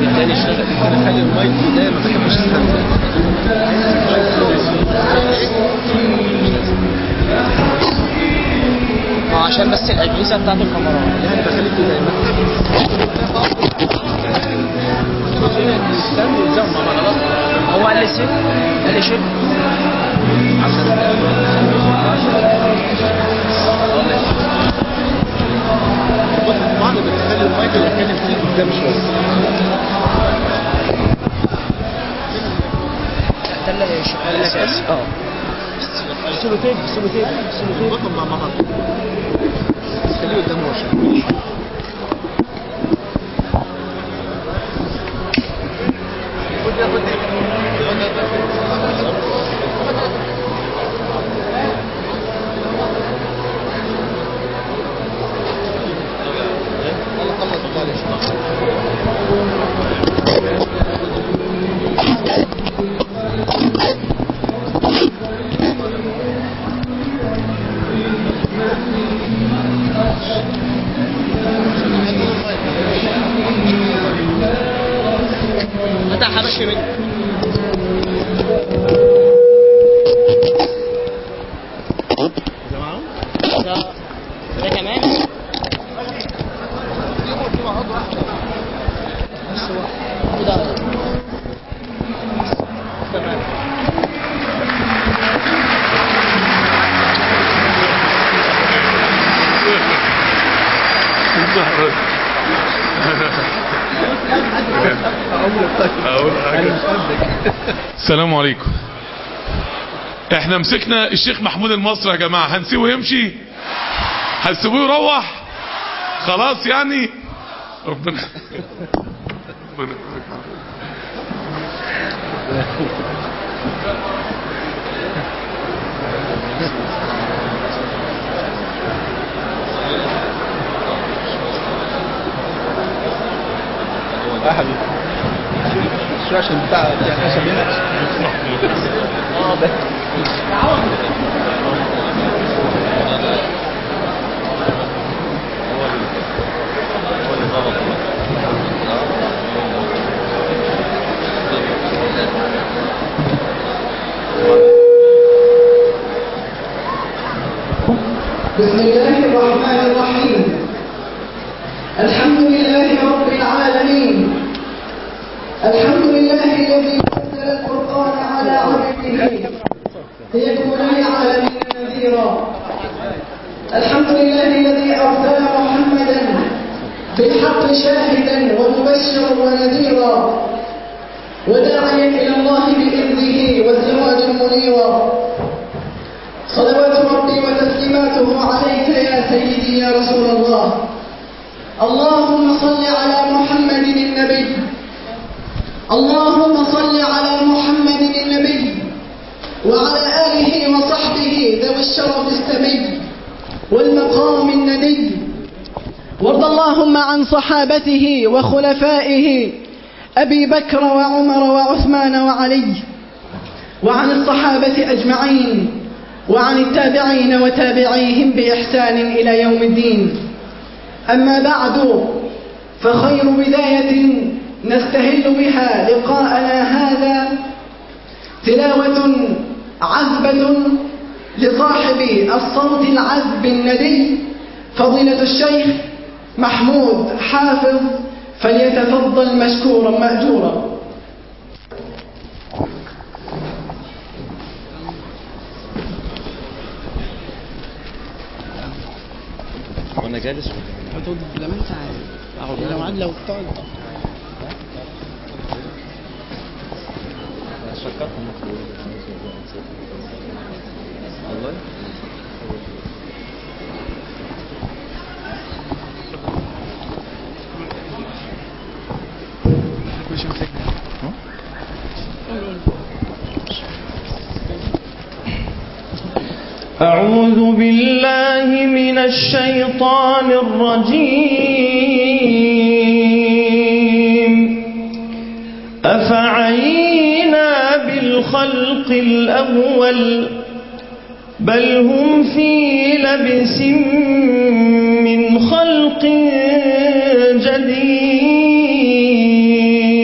التاني اشتغل انا خلي المايك ده ما بحبش ما هو عشان بس الاجهزه بتاعت الكاميرا يعني بخلي كده دايما استنى قدام مع بعض هو قال لي سيب قال لي شيب بعض بتخلي المايك اللي اتكلم فيه قدام شويه ده اللي شغال الاساسي اه سولو تيب سولو تيب سولو تيب بطل مع بعض خليه قدام هو شويه هات حبشي مني ده ده كمان بس هو كده تمام السلام عليكم احنا مسكنا الشيخ محمود المصري يا جماعة هنسيبه يمشي هنسيبه يروح خلاص يعني ربنا ربنا يا حبيبي شو عشان بتاع بتاع خشب هنا اه ده بسم الله الرحمن الرحيم الحمد لله رب العالمين الحمد لله الذي نزل الفرقان على عبده ليكون للعالمين نذيرا الحمد لله الذي ارسل محمدا بالحق شاهدا ومبشرا ونذيرا وداعيا الى الله باذنه وسراجا منيرا صلوات ربي وتسليماته عليك يا سيدي يا رسول الله اللهم صل على محمد النبي اللهم صل على محمد النبي وعلى آله وصحبه ذوي الشرف السمي والمقام الندي وارض اللهم عن صحابته وخلفائه أبي بكر وعمر وعثمان وعلي وعن الصحابة أجمعين وعن التابعين وتابعيهم بإحسان إلى يوم الدين أما بعد فخير بداية نستهل بها لقاءنا هذا تلاوة عذبة لصاحب الصوت العذب الندي فضيلة الشيخ محمود حافظ فليتفضل مشكورا مأجورا وانا جالس هتقعد لما انت عايز اقعد لو عاد لو بتقعد والله مش مسكنا أعوذ بالله من الشيطان الرجيم أفعينا بالخلق الأول بل هم في لبس من خلق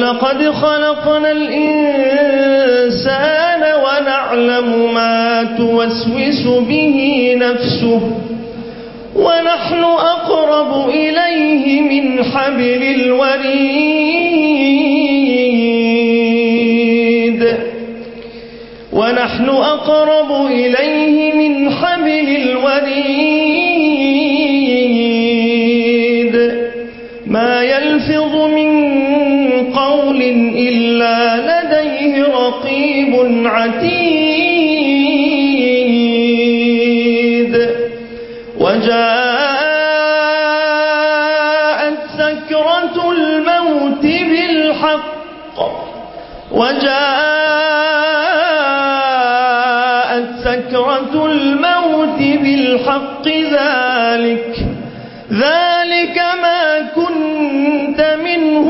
ولقد خلقنا الإنسان ونعلم ما توسوس به نفسه ونحن أقرب إليه من حبل الوريد ونحن أقرب إليه من حبل الوريد ما يلفظ من قول إلا لديه رقيب عتيد وجاءت سكرة الموت بالحق وجاءت سكرة الموت بالحق ذلك ذلك ما كنت منه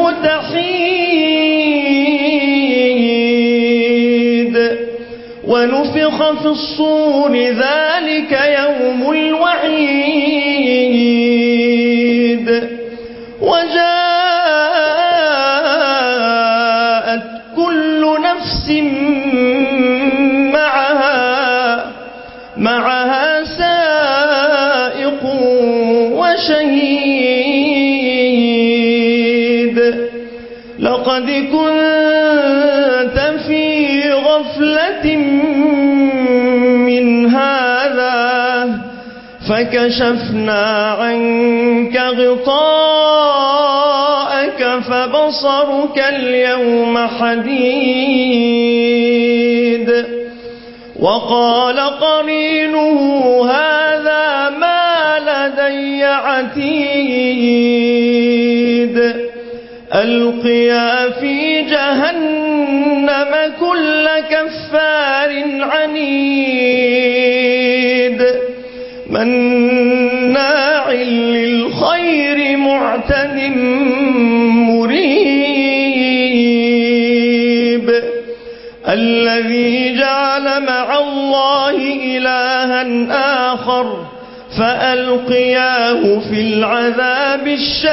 تحيد ونفخ في الصور ذلك يوم الوعيد وجاءت كل نفس معها معها سائق وشهيد لقد كنت في غفلة من هذا فكشفنا عنك غطاءك فبصرك اليوم حديد وقال قرينه هذا ما لدي عتيد ألقيا في جهنم كل كفار عنيد مناع للخير معتد مريب الذي جعل مع الله إلها آخر فألقياه في العذاب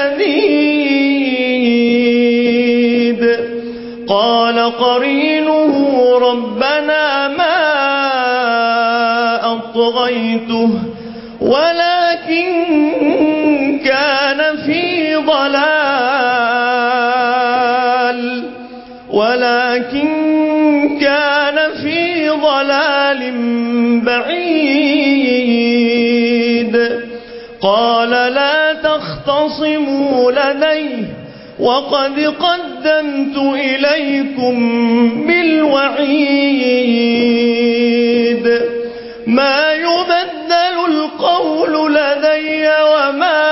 الشديد قال قرينه ربنا ما أطغيته ولكن كان في ضلال ولكن كان في ضلال بعيد قال لا تختصموا لدي وقد قدمت إليكم بالوعيد ما يبدل القول لدي وما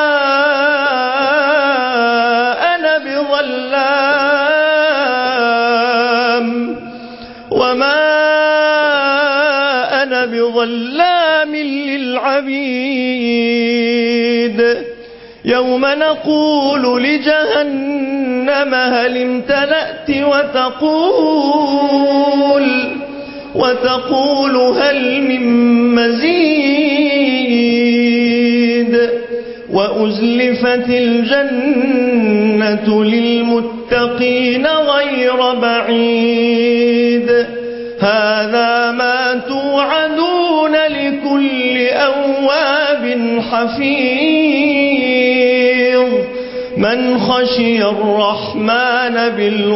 أنا بظلام وما أنا بظلام للعبيد يوم نقول لجهنم هل امتلأت وتقول وتقول هل من مزيد وأزلفت الجنة للمتقين غير بعيد هذا ما توعدون لكل أواب حفيظ من خشي الرحمن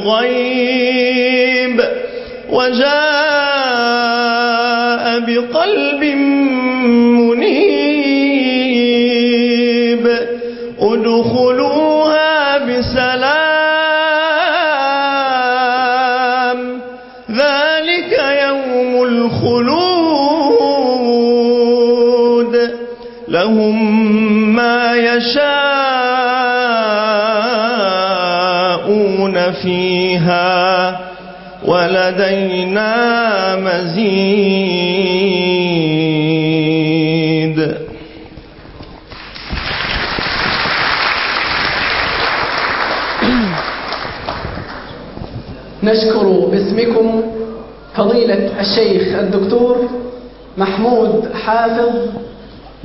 بالغيب وجاء بقلب منيب ادخلوها بسلام ذلك يوم الخلود لهم ما يشاءون فيها ولدينا مزيد نشكر باسمكم فضيلة الشيخ الدكتور محمود حافظ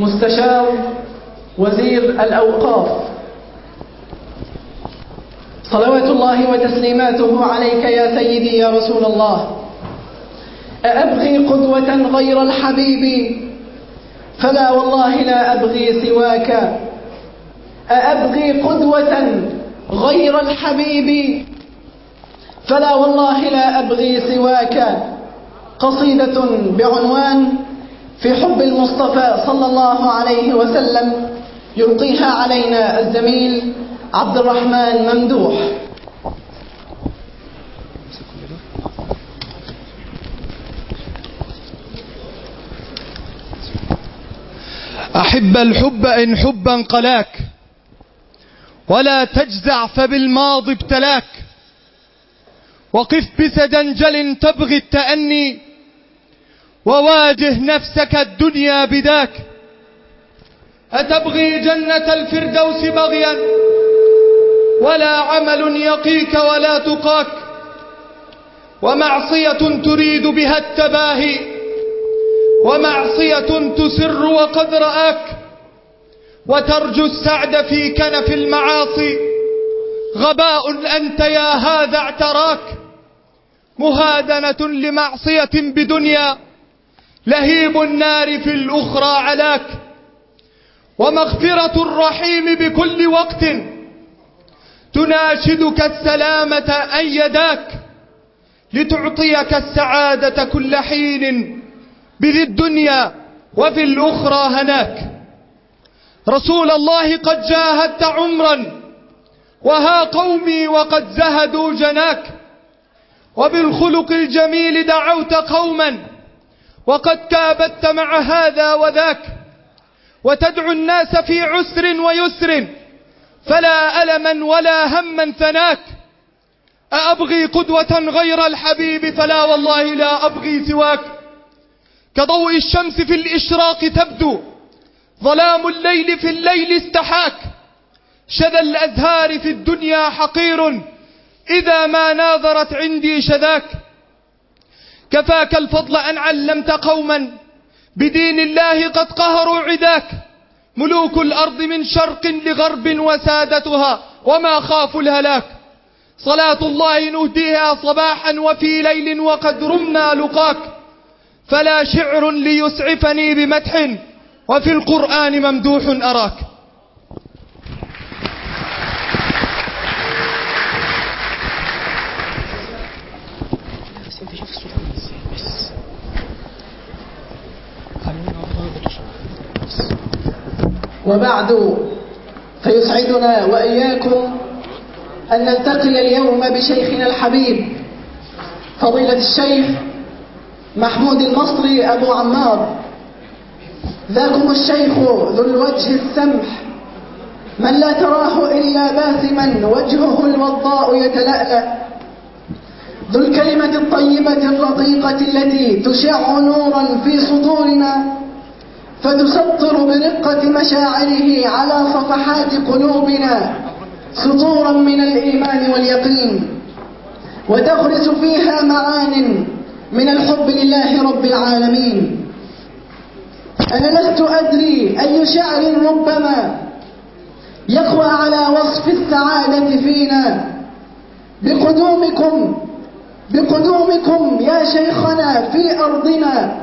مستشار وزير الأوقاف صلوات الله وتسليماته عليك يا سيدي يا رسول الله أأبغي قدوة غير الحبيب فلا والله لا أبغي سواك أأبغي قدوة غير الحبيب فلا والله لا أبغي سواك قصيدة بعنوان في حب المصطفى صلى الله عليه وسلم يلقيها علينا الزميل عبد الرحمن ممدوح أحب الحب إن حبا قلاك ولا تجزع فبالماضي ابتلاك وقف بسدنجل تبغي التأني وواجه نفسك الدنيا بذاك أتبغي جنة الفردوس بغيا ولا عمل يقيك ولا تقاك ومعصية تريد بها التباهي ومعصية تسر وقد رآك وترجو السعد في كنف المعاصي غباء أنت يا هذا اعتراك مهادنة لمعصية بدنيا لهيب النار في الأخرى علاك ومغفرة الرحيم بكل وقت تناشدك السلامة أن يداك لتعطيك السعادة كل حين بذي الدنيا وفي الأخرى هناك رسول الله قد جاهدت عمرا وها قومي وقد زهدوا جناك وبالخلق الجميل دعوت قوما وقد كابدت مع هذا وذاك وتدعو الناس في عسر ويسر فلا ألما ولا هما ثناك أأبغي قدوة غير الحبيب فلا والله لا أبغي سواك كضوء الشمس في الإشراق تبدو ظلام الليل في الليل استحاك شذا الأزهار في الدنيا حقير إذا ما ناظرت عندي شذاك كفاك الفضل أن علمت قوما بدين الله قد قهروا عداك ملوك الأرض من شرق لغرب وسادتها وما خافوا الهلاك صلاة الله نهديها صباحا وفي ليل وقد رمنا لقاك فلا شعر ليسعفني بمدح وفي القرآن ممدوح أراك بس انت شوف الصورة عاملة ازاي بس خلونا ضابط بس وبعد فيسعدنا وإياكم أن نلتقي اليوم بشيخنا الحبيب فضيلة الشيخ محمود المصري أبو عمار ذاكم الشيخ ذو الوجه السمح من لا تراه إلا باسما وجهه الوضاء يتلألأ ذو الكلمة الطيبة الرقيقة التي تشع نورا في صدورنا فتسطر برقة مشاعره على صفحات قلوبنا سطورا من الإيمان واليقين وتغرس فيها معان من الحب لله رب العالمين أنا لست أدري أي شعر ربما يقوى على وصف السعادة فينا بقدومكم بقدومكم يا شيخنا في أرضنا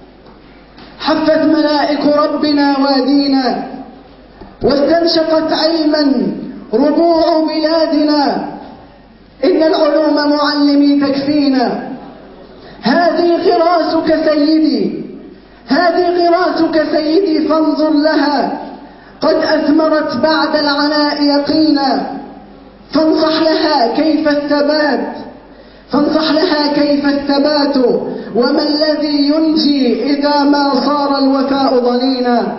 حفت ملائك ربنا وادينا واستنشقت علما ربوع بلادنا إن العلوم معلمي تكفينا هذه غراسك سيدي هذه غراسك سيدي فانظر لها قد أثمرت بعد العناء يقينا فانصح لها كيف الثبات فانصح لها كيف الثبات وما الذي ينجي إذا ما صار الوفاء ضنينا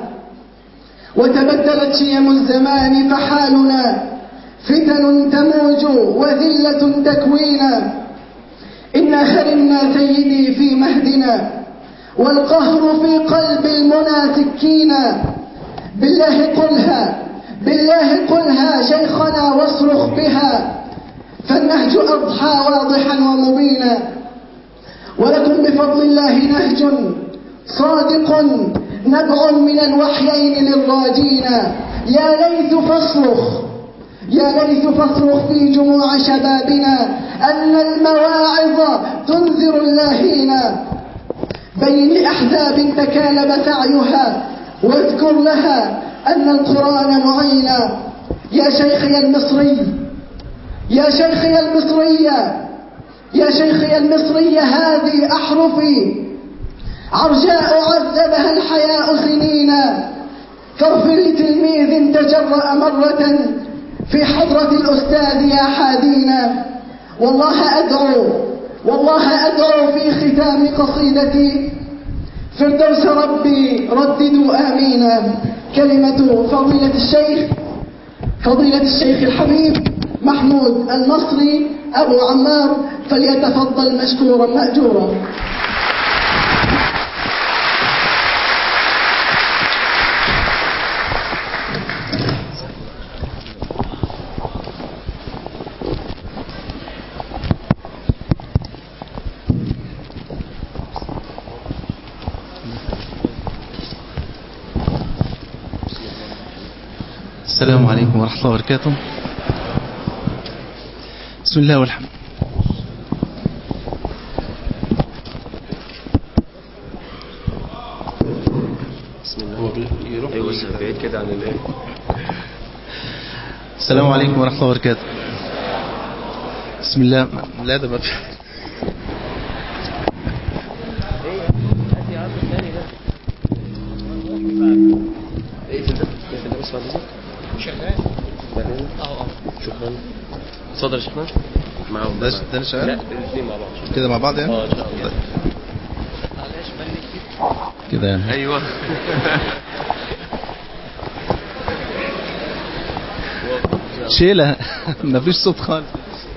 وتبدلت شيم الزمان فحالنا فتن تموج وذلة تكوينا إنا خرمنا سيدي في مهدنا والقهر في قلب المنى سكينا بالله قلها بالله قلها شيخنا واصرخ بها فالنهج أضحى واضحا ومبينا ولكم بفضل الله نهج صادق نبع من الوحيين للراجين يا ليث فاصرخ يا ليث فاصرخ في جموع شبابنا أن المواعظ تنذر اللاهين بين أحزاب تكالب سعيها واذكر لها أن القرآن معينا يا شيخي المصري يا شيخي المصرية يا شيخي المصرية هذه أحرفي عرجاء عذبها الحياء سنينا كغفر تلميذ تجرأ مرة في حضرة الأستاذ يا حادينا والله أدعو والله أدعو في ختام قصيدتي فردوس ربي رددوا آمين كلمة فضيلة الشيخ فضيلة الشيخ الحبيب محمود المصري أبو عمار فليتفضل مشكورا مأجورا السلام عليكم ورحمة الله وبركاته بسم الله والحمد ايوه بس بعيد كده عن الايه السلام عليكم ورحمة الله وبركاته بسم الله لا ده ما في ايه ده ايه ده بس بعد اذنك شغال اه اه شكرا اتفضل يا شيخنا معاهم ده ده اللي لا شغال الاثنين مع بعض كده مع بعض يعني اه ان شاء الله كده يعني ايوه شيلة مفيش صوت خالص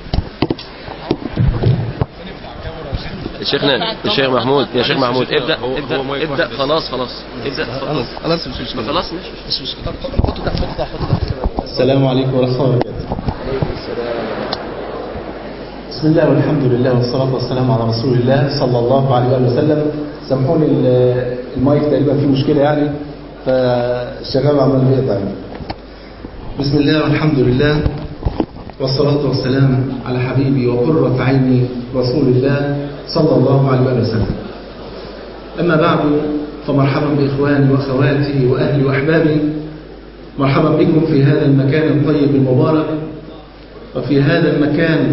شيخنا الشيخ محمود يا شيخ محمود ابدا ابدا ابدا خلاص خلاص ابدا خلاص خلاص مش مشكلة خلاص ماشي مش مشكلة حطه تحت حطه تحت حطه تحت السلام عليكم ورحمة الله وبركاته بسم الله والحمد لله والصلاة والسلام على رسول الله صلى الله عليه وآله وسلم سامحوني ال- المايك تقريبا فيه مشكلة يعني فالشغال عمال بيقطع يعني. بسم الله والحمد لله والصلاة والسلام على حبيبي وقرة عيني رسول الله صلى الله عليه وآله وسلم أما بعد فمرحبا بإخواني وأخواتي وأهلي وأحبابي مرحبا بكم في هذا المكان الطيب المبارك وفي هذا المكان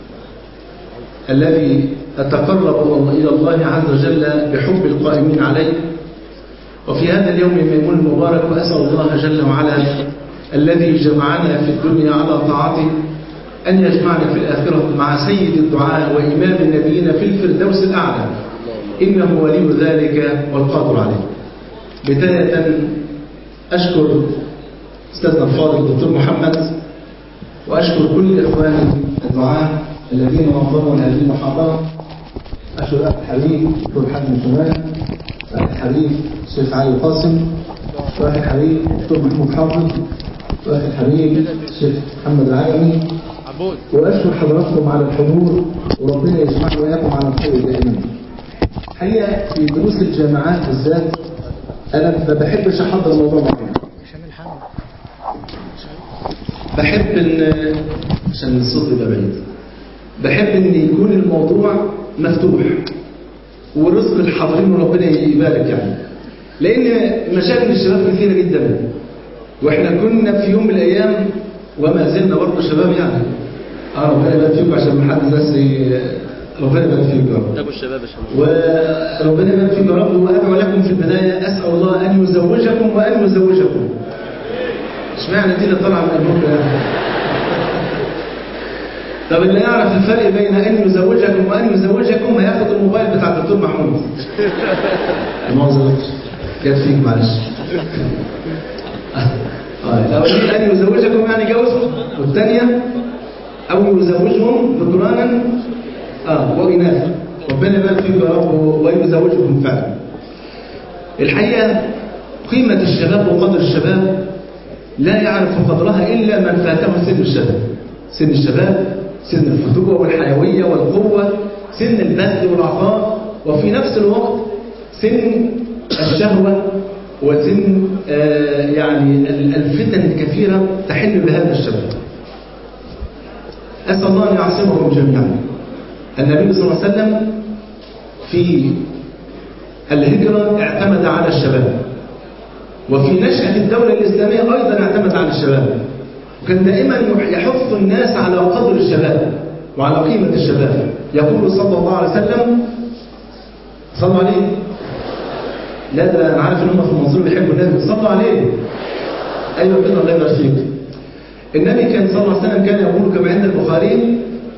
الذي أتقرب إلى الله عز وجل بحب القائمين عليه وفي هذا اليوم الميمون المبارك وأسأل الله جل وعلا الذي جمعنا في الدنيا على طاعته أن يجمعنا في الآخرة مع سيد الدعاء وإمام النبيين في الفردوس الأعلى إنه ولي ذلك والقادر عليه بداية أشكر أستاذنا الفاضل الدكتور محمد وأشكر كل إخواني الدعاء الذين نظموا هذه المحاضرة أشكر الأخ الحبيب دكتور حسن شمال الأخ الحبيب الشيخ علي قاسم الأخ الحبيب دكتور محمود حافظ الأخ الحبيب الشيخ محمد العالمي وأشكر حضراتكم على الحضور وربنا يجمعنا وإياكم على الخير دائما الحقيقة في دروس الجامعات بالذات أنا ما بحبش أحضر موضوع معين بحب ان عشان الصوت يبقى بعيد بحب ان يكون الموضوع مفتوح ورزق الحاضرين وربنا يبارك يعني لان مشاكل الشباب كثيره جدا واحنا كنا في يوم من الايام وما زلنا برضه شباب يعني اه ربنا يبارك فيكم عشان ما حد بس ي- ربنا يبارك فيكم يا رب ابو الشباب يا شيخ وربنا يبارك فيكم يا رب وادعو لكم في البدايه اسال الله ان يزوجكم وان يزوجكم اشمعنى دي اللي طالعه من البوك طب اللي يعرف الفرق بين ان يزوجكم وان يزوجكم هياخد الموبايل بتاع الدكتور محمود المؤاخذه جت فيك معلش آه، الاولانيه ان يزوجكم يعني جوزهم والثانيه او يزوجهم ذكرانا اه واناثا ربنا يبارك فيكم يا رب ويزوجكم فعلا الحقيقه قيمه الشباب وقدر الشباب لا يعرف قدرها إلا من فاته سن الشباب سن الشباب سن الفتوة والحيوية والقوة سن البذل والعطاء وفي نفس الوقت سن الشهوة وسن آه، يعني ال- الفتن الكثيرة تحل بهذا الشباب أسأل الله أن يعصمهم جميعا النبي صلى الله عليه وسلم في الهجرة اعتمد على الشباب وفي نشأة الدولة الإسلامية أيضا اعتمد على الشباب وكان دائما يحث الناس على قدر الشباب وعلى قيمة الشباب يقول صلى الله عليه وسلم صلوا عليه لا ده أنا عارف إن هم في المنظور بيحبوا النبي صلوا عليه أيوة كده الله يبارك فيك النبي كان صلى الله عليه وسلم كان يقول كما عند البخاري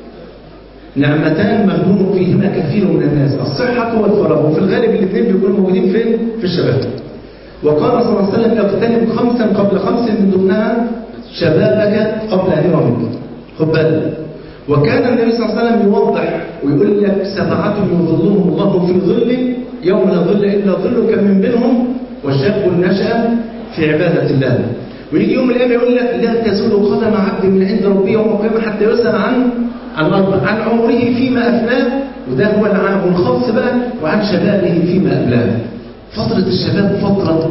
نعمتان مغبون فيهما كثير من الناس الصحة والفراغ وفي الغالب الاثنين بيكونوا موجودين فين؟ في الشباب وقال صلى الله عليه وسلم اغتنم خمسا قبل خمس من ضمنها شبابك قبل هرمك خد بالك وكان النبي صلى الله عليه وسلم يوضح ويقول لك سبعة يظلهم الله في ظل يوم لا ظل إلا ظلك من بينهم وشاب نشأ في عبادة الله ويجي يوم القيامة يقول لك لا تزول قدم عبد من عند ربه يوم القيامة حتى يسأل عن عن عن عمره فيما أفناه وده هو العام الخاص بقى وعن شبابه فيما أبلاه فترة الشباب فترة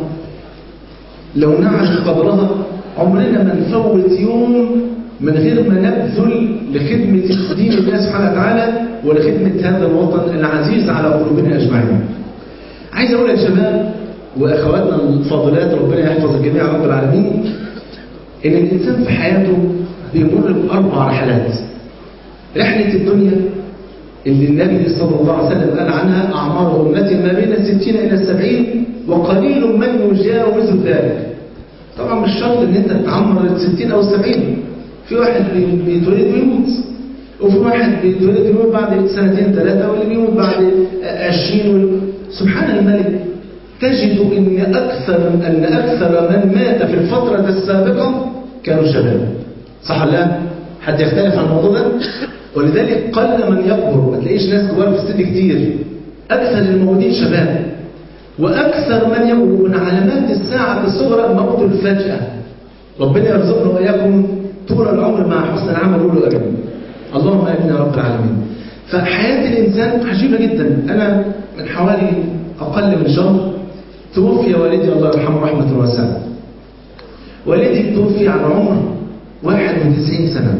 لو نعرف قدرها عمرنا ما نفوت يوم من غير ما نبذل لخدمة دين الله سبحانه وتعالى ولخدمة هذا الوطن العزيز على قلوبنا أجمعين عايز أقول يا شباب وأخواتنا الفاضلات ربنا يحفظ الجميع رب العالمين إن الإنسان في حياته بيمر بأربع رحلات رحلة الدنيا اللي النبي صلى الله عليه وسلم قال عنها أعمار أمتي ما بين الستين إلى السبعين وقليل من يجاوز ذلك طبعا مش شرط ان انت تعمر الستين او السبعين في واحد بيتولد ويموت وفي واحد بيتولد ويموت بعد سنتين ثلاثة واللي بيموت بعد عشرين سبحان الملك تجد ان اكثر ان اكثر من مات في الفترة السابقة كانوا شباب صح ولا لا؟ حد يختلف عن الموضوع ده؟ ولذلك قل من يكبر ما تلاقيش ناس كبار في السن كتير اكثر الموجودين شباب وأكثر من يقول من علامات الساعة الصغرى موت الفجأة ربنا يرزقنا وإياكم طول العمر مع حسن العمل قولوا أمين اللهم آمين يا رب العالمين فحياة الإنسان عجيبة جدا أنا من حوالي أقل من شهر توفي والدي الله يرحمه رحمة واسعة والدي توفي عن عمر 91 سنة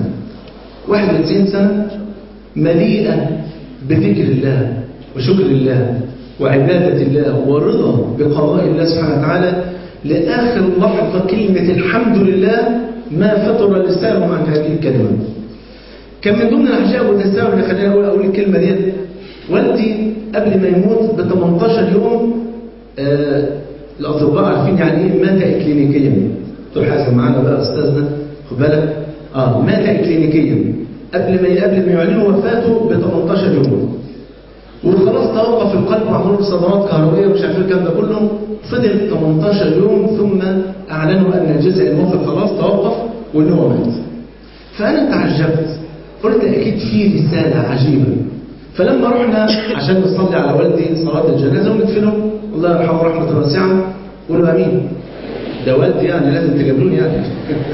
91 سنة مليئة بذكر الله وشكر الله وعبادة الله ورضا بقضاء الله سبحانه وتعالى لآخر لحظة كلمة الحمد لله ما فطر لسانه عن هذه الكلمة كان من ضمن العجائب والتساؤل اللي خلاني أقول أقول الكلمة دي والدي قبل ما يموت ب 18 يوم آه الأطباء عارفين يعني إيه مات إكلينيكيا دكتور حازم معانا بقى أستاذنا خد بالك آه مات إكلينيكيا قبل ما قبل ما يعلنوا وفاته ب 18 يوم وخلاص توقف القلب وعملوا له صدمات كهربائيه ومش عارف الكلام ده كله فضل 18 يوم ثم اعلنوا ان الجزء المخ خلاص توقف وان هو مات. فانا تعجبت قلت اكيد في رساله عجيبه. فلما رحنا عشان نصلي على والدي صلاه الجنازه وندفنه الله يرحمه رحمه واسعه قولوا امين. ده والدي يعني لازم تجابلوني يعني.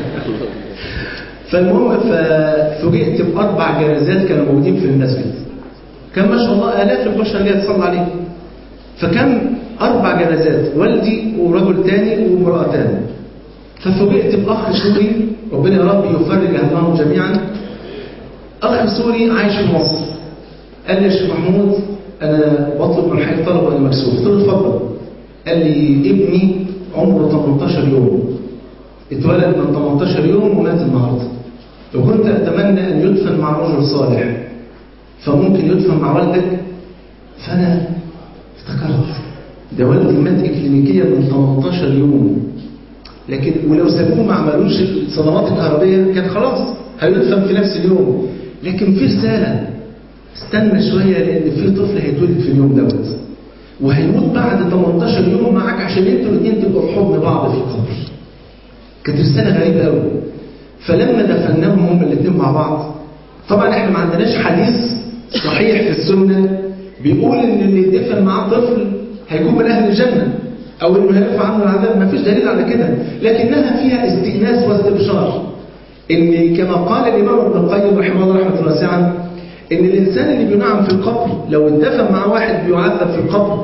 فالمهم ففوجئت باربع جنازات كانوا موجودين في المسجد. كان ما شاء الله آلاف البشر اللي يتصلى عليه فكان أربع جنازات والدي ورجل تاني وامرأتان ففوجئت بأخ سوري ربنا يا رب يفرج همهم جميعا أخ سوري عايش في مصر قال لي يا شيخ محمود أنا بطلب من حي طلب وأنا مكسوف قلت له اتفضل قال لي ابني عمره 18 يوم اتولد من 18 يوم ومات النهارده وكنت أتمنى أن يدفن مع رجل صالح فممكن يدفن مع والدك فأنا افتكرت ده والدي مات إكلينيكيا من 18 يوم لكن ولو سابوه ما عملوش الصدمات الكهربية كان خلاص هيدفن في نفس اليوم لكن في رسالة استنى شوية لأن في طفل هيتولد في اليوم دوت وهيموت بعد 18 يوم معاك عشان انتوا الاثنين تبقوا في حضن بعض في القبر كانت رسالة غريبة قوي فلما دفناهم هم الاثنين مع بعض طبعا احنا ما عندناش حديث صحيح في السنة بيقول ان اللي يدفن معاه طفل هيكون من اهل الجنة او انه هيرفع عنه العذاب ما فيش دليل على كده لكنها فيها استئناس واستبشار ان كما قال الامام ابن القيم رحمه الله رحمه واسعه ان الانسان اللي بينعم في القبر لو اتدفن مع واحد بيعذب في القبر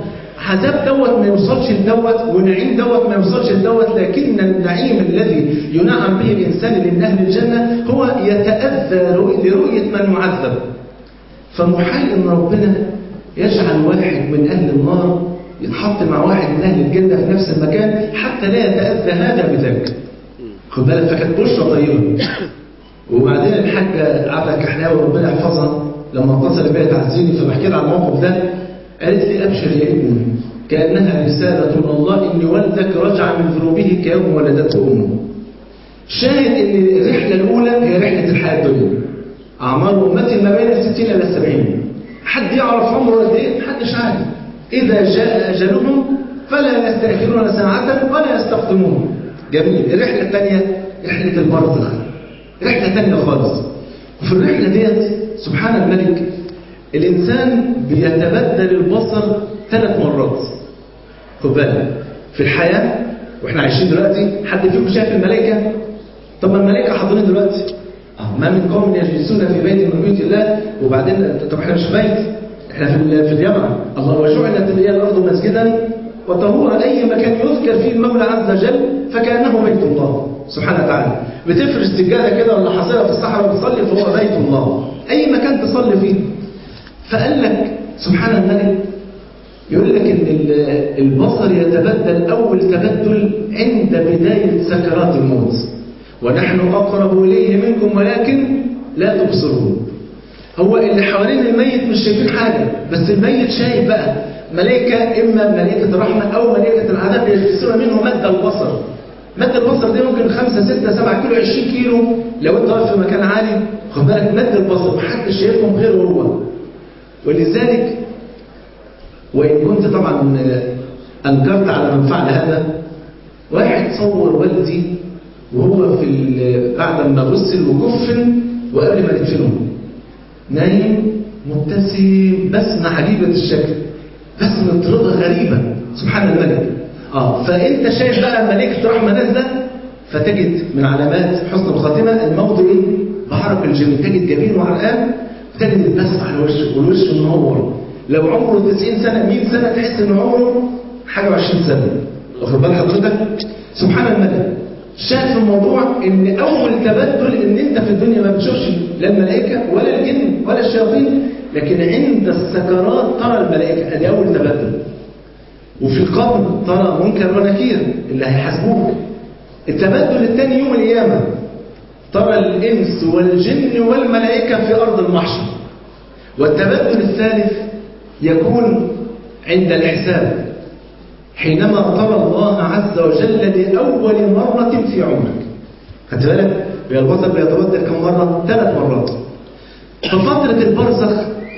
عذاب دوت ما يوصلش لدوت ونعيم دوت ما يوصلش لدوت لكن النعيم الذي ينعم به الإنسان من أهل الجنة هو يتأذى رؤ- لرؤية من يعذب فمحال ان ربنا يجعل واحد من اهل النار يتحط مع واحد من اهل الجنه في نفس المكان حتى لا يتاذى هذا بذاك خد بالك فكانت بشرى طيبه وبعدين الحاجه عبده الكحلاوي ربنا يحفظها لما اتصل بيا تعزيني فبحكي لها عن الموقف ده قالت لي ابشر يا ابني كانها رساله من الله ان والدك رجع من ذنوبه كيوم ولدته امه شاهد ان الرحله الاولى هي رحله الحياه الدنيا اعمار امتي ما بين الستين الى السبعين حد يعرف عمره قد ايه محدش عارف اذا جاء اجلهم فلا يستاخرون ساعه ولا يستقدمون جميل الرحله الثانيه رحله البرزخ رحله ثانيه خالص وفي الرحله ديت سبحان الملك الانسان بيتبدل البصر ثلاث مرات خد بالك في الحياه واحنا عايشين دلوقتي حد فيكم شايف الملائكه طب ما الملائكه حاضرين دلوقتي آه، ما من قوم يجلسون في بيت من بيوت الله وبعدين طب احنا مش في بيت احنا في ال- في الجامعه الله وجعلت لي الارض مسجدا وطهورا اي مكان يذكر فيه المولى عز وجل فكانه بيت الله سبحانه وتعالى بتفرش سجاده كده ولا حصيره في الصحراء وتصلي فهو بيت الله اي مكان تصلي فيه فقال لك سبحان الملك يقول لك ان ال- البصر يتبدل اول تبدل عند بدايه سكرات الموت ونحن اقرب اليه منكم ولكن لا تبصرون هو اللي حوالين الميت مش شايفين حاجه بس الميت شايف بقى ملائكه اما ملائكه الرحمه او ملائكه العذاب يجلسون منه مد البصر مد البصر ده ممكن 5 6 7 كيلو 20 كيلو لو انت واقف في مكان عالي خد بالك مد البصر محدش شايفهم غيره هو ولذلك وإن كنت طبعا أنكرت على من فعل هذا واحد صور والدي وهو في ال- بعد ما غسل وكفن وقبل ما ندفنه نايم مبتسم بسمة عجيبة الشكل بسمة رضا غريبة سبحان الملك اه فانت شايف بقى ملائكة رحمة نازلة فتجد من علامات حسن الخاتمة الموت ايه؟ بعرق الجن تجد جبين وعرقان وتجد البسمة على وشه والوش منور لو عمره 90 سنة 100 سنة تحس ان عمره حاجة 20 سنة واخد بال حضرتك سبحان الملك شاهد في الموضوع ان اول تبدل ان انت في الدنيا ما بتشوفش لا الملائكه ولا الجن ولا الشياطين لكن عند السكرات ترى الملائكه ادي اول تبدل وفي القبر ترى منكر ونكير اللي هيحاسبوك التبدل الثاني يوم القيامه ترى الانس والجن والملائكه في ارض المحشر والتبدل الثالث يكون عند الحساب حينما ترى الله عز وجل لأول مرة في عمرك خدت بالك هي البصر بيتبدل كم مرة؟ ثلاث مرات ففترة البرزخ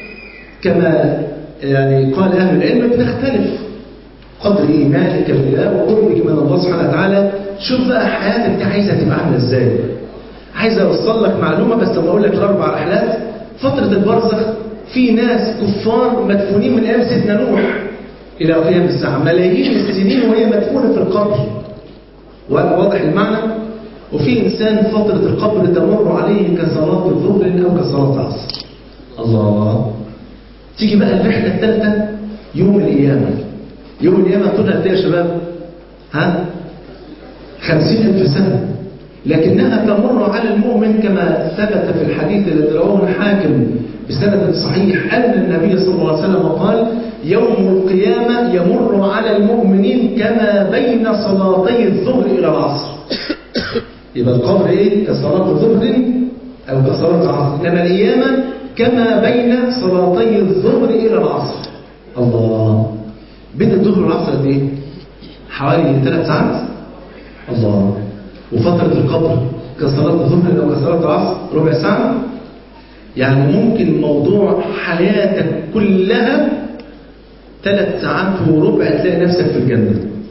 كما يعني قال أهل العلم بتختلف قدر إيمانك بالله وقربك من الله سبحانه وتعالى شوف بقى حياتك دي عايزة تبقى عاملة إزاي عايز أوصل لك معلومة بس لما أقول لك الأربع رحلات فترة البرزخ في ناس كفار مدفونين من أيام سيدنا نوح إلى قيام الساعة ملايين السنين وهي مدفونة في القبر واضح المعنى وفي إنسان فترة القبر تمر عليه كصلاة الظهر أو كصلاة العصر الله تيجي بقى الرحلة الثالثة يوم القيامة يوم القيامة طول قد إيه يا شباب ها خمسين ألف سنة لكنها تمر على المؤمن كما ثبت في الحديث الذي رواه الحاكم بسند صحيح أن النبي صلى الله عليه وسلم قال يوم القيامة يمر على المؤمنين كما بين صلاتي الظهر إلى العصر يبقى القبر إيه؟ كصلاة الظهر أو كصلاة العصر إنما القيامة كما بين صلاتي الظهر إلى العصر الله بين الظهر والعصر قد إيه؟ حوالي ثلاث ساعات الله وفترة القبر كصلاة الظهر أو كصلاة العصر ربع ساعة يعني ممكن موضوع حياتك كلها ثلاث ساعات وربع تلاقي نفسك في الجنة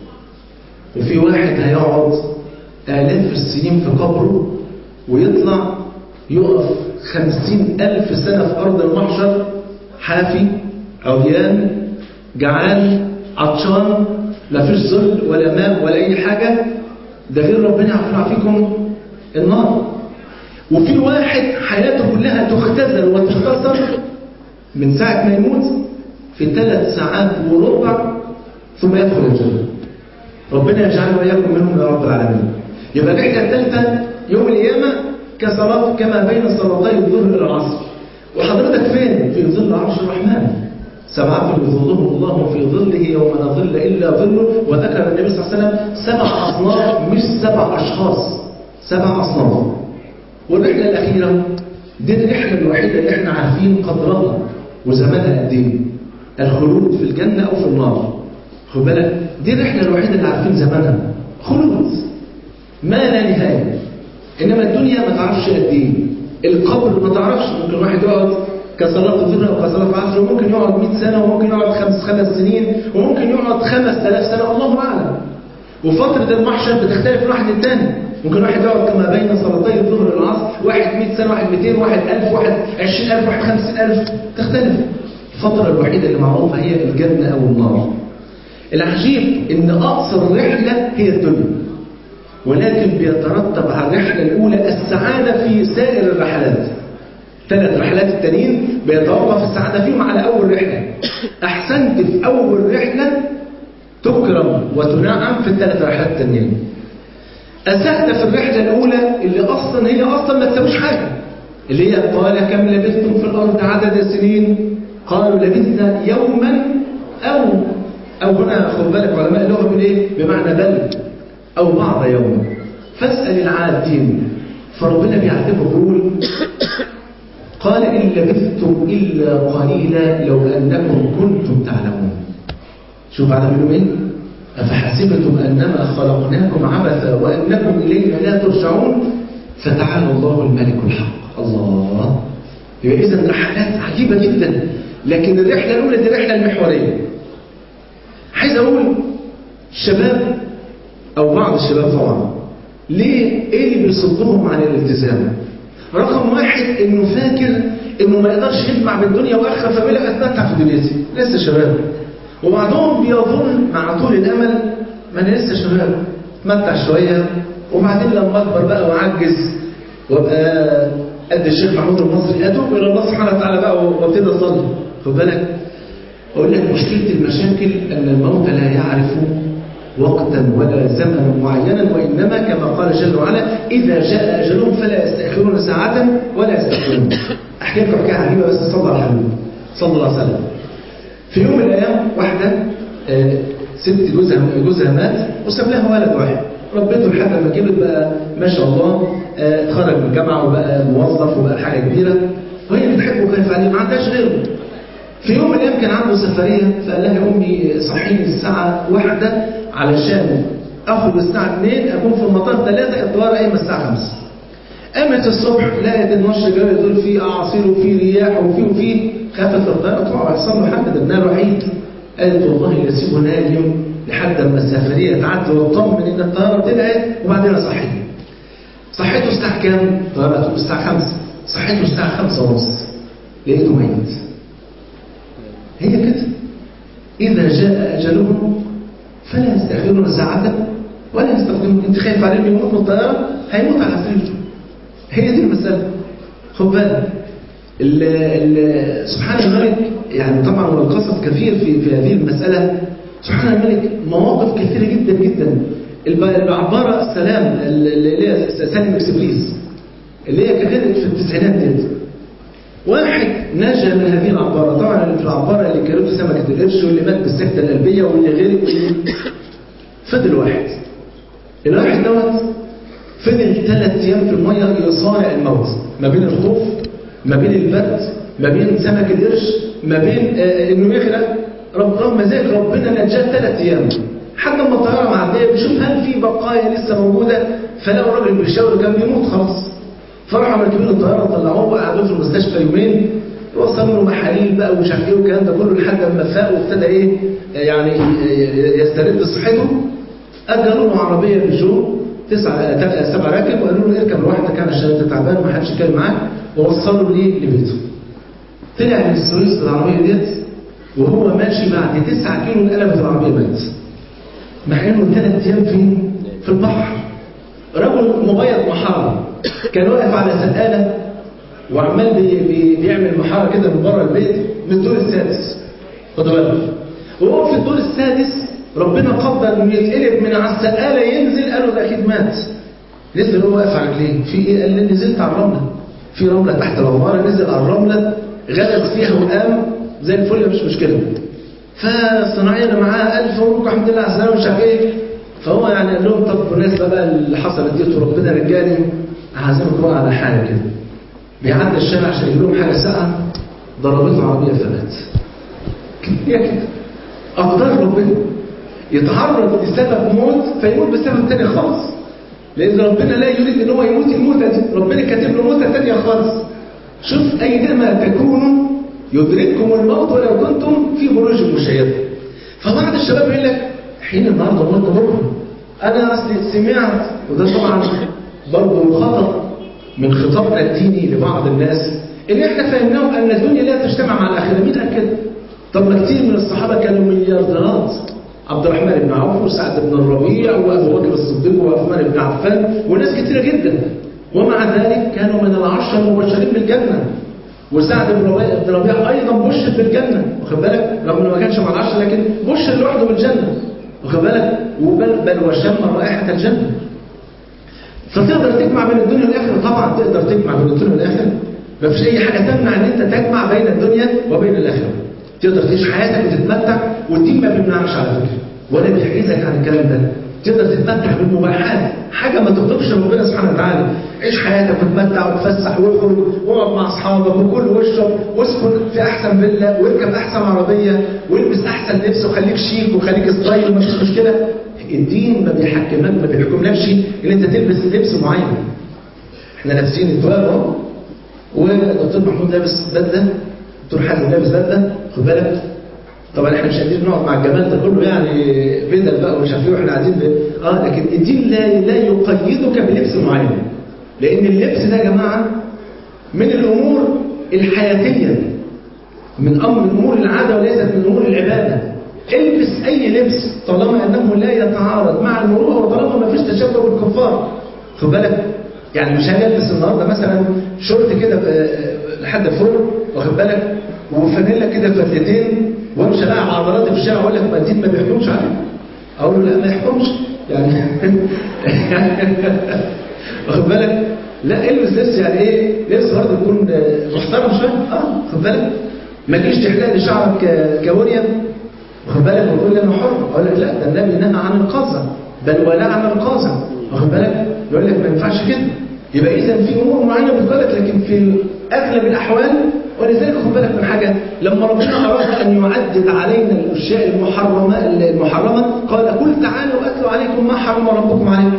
وفي واحد هيقعد آلاف السنين في قبره ويطلع يقف خمسين ألف سنة في أرض المحشر حافي عريان جعان عطشان لا فيش ظل ولا ماء ولا أي حاجة ده غير ربنا يعفو فيكم النار وفي واحد حياته كلها تختزل وتختصر من ساعة ما يموت في ثلاث ساعات وربع ثم يدخل الجنة ربنا يجعلنا وإياكم منهم يا رب العالمين يبقى الرحلة الثالثة يوم القيامة كصلاة كما بين صلاتي الظهر إلى العصر وحضرتك فين؟ في ظل عرش الرحمن سبعة يظلهم الله في ظله يوم لا ظل إلا ظله وذكر النبي صلى الله عليه وسلم سبع أصناف مش سبع أشخاص سبع أصناف والرحلة الأخيرة دي الرحلة الوحيدة اللي احنا عارفين قدرها وزمانها قد ايه الخلود في الجنة أو في النار خد بالك دي الرحلة الوحيدة اللي عارفين زمانها خلود ما لا نهاية إنما الدنيا ما تعرفش قد ايه القبر ما تعرفش ممكن واحد يقعد كصلاة الظهر أو كصلاة العصر وممكن يقعد 100 سنة وممكن يقعد خمس خمس سنين وممكن يقعد 5000 سنة الله أعلم وفترة المحشر بتختلف من واحد للتاني ممكن واحد يقعد كما بين صلاتي الظهر والعصر واحد 100 سنة واحد 200 واحد 1000 واحد 20000 واحد 50000 تختلف الفترة الوحيدة اللي معروفة هي الجنة أو النار العجيب إن أقصر رحلة هي الدنيا ولكن بيترتب على الرحلة الأولى السعادة في سائر الرحلات ثلاث رحلات التانيين بيتوقف السعادة فيهم على أول رحلة أحسنت في أول رحلة تكرم وتنعم في الثلاث رحلات التانيين أسأت في الرحلة الأولى اللي أصلا هي أصلا ما تسويش حاجة اللي هي قال كم لبثتم في الأرض عدد سنين قالوا لبثنا يوما أو أو هنا خد بالك علماء اللغة بيقول إيه بمعنى بل أو بعض يوم فاسأل العادين فربنا بيعاتبه بيقول قال إن لبثتم إلا قليلا لو أنكم كنتم تعلمون شوف بعد منهم إيه أفحسبتم أنما خلقناكم عبثا وأنكم إلينا لا ترجعون فتعالى الله الملك الحق الله يبقى إذا رحلات عجيبة جدا لكن الرحلة الأولى دي الرحلة المحورية عايز أقول الشباب أو بعض الشباب طبعا ليه إيه اللي بيصدهم عن الالتزام رقم واحد إنه فاكر إنه ما يقدرش يجمع بين الدنيا وآخرة فبيلا أتمتع في دنيتي لسه شباب وبعضهم بيظن مع طول الأمل ما أنا لسه شباب اتمتع شوية وبعدين لما أكبر بقى وأعجز وابقى قد الشيخ محمود المصري أتوب إلى الله سبحانه وتعالى بقى وابتدي أصلي خد بالك أقول لك مشكلة المشاكل أن الموت لا يعرف وقتا ولا زمنا معينا وإنما كما قال جل وعلا إذا جاء أجلهم فلا يستأخرون ساعة ولا يستأخرون أحكي لكم حكاية عجيبة بس صلى على الحبيب صلى الله عليه وسلم في يوم من الأيام واحدة آه، ست جوزها جوزها مات وساب لها ولد واحد ربيته لحد ما كبر بقى ما شاء الله آه، اتخرج من الجامعة وبقى موظف وبقى حاجة كبيرة وهي بتحبه وخايفة عليه ما عندهاش غيره في يوم من الأيام كان عنده سفرية فقال لها يا أمي صحيني الساعة واحدة علشان أخرج الساعة 2 أكون في المطار 3 الطيارة قايمة الساعة 5 قامت الصبح لقت النشر جاي يقول فيه أعاصير وفيه رياح وفيه وفيه خافت الطيارة طبعا هيحصل له حاجة ده ابنها الوحيد قالت والله لا اسيبه نايم لحد ما السفرية تعدي واطمن إن الطيارة طلعت وبعدين أصحيه صحيته الساعة كام؟ الطيارة تقوم الساعة 5 صحيته الساعة 5 ونص لقيته ميت هي كده إذا جاء أجلهم فلا يستأخرون ساعة ولا يستخدمون انت خايف عليه انه يموت من الطيارة هيموت على سريره هي دي المسألة خد بالك ال- ال- سبحان الملك يعني طبعا هو القصص كثير في في هذه المسألة سبحان الملك مواقف كثيرة جدا جدا الب- العبارة السلام اللي هي سالم اكسبريس اللي هي كانت في التسعينات ديت واحد نجا من هذه العبارة طبعا في العبارة اللي كانت سمكة القرش واللي مات بالسكتة القلبية واللي غرق واللي فضل واحد الواحد دوت فضل ثلاث أيام في المية يصارع الموت ما بين الخوف ما بين البرد ما بين سمك القرش ما بين آه انه يغرق رب رغم ذلك ربنا نجاه ثلاث أيام حتى لما الطيارة معدية بيشوف هل في بقايا لسه موجودة فلقوا الراجل بيشاور كان بيموت خلاص فراحوا مركبين الطياره وطلعوه وقعدوه في المستشفى يومين وصلوا له محاليل بقى ومش عارف ايه والكلام ده كله لحد ما فاق وابتدى ايه يعني يسترد صحته اجروا له عربيه بيجو تسعة تسعة- سبع راكب وقالوا له اركب لوحدك يعني عشان انت تعبان وما حدش يتكلم معاك ووصلوا ليه لبيته طلع من السويس بالعربيه ديت وهو ماشي بعد 9 كيلو انقلبت العربيه مات مع انه ثلاث ايام فين؟ في البحر رجل مبيض محارة كان واقف على سقالة وعمال بي بي بيعمل محارة كده من بره البيت من الدور السادس خدوا بالك وهو في الدور السادس ربنا قدر انه يتقلب من على السقاله ينزل قالوا ده اكيد مات نزل هو واقف على رجليه في ايه قال لي نزلت على الرمله في رمله تحت العماره نزل على الرمله غرق فيها وقام زي الفل مش مشكله فالصناعيه اللي معاه الف مبروك الحمد لله على السلامه مش عارف ايه فهو يعني قال لهم طب بالنسبه بقى اللي حصلت دي ربنا رجالي هعزمكم بقى على حاجه كده بيعدي الشارع عشان يجيب لهم حاجه ساقعه ضربته عربيه فمات هي كده اقدار ربنا يتعرض لسبب موت فيموت بسبب تاني خالص لان ربنا لا يريد ان هو يموت الموتة دي ربنا كاتب له موتة تانية خالص شوف اينما تكونوا يدرككم الموت ولو كنتم في بروج مشيدة فبعض الشباب يقول لك حين النهارده موت بكره انا اصلي سمعت وده طبعا برضه خطأ من خطابنا الديني لبعض الناس ان احنا فهمناهم ان الدنيا لا تجتمع مع الاخره مين قال كده؟ طب ما كتير من الصحابه كانوا مليارديرات عبد الرحمن بن عوف وسعد بن الربيع وابو بكر الصديق وعثمان بن عفان وناس كتيره جدا ومع ذلك كانوا من العشره المبشرين بالجنه وسعد بن ربيع بن ربيع ايضا بشر بالجنه واخد بالك رغم انه ما كانش مع العشره لكن بشر لوحده بالجنه واخد بالك وبل بل وشم رائحه الجنه فتقدر تجمع بين الدنيا والاخره طبعا تقدر تجمع بين الدنيا والاخره ما فيش اي حاجه تمنع ان انت تجمع بين الدنيا وبين الاخره تقدر تعيش حياتك وتتمتع والدين ما بيمنعكش على فكره ولا بيحجزك عن الكلام ده تقدر تتمتع بالمباحات حاجه ما تغضبش ربنا سبحانه وتعالى عيش حياتك وتتمتع وتفسح واخرج واقعد مع اصحابك وكل واشرب واسكن في احسن فيلا واركب احسن عربيه والبس احسن لبس وخليك شيك وخليك ستايل مفيش مشكله الدين ما بيحكمك ما بيحكملكش ان انت تلبس لبس معين احنا لابسين الثواب اهو ودكتور محمود لابس بدله دكتور حازم لابس بدله خد بالك طبعا احنا مش قادرين نقعد مع الجمال ده كله يعني بدل بقى ومش عارف ايه واحنا قاعدين ب... اه لكن الدين لا لا يقيدك بلبس معين لان اللبس ده يا جماعه من الامور الحياتيه من امر من امور العاده وليست من امور العباده البس اي لبس طالما انه لا يتعارض مع المروءه وطالما ما فيش تشبه بالكفار خد بالك يعني مش هنلبس النهارده مثلا شورت كده لحد فوق واخد بالك وفانيلا كده فتلتين وامشي بقى على عضلاتي في الشارع واقول لك ما الدين ما بيحكمش عليك اقول له لا ما يحكمش يعني واخد بالك لا البس لبس يعني ايه لبس برضه يكون محترم شويه اه خد بالك ما تجيش تحلق لي شعرك كوريا واخد بالك وتقول لي انا حر اقول لك لا ده النبي نهى عن القزع بل ولعن القزع واخد بالك يقول لك ما ينفعش كده يبقى اذا في امور معينه بتقولك لكن في اغلب الاحوال ولذلك خد بالك من حاجه لما ربنا اراد ان يعدد علينا الاشياء المحرمه المحرمه قال قل تعالوا اتلوا عليكم ما حرم ربكم عليكم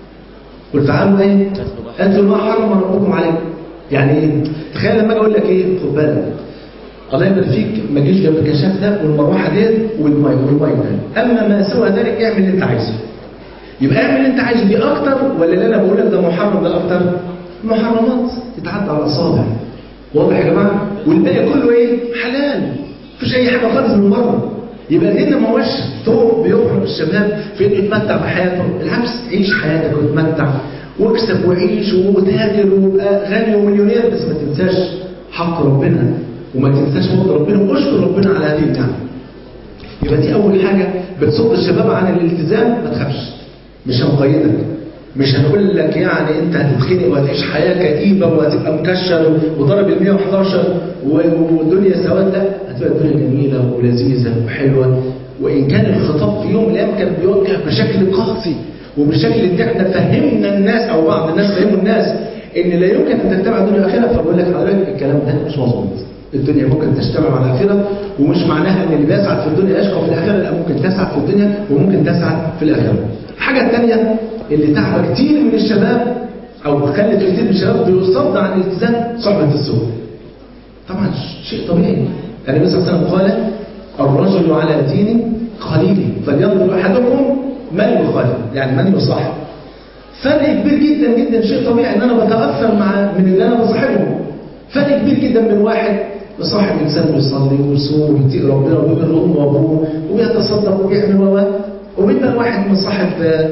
قل تعالوا ايه اتلوا ما حرم ربكم عليكم يعني ايه تخيل لما اجي اقول لك ايه خد بالك الله يبارك فيك ما تجيش جنب الكشاف ده والمروحه ديت والمايك والمايك ده اما ما سوى ذلك اعمل اللي انت عايزه يبقى اعمل اللي انت عايزه دي اكتر ولا اللي انا بقول لك ده محرم ده اكتر محرمات تتعدى على الاصابع واضح يا جماعه والباقي كله ايه حلال مفيش اي حاجه خالص من بره يبقى ديننا ما هوش طرق بيخرج الشباب في انه يتمتع بحياته بالعكس عيش حياتك وتمتع واكسب وعيش وتاجر وابقى غني ومليونير بس ما تنساش حق ربنا وما تنساش فضل ربنا واشكر ربنا على هذه النعمه يبقى دي اول حاجه بتصد الشباب عن الالتزام ما تخافش مش هنقيدك مش هنقول لك يعني انت هتتخنق وهتعيش حياه كئيبه وهتبقى مكشر وضرب ال 111 والدنيا سواد لا هتبقى الدنيا جميله ولذيذه وحلوه وان كان الخطاب في يوم من الايام كان بيوجه بشكل قاسي وبالشكل ان احنا فهمنا الناس او بعض الناس فهموا الناس ان لا يمكن ان تجتمع الدنيا والاخره فبقول لك حضرتك الكلام ده مش مظبوط الدنيا ممكن تجتمع مع الاخره ومش معناها ان اللي بيسعد في الدنيا يشقى في الاخره لا ممكن تسعد في الدنيا وممكن تسعد في الاخره الحاجه الثانيه اللي تعب كتير من الشباب او خلت كتير من الشباب بيصد عن الالتزام صحبه السوء طبعا شيء طبيعي النبي صلى الله عليه وسلم قال الرجل على دين خليله فلينظر احدكم من يخالف يعني من يصاحب فرق كبير جدا جدا شيء طبيعي ان انا بتاثر مع من اللي انا بصاحبهم فرق كبير جدا من واحد بصاحب انسان بيصلي ويصوم ويتقي ربنا وبيبر امه وابوه وبيتصدق وبيعمل و وبيبقى واحد مصاحب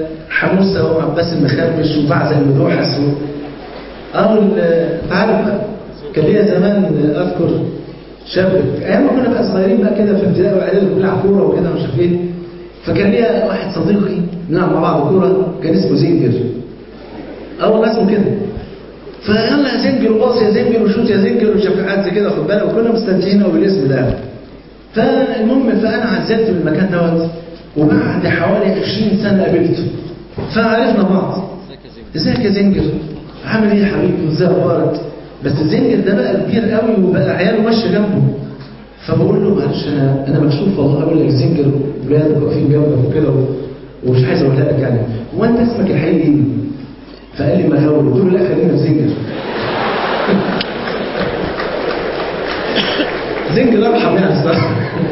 حموسه وعباس المخربش وبعزة المدوحس و... اه تعرف بقى كان ليا زمان اذكر شاب ايام ما كنا بقى صغيرين بقى كده في ابتدائي واعدادي بنلعب كوره وكده ومش عارف ايه فكان ليا واحد صديقي نلعب مع بعض كوره كان اسمه زنجر اه والله اسمه كده فيلا يا زنجر وباص يا زنجر وشوت يا زنجر وشفقات زي كده خد بالك وكنا مستمتعين قوي بالاسم ده فالمهم فانا عزلت من المكان دوت وبعد حوالي 20 سنه قابلته فعرفنا بعض ازيك يا زنجر عامل ايه يا حبيبي ازاي اخبارك بس الزنجر ده بقى كبير قوي وبقى عياله ماشيه جنبه فبقول له معلش انا انا مكسوف والله اقول لك زنجر ولادك واقفين جنبك وكده ومش عايز اقولها لك يعني هو انت اسمك الحقيقي ايه؟ فقال لي مغاور قلت له لا خلينا في زنجر زنجر ارحم يعني الصراحه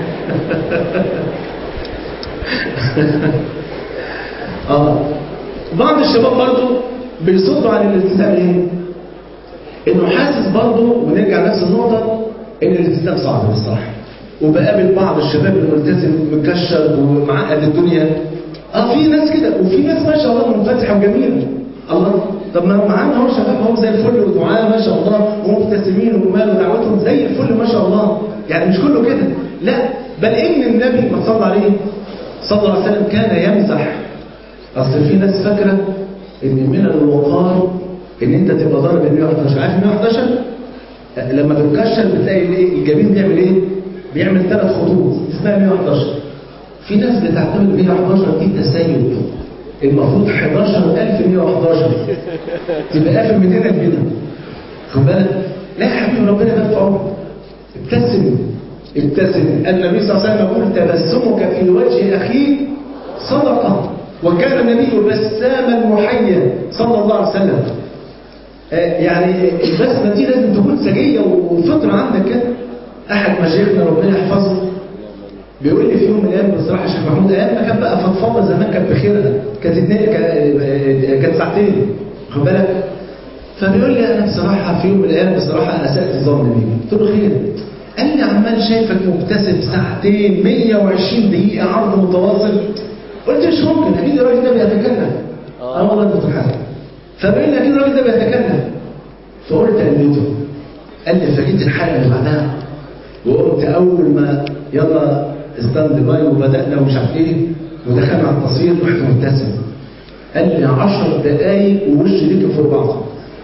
اه بعض الشباب برضو بيصدوا عن الالتزام ليه؟ انه حاسس برضو ونرجع لنفس النقطه ان الالتزام صعب بصراحه وبقابل بعض الشباب الملتزم مكشر ومعقد الدنيا اه في ناس كده وفي ناس ما شاء الله منفتحه وجميله الله طب ما معانا اهو شباب اهو زي الفل ودعاء ما شاء الله ومبتسمين وجمال ودعوتهم زي الفل ما شاء الله يعني مش كله كده لا بل ان النبي ما صلى عليه صلى الله عليه وسلم كان يمزح اصل في ناس فاكره ان من الوقار ان انت تبقى ضارب ال 111 عارف 111 لما تتكشر بتلاقي الايه الجبين بيعمل ايه بيعمل ثلاث خطوط اسمها 111 في ناس بتعتبر 111 دي تسيب المفروض 11111 تبقى قافل 200 كده خد بالك لا يا حبيبي ربنا يبارك في عمرك ابتسم ابتسم النبي صلى الله عليه وسلم يقول تبسمك في وجه اخيك صدقه وكان النبي بساما محيا صلى الله عليه وسلم آه يعني البسمه دي لازم تكون سجيه وفطره عندك كده احد مشايخنا ربنا يحفظه بيقول لي في يوم من الايام بصراحه الشيخ محمود ايام ما كان بقى فضفاضه زمان كانت بخيرها كانت اتنين كانت ساعتين واخد بالك فبيقول لي انا بصراحه في يوم من الايام بصراحه انا اسات الظن بيه قلت له خير قال لي عمال شايفك مبتسم ساعتين 120 دقيقه عرض متواصل قلت مش ممكن اكيد الراجل ده بيتكلم اه والله انت بتضحك فبيقول لي اكيد الراجل ده بيتكلم فقلت قلته قال لي فجيت الحلقه اللي بعدها وقمت اول ما يلا ستاند باي وبدانا ومش عارف ايه ودخلنا على التصوير رحت مبتسم قال لي 10 دقايق ووشي ليك فوق بعض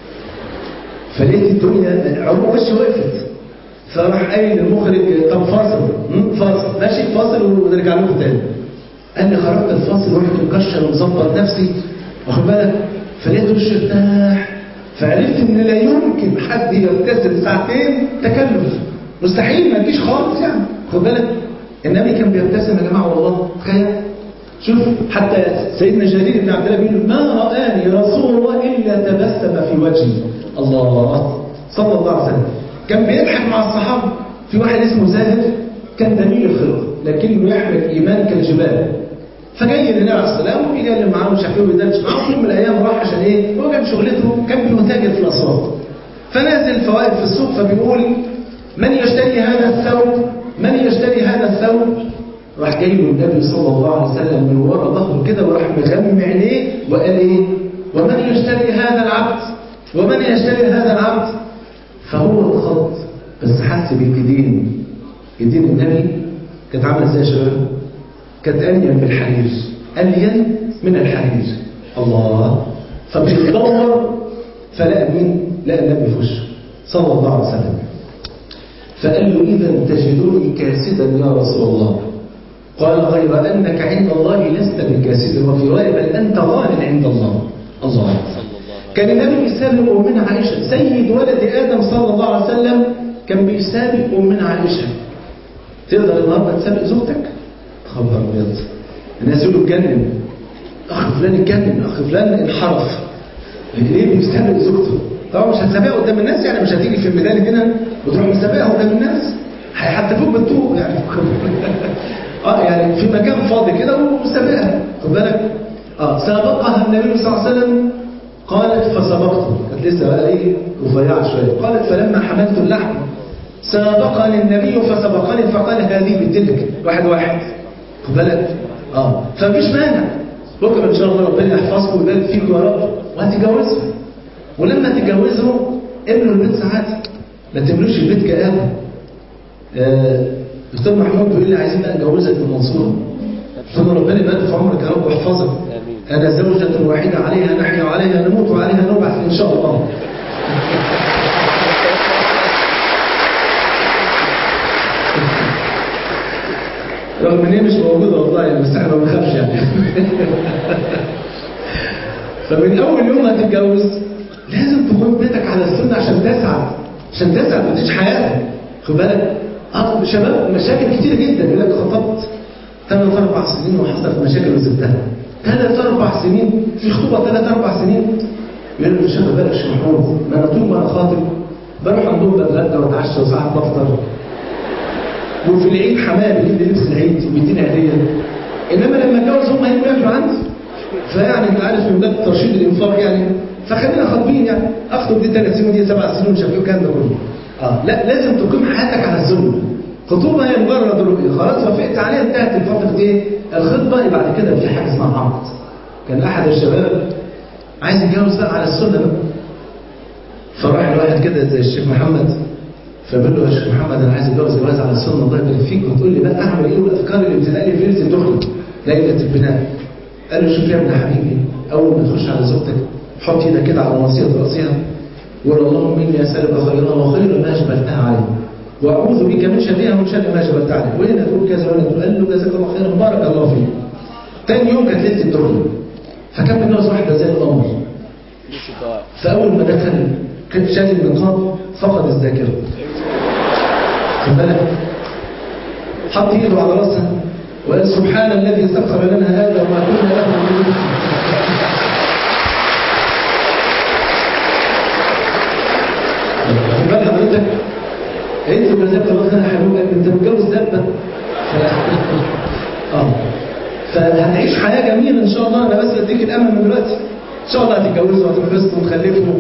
فلقيت الدنيا عروق وشي وقفت فراح قايل للمخرج طب فاصل فاصل ماشي فاصل ونرجع لكم تاني قال لي خرجت الفاصل ورحت مكشر ومظبط نفسي واخد بالك فلقيت وشي ارتاح فعرفت ان لا يمكن حد يبتسم ساعتين تكلف مستحيل ما تجيش خالص يعني خد بالك النبي كان بيبتسم يا جماعه والله تخيل شوف حتى سيدنا جرير بن عبد الله بيقول ما رآني رسول الله إلا تبسم في وجهي الله صلى الله عليه وسلم كان بيضحك مع الصحابة في واحد اسمه زاهد كان دليل الخلق لكنه يحمل إيمان كالجبال فجاي للنبي عليه السلام وبيتكلم معاه ومش عارف ايه وبيدردش معاه في يوم من الايام راح عشان ايه؟ هو كان شغلته كان بيتاجر في الاسواق فنازل فوائد في السوق فبيقول من يشتري هذا الثوب؟ من يشتري هذا الثوب؟ راح جاي له النبي صلى الله عليه وسلم من ورا ظهره كده وراح مغمى عينيه وقال ايه؟ ومن يشتري هذا العبد؟ ومن يشتري هذا العبد؟ فهو اتخض بس حس بالايدين ايدين النبي كانت عامله ازاي يا شباب؟ كانت الين من الحرير الين من الحرير الله فبيدور فلقى مين؟ لقى النبي في وشه صلى الله عليه وسلم فقال له اذا تجدني كاسدا يا رسول الله قال غير أنك عند الله لست بكاسد وفي رواية بل أنت غال عند الله الله كان النبي بيسابق أمنا عائشة سيد ولد آدم صلى الله عليه وسلم كان بيسابق أمنا عائشة تقدر النهارده تسابق زوجتك خبر أبيض الناس يقولوا اتجنن أخ فلان اتجنن أخ فلان انحرف ليه بيسابق زوجته طبعا مش هتسابقها قدام الناس يعني مش هتيجي في الميدان هنا وتروح مسابقها قدام الناس هيحتفوك بالطوق يعني اه يعني في مكان فاضي كده وسابقها خد بالك اه سابقها النبي صلى الله عليه وسلم قالت فسبقته كانت لسه بقى ايه رفيعه شويه قالت فلما حملت اللحم سابقني النبي فسبقني فقال هذه بتلك واحد واحد خد بالك اه فمفيش مانع بكره ان شاء الله ربنا يحفظكم ويبارك فيكم يا رب وهتتجوزوا ولما تتجوزوا ابنوا البيت ساعات ما تملوش البيت كآبه آه دكتور محمود بيقول لي عايزين بقى نجوزك في المنصوره قلت له ربنا يبارك في عمرك يا رب واحفظك آمين. انا زوجة واحدة عليها نحيا وعليها نموت وعليها نبعث ان شاء الله رغم ان هي مش موجودة والله يعني بس احنا ما بنخافش يعني فمن اول يوم هتتجوز لازم تقوم بيتك على السنة عشان تسعد عشان تسعد وتعيش حياتك خد بالك اه شباب مشاكل كتير جدا يقول لك خطبت ثلاث اربع سنين وحصلت مشاكل وسبتها ثلاث اربع سنين في خطوبه ثلاث اربع سنين يقول له مش واخد بالك يا شيخ محمود ما انا طول ما انا خاطب بروح عندهم بتغدى واتعشى وساعات بفطر وفي العيد حماية بيجيب لي لبس العيد وبيديني هديه انما لما اتجوز هم هيجوا ياكلوا عندي فيعني انت عارف من باب ترشيد الانفاق يعني فخلينا خاطبين يعني اخطب دي ثلاث سنين ودي سبع سنين ومش عارف ايه والكلام ده كله اه لا لازم تقيم حياتك على السنه خطوبه هي مجرد رؤيه خلاص وافقت عليها انتهت الفتره ايه الخطبه بعد كده في حاجه اسمها عقد كان احد الشباب عايز يتجوز بقى على السنه بقى فراح الواحد كده زي الشيخ محمد فبقول له يا شيخ محمد انا عايز اتجوز جواز على السنه الله يبارك فيك وتقول لي بقى اعمل ايه والافكار اللي بتلاقي في ليله الدخل ليله البناء قال له شوف يا ابن حبيبي اول ما تخش على زوجتك حط ايدك كده على ناصيه راسها وقول اللهم اني اسالك خيرها وخير ما جبلتها عليه واعوذ بك من شرها ومن شر ما جبلت عليه وهنا تقول كذا وهنا تقول قال له جزاك الله خيرا بارك الله فيك تاني يوم كانت ليله الدخل فكان متجوز واحده زي القمر لسه الدعاء فاول ما دخل كان شال النقاب فقد الذاكره خد بالك حط ايده على راسها وقال سبحان الذي سخر لنا هذا وما كنا له مقرنين. خد بالك حضرتك انت جزاك الله خير يا حبيبي انت متجوز دبه اه فهتعيش حياه جميله ان شاء الله انا بس اديك الامل من دلوقتي ان شاء الله هتتجوزوا وهتنبسطوا وتخلفوا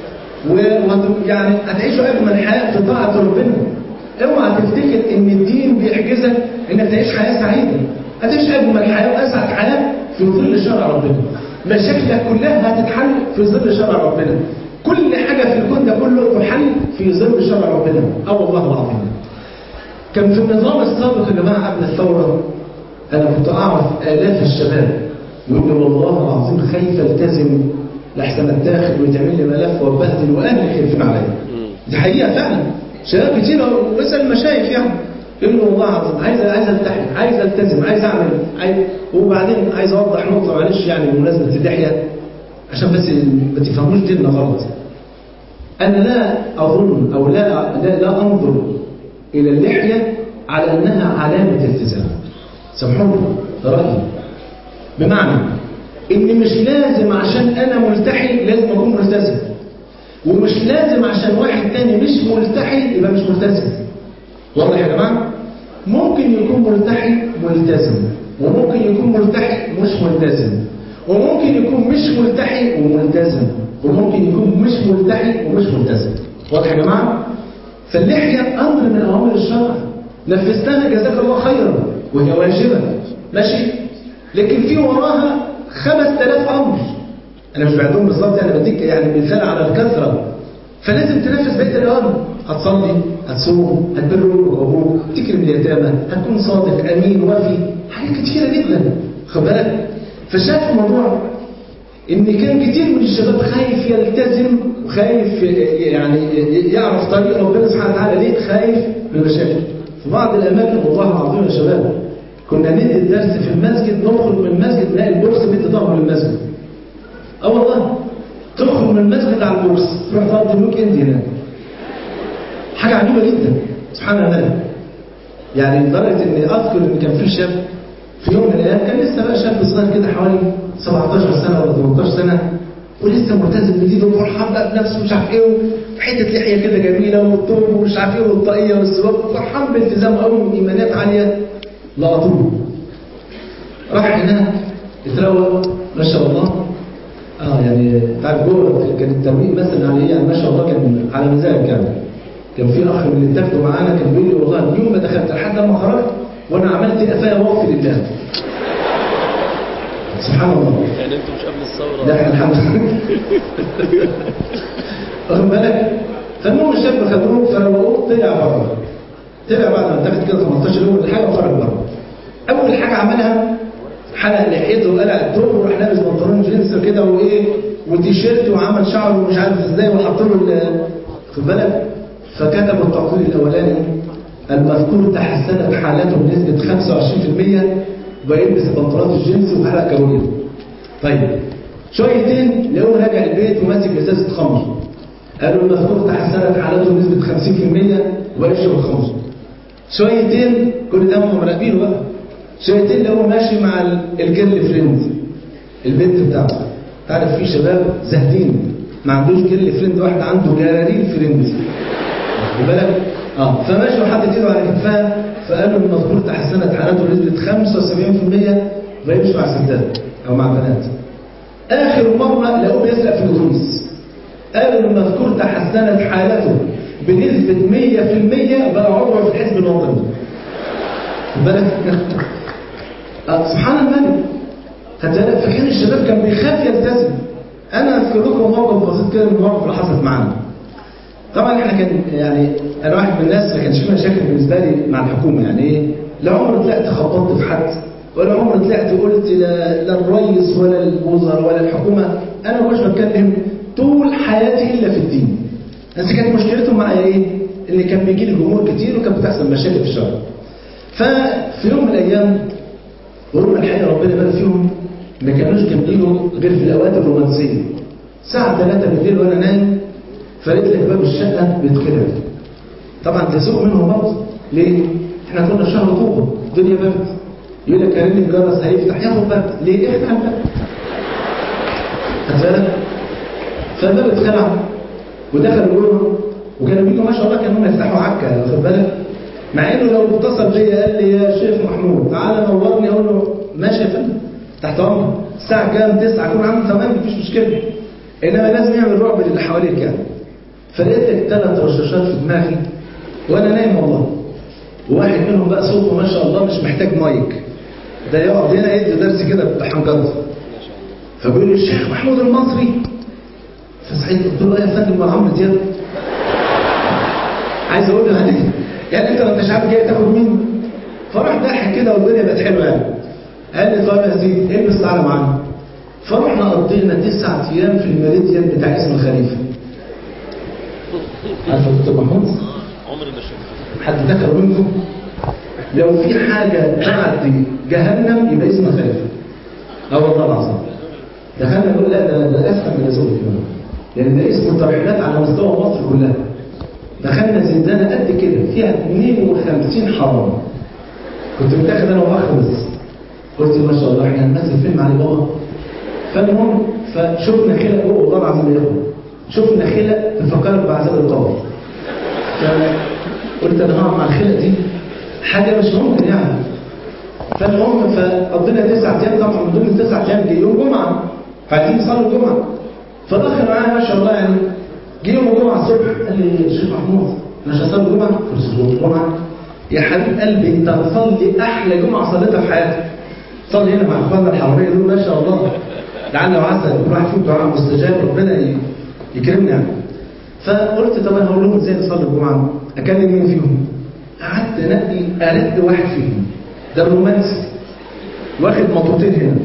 و- يعني هتعيشوا اجمل حياه في طاعه ربنا اوعى تفتكر ان الدين بيحجزك انك تعيش حياه سعيده هتعيش اجمل حياه واسعد حياه في ظل شرع ربنا مشاكلك كلها هتتحل في ظل شرع ربنا كل حاجه في الكون ده كله تحل في ظل شرع ربنا اه والله العظيم كان في النظام السابق يا جماعه قبل الثوره انا كنت اعرف الاف الشباب يقول لي والله العظيم خايف التزم لحسن اتاخد ويتعمل لي ملف واتبهدل واهلي خايفين عليا دي حقيقه فعلا شباب كتير واسال المشايخ يعني يقول له والله العظيم عايز عايز التحم عايز التزم عايز اعمل عايز وبعدين عايز اوضح نقطه معلش يعني بمناسبه اللحيه عشان بس ما تفهموش ديننا غلط انا لا اظن او لا لا, لا انظر الى اللحيه على انها علامه التزام سامحوني ده رايي بمعنى ان مش لازم عشان انا ملتحي لازم اكون ملتزم ومش لازم عشان واحد تاني مش ملتحي يبقى مش ملتزم واضح يا جماعه ممكن يكون ملتحي ملتزم وممكن يكون ملتحي مش ملتزم وممكن يكون مش ملتحي وملتزم وممكن يكون مش ملتحي ومش ملتزم واضح يا جماعه فاللحيه امر من اوامر الشرع نفذتها جزاك الله خيرا وهي واجبه ماشي لكن في وراها 5000 امر انا مش بعدهم بالظبط انا بديك يعني مثال على الكثره فلازم تنفذ بقيه الاوامر هتصلي هتصوم هتبر امك وابوك تكرم اليتامى هتكون صادق امين وفي حاجات كتيره جدا خد بالك فشاف الموضوع ان كان كتير من الشباب خايف يلتزم وخايف يعني يعرف طريق ربنا سبحانه وتعالى ليه خايف من المشاكل في بعض الاماكن والله العظيم يا شباب كنا ندي الدرس في المسجد نخرج من المسجد نلاقي البوكس بيت ظهر للمسجد اه والله تخرج من المسجد على البوكس تروح تقضي الويك اند هناك حاجه عجيبه جدا سبحان الله يعني لدرجه ان اذكر ان كان في شاب في يوم من الايام كان لسه بقى شاب صغير كده حوالي 17 سنه ولا 18 سنه ولسه ملتزم جديد وفرحان بقى بنفسه مش عارف ايه وحته لحيه كده جميله والطوب ومش عارف ايه والطاقيه والسواك وفرحان بالتزامه قوي وايمانيات عاليه لقطوه راح هناك اتروق ما شاء الله اه يعني تعرف جوه كان الترويق مثلا على ايه يعني ما شاء الله كان على مزاج كامل كان في اخ من اللي اتفقوا معانا كان بيقول لي والله من يوم ما دخلت لحد ما خرجت وانا عملت قفايا وقف لله سبحان الله يعني انتوا مش قبل الثوره لا احنا الحمد لله واخد بالك فالمهم الشاب خدوه فروقوه طلع بره طلع بعد ما اتاخد كده 18 يوم ولا حاجه وخرج بره اول حاجه عملها حلق لحيته وقلع التوب وراح لابس بنطلون جينز كده وايه وتيشيرت وعمل شعره مش عارف ازاي وحط له ال- خد بالك فكتب التقرير الاولاني المذكور تحسنت حالته بنسبه 25% ويلبس بنطلونات الجينز وحلق كابوريا طيب شويتين لقوه راجع البيت وماسك ازازه خمر قالوا المذكور تحسنت حالته بنسبه 50% ويشرب الخمر شويتين كل ده هم مراقبينه بقى شويتين لقوه ماشي مع ال- الجيرل فريند البنت بتاعته تعرف في شباب زاهدين ما عندوش جيرل فريند واحد عنده جراريل فريند خد بالك اه فماشي وحاطط ايده على كتفها فقالوا المذكور تحسنت حالته بنسبه 75% ويمشي مع ستات او مع بنات اخر مره لقوه بيسرق في الاتوبيس قالوا المذكور تحسنت حالته بنسبه 100% بقى عضو في الحزب الوطني خد بالك آه، سبحان الملك خد بالك فكان الشباب كان بيخاف يلتزم انا اذكر لكم موقف بسيط كده من المواقف اللي حصلت معانا طبعا احنا كان يعني انا واحد من الناس ما كانش في مشاكل بالنسبه لي مع الحكومه يعني ايه لا عمري طلعت خبطت في حد ولا عمري طلعت قلت لا, لا الرئيس ولا الوزراء ولا الحكومه انا ما كنتش بتكلم طول حياتي الا في الدين بس كانت مشكلتهم معايا ايه؟ ان كان بيجي لي جمهور كتير وكانت بتحصل مشاكل في الشارع ففي يوم من الايام وهم الحقيقه ربنا يبارك فيهم ما كانوش كانوا بيجوا غير في الاوقات الرومانسيه الساعه 3 بالليل وانا نايم فلقيت لك باب الشقه بيتخلع طبعا تسوق منهم برضه ليه؟ احنا كنا في شهر طوبه الدنيا برد يقول لك كريم الجرس هيفتح ياخد برد ليه؟ افتح الباب خد بالك؟ فالباب اتخلع ودخل جوه وكانوا بيجوا ما شاء الله كانوا يفتحوا عكه واخد بالك؟ مع انه لو اتصل بيا قال لي يا شيخ محمود تعالى نورني اقول له ماشي يا فندم تحت امرك الساعه كام 9 اكون عامل تمام مفيش مشكله انما لازم يعمل رعب للي حواليك يعني فلقيت لك ثلاث رشاشات في دماغي وانا نايم والله وواحد منهم بقى صوته ما شاء الله مش محتاج مايك ده يقعد هنا يدي درس كده بحنجرته فبيقول لي الشيخ محمود المصري فصحيت قلت له يا فندم ما عمرو دياب عايز اقول له يعني يعني انت ما انتش عارف جاي تاخد مين فراح ضاحك كده والدنيا بقت حلوه يعني قال لي طيب يا سيدي البس تعالى معانا فرحنا قضينا تسعة ايام في الميريديان بتاع اسم الخليفه عارف يا دكتور محمود عمري ما شفته حد ذكر منكم لو في حاجه بعد جهنم يبقى اسم الخليفه اه والله العظيم دخلنا نقول لا ده ده افهم من يسوع كمان لان ده اسم الترحيلات على مستوى مصر كلها دخلنا زنزانه قد كده فيها 52 حرام كنت متاخد انا واخ بس قلت ما شاء الله احنا هنمثل فيلم علي بابا فالمهم فشفنا خلق جوه والله العظيم يا اخوان شفنا خلق تفكرك بعذاب القبر فقلت انا هقعد مع الخلق دي حاجه مش ممكن يعني فالمهم فقضينا تسع ايام طبعا من ضمن التسع ايام جه يوم جمعه فعايزين نصلي الجمعه فالاخ معايا ما شاء الله يعني جه يوم الجمعه الصبح قال لي يا شيخ محمود انا مش هصلي الجمعه قلت له الجمعه يا حبيب قلبي انت هتصلي احلى جمعه صليتها في حياتك صلي هنا مع اخواننا الحواريه دول ما شاء الله لعل وعسى كل واحد فيهم دعاء مستجاب ربنا ي- يكرمنا يعني فقلت طب انا هقول لهم ازاي نصلي الجمعه اكلم مين فيهم قعدت انقي ألد واحد فيهم ده الرومانسي واخد مطوطين هنا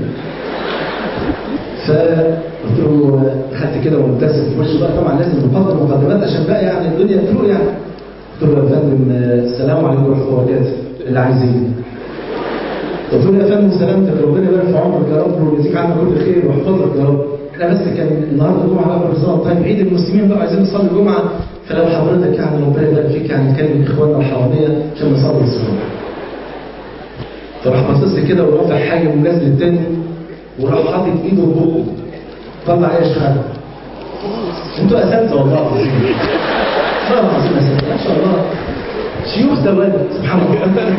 فقلت له خدت كده ومبتسم في وشه بقى طبعا لازم نحضر مقدمات عشان بقى يعني الدنيا تروق يعني قلت له يا فندم آه، السلام عليكم ورحمه الله وبركاته اللي عايزين قلت له يا فندم سلامتك ربنا يبارك في عمرك يا رب ويجزيك عنا كل خير ويحفظك يا رب احنا بس كان النهارده الجمعه بقى كل سنه وأنت طيب عيد المسلمين بقى عايزين نصلي الجمعه فلو حضرتك يعني ربنا يبارك فيك يعني نكلم اخواننا الحراميه عشان نصلي الصلاه فراح باصص لي كده ورافع حاجه من الناس للتاني وراح حاطط ايده في بقه طلع ايه شهاده انتوا اساتذه والله العظيم والله العظيم اساتذه ما شاء الله شيوخ زمان سبحان الله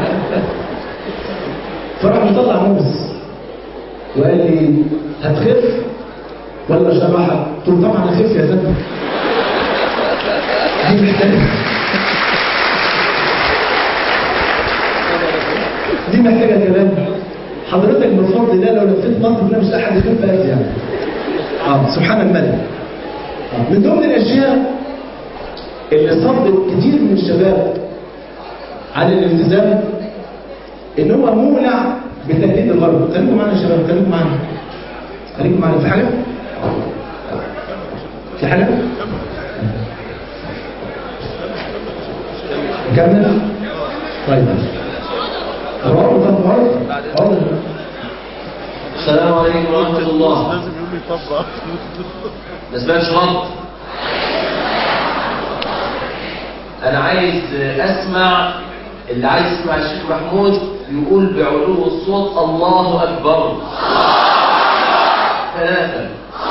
فراح مطلع موز وقال لي هتخف ولا شرحك؟ قلت له طبعا اخف يا زلمه دي محتاجه دي محتاجه كلام حضرتك بفضل الله لو لفيت مصر كلها مش لاقي حد يخف قد يعني اه سبحان الملك آه. من ضمن الاشياء اللي صدت كتير من الشباب عن الالتزام ان هو مولع بتجديد الغرب خليكم معانا يا شباب خليكم معانا خليكم معانا في حاجه في حاجه نكمل طيب اقعدوا طب اقعدوا اقعدوا السلام عليكم ورحمة الله ما سمعتش رد أنا عايز أسمع اللي عايز يسمع الشيخ محمود يقول بعلو الصوت الله أكبر ثلاثة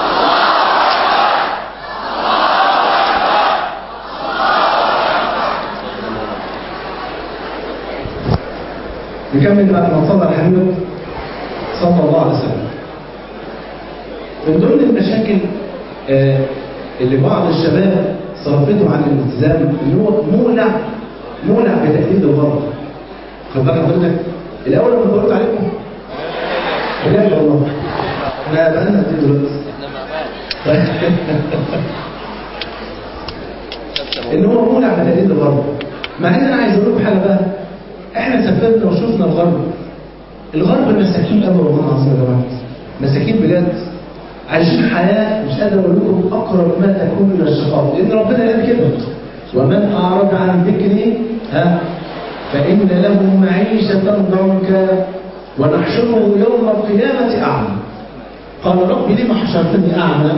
نكمل بعد ما صلى الحبيب صلى الله عليه وسلم من ضمن المشاكل آه، اللي بعض الشباب صرفته عن الالتزام ان هو مولع مولع بتأكيد الغرض خد بالك حضرتك الاول لما برد عليكم بجد والله احنا بقالنا كتير دلوقتي ان هو مولع بتأكيد الغرض مع ان انا عايز اقول لكم حاجه بقى احنا سافرنا وشفنا الغرب الغرب مساكين قوي والله العظيم يا جماعه مساكين بجد عايشين حياه مش قادر اقول لكم اقرب ما تكون الى الشقاء لان ربنا قال كده ومن اعرض عن ذكري ها فان له معيشه ضنكا ونحشره يوم القيامه اعمى قال رب لم حشرتني اعمى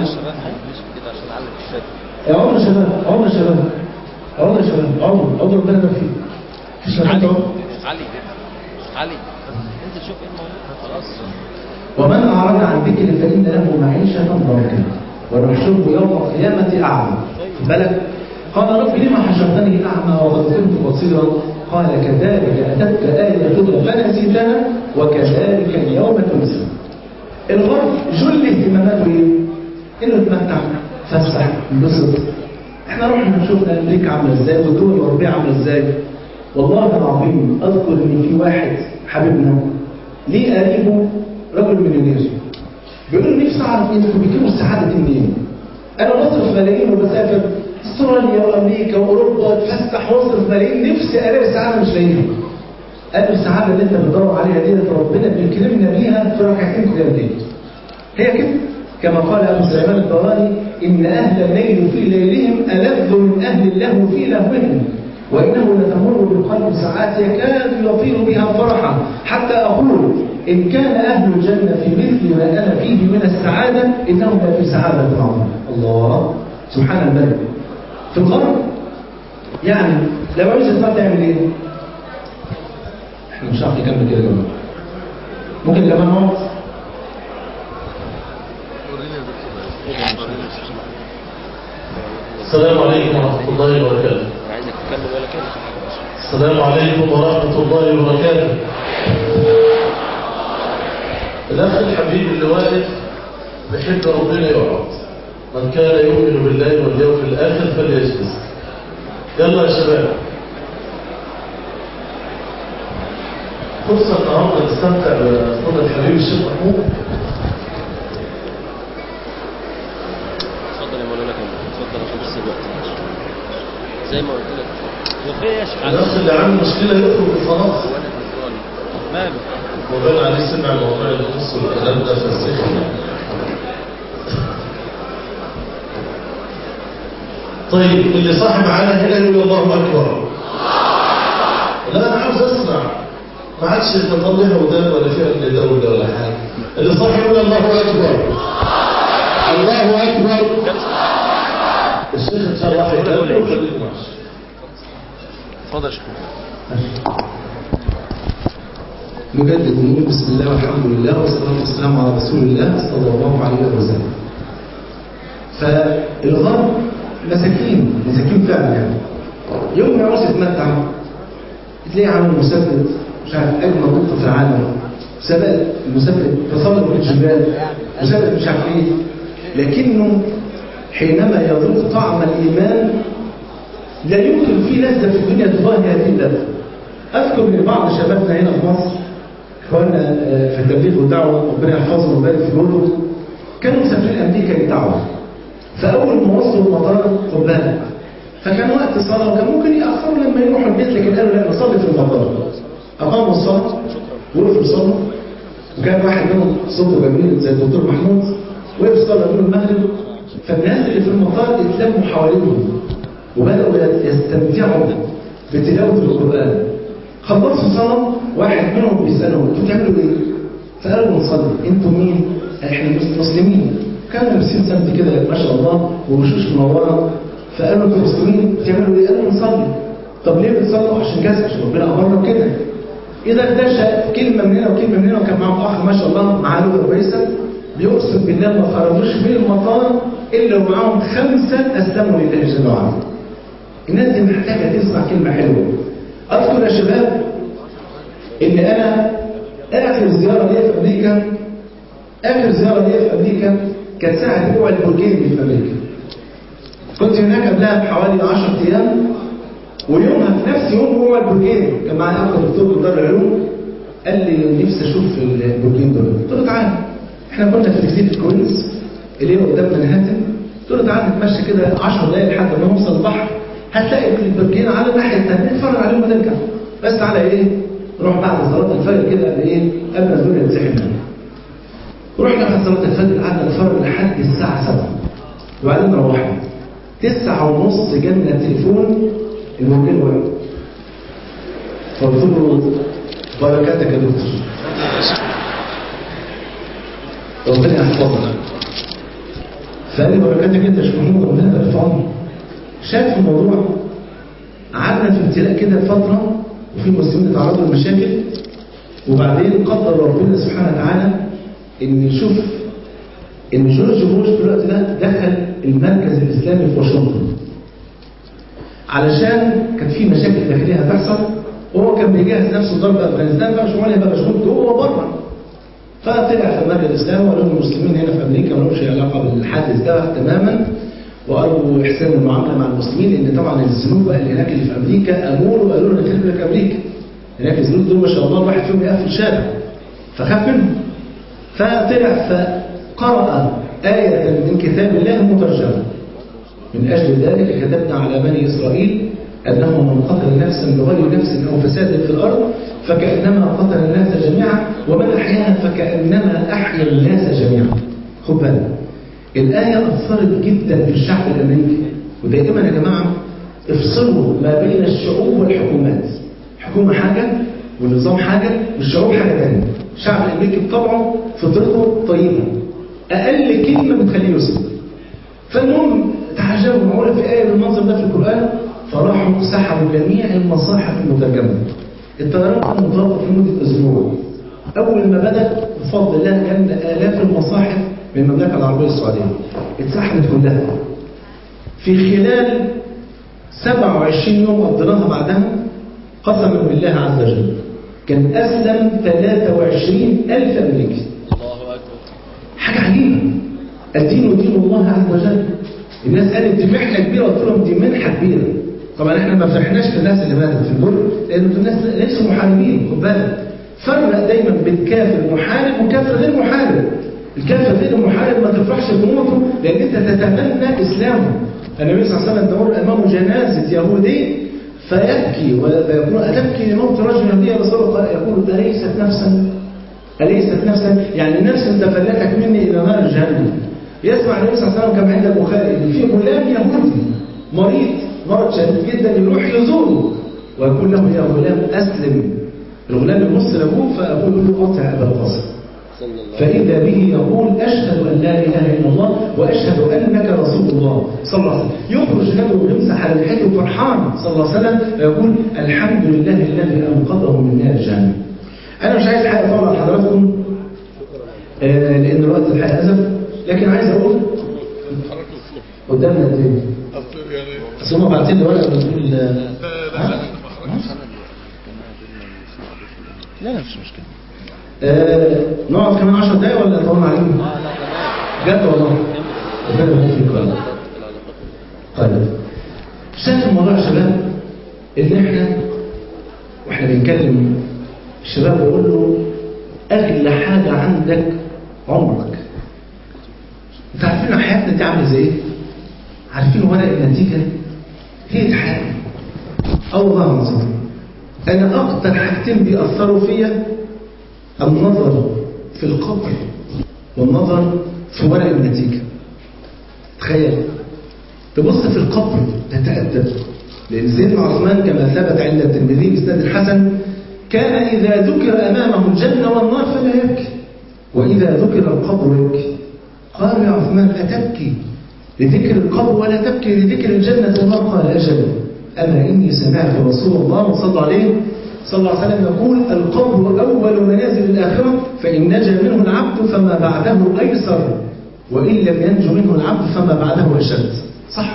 يا عمر يا شباب عمر يا شباب عمر يا شباب عمر عمر ربنا يبارك فيك مفيش مكان تقعد علي علي انت شوف ايه الموضوع خلاص ومن أعرض عن ذكر فإن له معيشة ضنكا ونحشره يوم القيامة أعمى خد بالك قال رب لما حشرتني أعمى وقد كنت بصيرا قال كذلك أتتك آياتنا فنسيتها وكذلك اليوم تنسى الغرب جل اهتماماته ايه؟ انه يتمتع فسح انبسط احنا رحنا شفنا امريكا عامله ازاي والدول الاوروبيه عامله ازاي والله العظيم اذكر ان في واحد حبيبنا ليه قريبه رجل مليونير بيقول له نفسي اعرف انتوا بتجيبوا السعاده دي منين؟ انا بصرف ملايين وبسافر استراليا وامريكا واوروبا اتفسح واصرف ملايين نفسي الاقي السعاده مش لاقيها. قال له السعاده اللي انت بتدور عليها دي ربنا بيكرمنا بيها في ركعتين قيام الليل. هي كده كما قال ابو سليمان الدوراني ان اهل الليل في ليلهم الذ من اهل اللهو في لهوهم وإنه لتمر بالقلب ساعات يكاد يطير بها فرحا حتى أقول إن كان أهل الجنة في مثل ما أنا فيه من السعادة إنهم لفي سعادة عظيمة الله سبحان الملك في الغرب يعني لو عايز الفرد تعمل إيه؟ إحنا مش عارف نكمل كده يا جماعة ممكن يا جماعة نقعد السلام عليكم ورحمة الله وبركاته انا عايزك تتكلم ولا كده السلام عليكم ورحمة الله وبركاته الأخ الحبيب اللي واقف بيحب ربنا يقعد من كان يؤمن بالله واليوم الآخر فليجلس يلا يا شباب فرصة النهارده نستمتع بفضل الحبيب الشيخ محمود اتفضل يا مولانا كمل اتفضل عشان بس الوقت زي ما قلت لك وفي يا شيخ الأخ اللي عنده مشكلة يخرج خلاص وانا فكران ماله وبان عليه سمع موضوع القدس والكلام ده فسخن طيب اللي صاحب معانا هنا يقول الله اكبر لا انا عاوز اسمع ما عادش تطلع ودان ولا فيها اللي دوله ولا حاجه اللي صاحب يقول الله اكبر الله اكبر الشيخ ان شاء الله هيتكلم وخليكم معاه اتفضل يا شيخ نجدد ونقول بسم الله والحمد لله والصلاة والسلام على رسول الله صلى الله عليه وسلم فالغرب مساكين مساكين فعلا يعني يوم ما عاوز يتمتع تلاقيه عامل مسدد مش عارف اجمل نقطه في العالم سبق المسدد تسلق الجبال مسدد مش عارف ايه لكنه حينما يذوق طعم الايمان لا يمكن في لذه في الدنيا تضاهي هذه اللذه اذكر ان بعض شبابنا هنا في مصر اخواننا آه، في التبليغ والدعوه ربنا يحفظهم ويبارك في جهدهم كانوا مسافرين امريكا للدعوه فاول ما وصلوا المطار خد بالك فكان وقت صلاه وكان ممكن ياخروا لما يروحوا البيت لكن قالوا لا نصلي في المطار اقاموا الصلاه وقفوا يصلوا وكان واحد منهم صوته جميل زي الدكتور محمود وقف صلى يوم المغرب فالناس اللي في المطار اتلموا حواليهم وبدأوا يستمتعوا بتلاوة القرآن خلصوا صلاة واحد منهم بيسألهم انتوا بتعملوا ايه؟ فقالوا بنصلي انتوا مين؟ احنا مسلمين كانوا لابسين سمت كده ما شاء الله ووشوش منوره فقالوا انتوا مسلمين بتعملوا ايه؟ قالوا بنصلي طب ليه بتصلوا؟ عشان كذا عشان ربنا امرنا كده اذا ده شاء كلمه من هنا وكلمه من هنا وكان معاهم اخ ما شاء الله معاه لغه كويسه بيقسم بالله ما خرجوش من المطار الا ومعاهم خمسه اسلموا لله جل وعلا الناس دي محتاجه تسمع كلمه حلوه اذكر يا شباب ان انا اخر زياره ليا في امريكا اخر زياره ليا في امريكا كانت ساعه رجوع البرجيني في امريكا كنت هناك قبلها بحوالي 10 ايام ويومها في نفس يوم رجوع البرجيني كان معايا اخ دكتور في دار العلوم قال لي نفسي اشوف البرجين دول قلت له تعالى احنا كنا في جزيره الكوينز اللي هي قدام منهاتن قلت له تعالى نتمشى كده 10 دقايق لحد ما نوصل البحر هتلاقي البرجين على الناحيه الثانيه نتفرج عليهم ونرجع بس على ايه؟ نروح بعد صلاه الفجر كده قبل ايه؟ قبل ما الدنيا تزحم رحنا بعد صلاه الفجر قعدنا نتفرج لحد الساعه 7 وبعدين روحنا تسعة ونص جالنا تليفون البرجين وقع فقلت له بركاتك يا دكتور ربنا يحفظك فقال لي بركاتك انت يا شيخ محمود ربنا يبارك في عمرك شاف الموضوع قعدنا في ابتلاء كده فتره وفي مسلمين اتعرضوا لمشاكل وبعدين قدر ربنا سبحانه وتعالى ان يشوف ان جورج بوش في الوقت ده دخل المركز الاسلامي في واشنطن علشان كانت في مشاكل داخليه هتحصل وهو كان بيجهز نفسه ضرب افغانستان فمش معنى يبقى مشغول جوه وبره فطلع في المركز الاسلامي وقال لهم المسلمين هنا في امريكا ما لهمش علاقه بالحادث ده تماما وقالوا احسان المعامله مع المسلمين لان طبعا الذنوب بقى اللي هناك اللي في امريكا امور وقالوا له نخرب لك امريكا هناك الذنوب دول ما شاء الله الواحد فيهم يقفل شارع فخاف منهم فطلع فقرأ آية من كتاب الله مترجمة من أجل ذلك كتبنا على بني إسرائيل أنه من قتل نفسا بغير نفس أو فساد في الأرض فكأنما قتل الناس جميعا ومن أحياها فكأنما أحيا الناس جميعا خد بالك الآية أثرت جدا في الشعب الأمريكي ودائما يا جماعة افصلوا ما بين الشعوب والحكومات حكومة حاجة والنظام حاجة والشعوب حاجة ثانيه الشعب الأمريكي بطبعه فطرته طيبة أقل كلمة بتخليه يسلم فالمهم تعجبوا معقولة في آية بالمنظر ده في القرآن فراحوا سحبوا جميع المصاحف المترجمة الطيران كان متوقف لمدة أسبوع أول ما بدأ بفضل الله كان آلاف المصاحف من المملكة العربية السعودية اتسحبت كلها في خلال 27 يوم قضيناها بعدها قسما بالله عز وجل كان أسلم 23 ألف أمريكي الله أكبر حاجة عجيبة الدين دين الله عز وجل الناس قالت دي محنة كبيرة قلت لهم دي منحة كبيرة طبعا احنا ما فرحناش بالناس اللي ماتت في البر لان الناس ليسوا محاربين خد بالك فرق دايما بين كافر محارب وكافر غير محارب الكافر غير المحارب ما تفرحش بموته لان انت تتمنى اسلامه النبي صلى الله عليه وسلم تمر امامه جنازه يهودي فيبكي ويقول اتبكي لموت رجل يهودي يا رسول الله يقول اليست نفسا اليست نفسا يعني نفس تفلتك مني الى نار جهنم يسمع النبي صلى الله عليه وسلم كما عند البخاري ان في غلام يهودي مريض مرض شديد جدا يروح يزوره ويقول له يا غلام اسلم الغلام يبص لابوه فابوه يقول له اطع ابا القاسم صلى الله فإذا به يقول أشهد أن لا إله إلا الله وأشهد أنك رسول الله صلى الله عليه وسلم يخرج له ويمسح على لحيته فرحان صلى الله عليه وسلم ويقول الحمد لله الذي أنقذه من نار جهنم أنا مش عايز حاجة طبعا حضراتكم آه لأن الوقت الحقيقة أزف لكن عايز أقول قدامنا قد إيه؟ بس هم باعتين لي ورقة بتقول ها؟ لا لا مش مشكلة آه نقعد كمان 10 دقايق ولا نطول عليهم؟ بجد والله ربنا يبارك فيك والله طيب شايف الموضوع يا شباب ان احنا واحنا بنتكلم الشباب بقول له اغلى حاجه عندك عمرك انت عارفين حياتنا دي عامله زي ايه؟ عارفين ورق النتيجه هي الحياه اه والله العظيم انا اكتر حاجتين بيأثروا فيا النظر في القبر والنظر في ورق النتيجة تخيل تبص في القبر تتأدب لأن سيدنا عثمان كما ثبت عند الترمذي بإسناد الحسن كان إذا ذكر أمامه الجنة والنار فلا يبكي وإذا ذكر القبر يبكي قال يا عثمان أتبكي لذكر القبر ولا تبكي لذكر الجنة والنار قال أجل أما إني سمعت رسول الله صلى الله عليه صلى الله عليه وسلم يقول القبر أول منازل الآخرة فإن نجا منه العبد فما بعده أيسر وإن لم ينجو منه العبد فما بعده أشد صح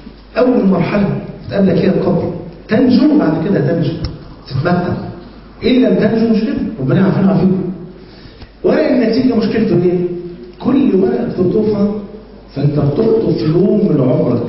أول مرحلة تقابلك هي القبر تنجو بعد كده تنجو تتمتع إن لم تنجو مشكلة ربنا يعافينا ويعافيكم ورق النتيجة مشكلته إيه؟ كل ورقة تطوفها فأنت بتقطف يوم من عمرك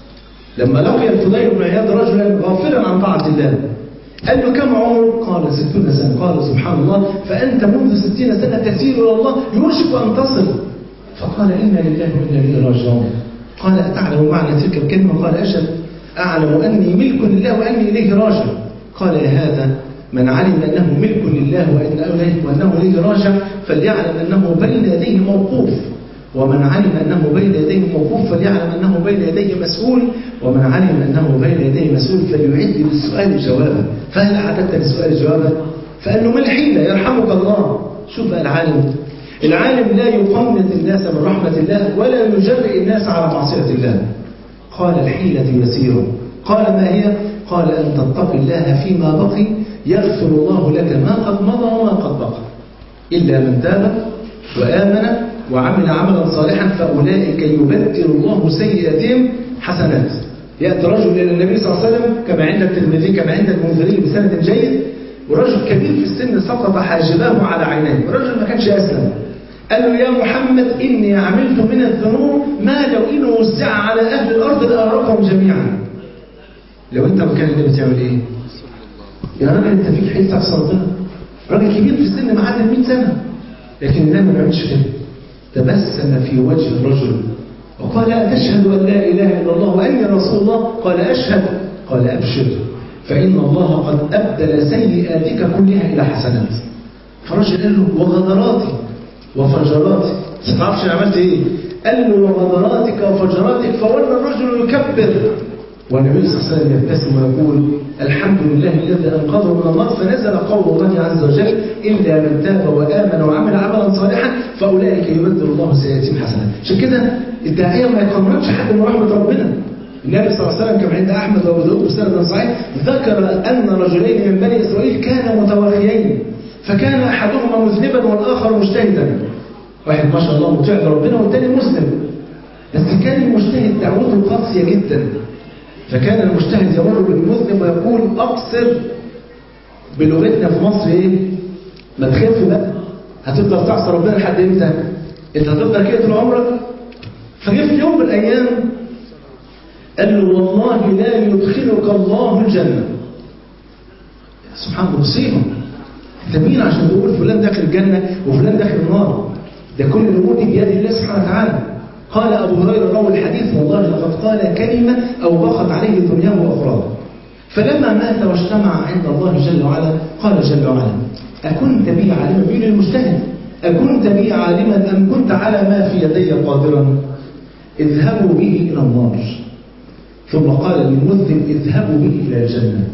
لما لقي الفضيل بن عياض رجلا غافلا عن طاعة الله قال له كم عمر؟ قال ستون سنة قال سبحان الله فأنت منذ ستين سنة تسير إلى الله يوشك أن تصل فقال إنا لله وإنا إليه راجعون قال أتعلم معنى تلك الكلمة قال أجل أعلم أني ملك لله وأني إليه راجع قال يا هذا من علم أنه ملك لله وأنه وأنه إليه راجع فليعلم أنه بين يديه موقوف ومن علم أنه بين يديه موقوف فليعلم أنه بين يديه مسؤول ومن علم أنه بين يديه مسؤول فليعد للسؤال جوابا فهل أعددت للسؤال جوابا فقال له ما الحيلة يرحمك الله شوف بقى العالم العالم لا يقنط الناس من رحمة الله ولا يجرئ الناس على معصية الله قال الحيلة يسيرة قال ما هي قال أن تتقي الله فيما بقي يغفر الله لك ما قد مضى وما قد بقى إلا من تاب وآمن وعمل عملا صالحا فأولئك يبدل الله سيئاتهم حسنات يأتي رجل إلى النبي صلى الله عليه وسلم كما عند الترمذي كما عند المنذري بسند جيد ورجل كبير في السن سقط حاجباه على عينيه ورجل ما كانش أسلم قال له يا محمد إني عملت من الذنوب ما لو إنه وزع على أهل الأرض لأراكم جميعا لو أنت مكان النبي تعمل إيه؟ يا راجل أنت فيك حيل تعصى ربنا راجل كبير في السن معدي 100 سنة لكن النبي ما بيعملش كده تبسم في وجه الرجل وقال أتشهد أن لا إله إلا الله وأني رسول الله قال أشهد قال أبشر فإن الله قد أبدل سيئاتك كلها إلى حسنات فالرجل قال له وغدراتي وفجراتي ما تعرفش أنا عملت إيه قال له وغدراتك وفجراتك فولى الرجل يكبر والنبي صلى الله عليه وسلم يبتسم ويقول الحمد لله الذي انقذه من النار فنزل قول الله عز وجل الا من تاب وامن وعمل عملا صالحا فاولئك يبدل الله سيئاتهم حسنات عشان كده الداعيه ما يقررش حد من رحمه ربنا النبي صلى الله عليه وسلم كما عند احمد وابو داود بسند صحيح ذكر ان رجلين من بني اسرائيل كانا متوخيين فكان احدهما مذنبا والاخر مجتهدا واحد ما شاء الله مطيع لربنا والثاني مسلم بس كان المجتهد دعوته قاسيه جدا فكان المجتهد يمر بالمذنب ويقول أقصر بلغتنا في مصر إيه؟ ما تخف بقى هتفضل تعصى ربنا لحد إمتى؟ أنت هتفضل كده طول عمرك؟ فجه في يوم من الأيام قال له والله لا يدخلك الله الجنة سبحان الله مصيبة أنت مين عشان تقول فلان داخل الجنة وفلان داخل النار ده كل الأمور دي بيد الله سبحانه وتعالى قال أبو هريرة روى الحديث والله لقد قال كلمة أو بقت عليه دنياه وأخراه فلما مات واجتمع عند الله جل وعلا قال جل وعلا أكنت بي عالما بي للمجتهد أكنت بي عالما أم كنت على ما في يدي قادرا اذهبوا به إلى النار ثم قال للمذنب اذهبوا به إلى الجنة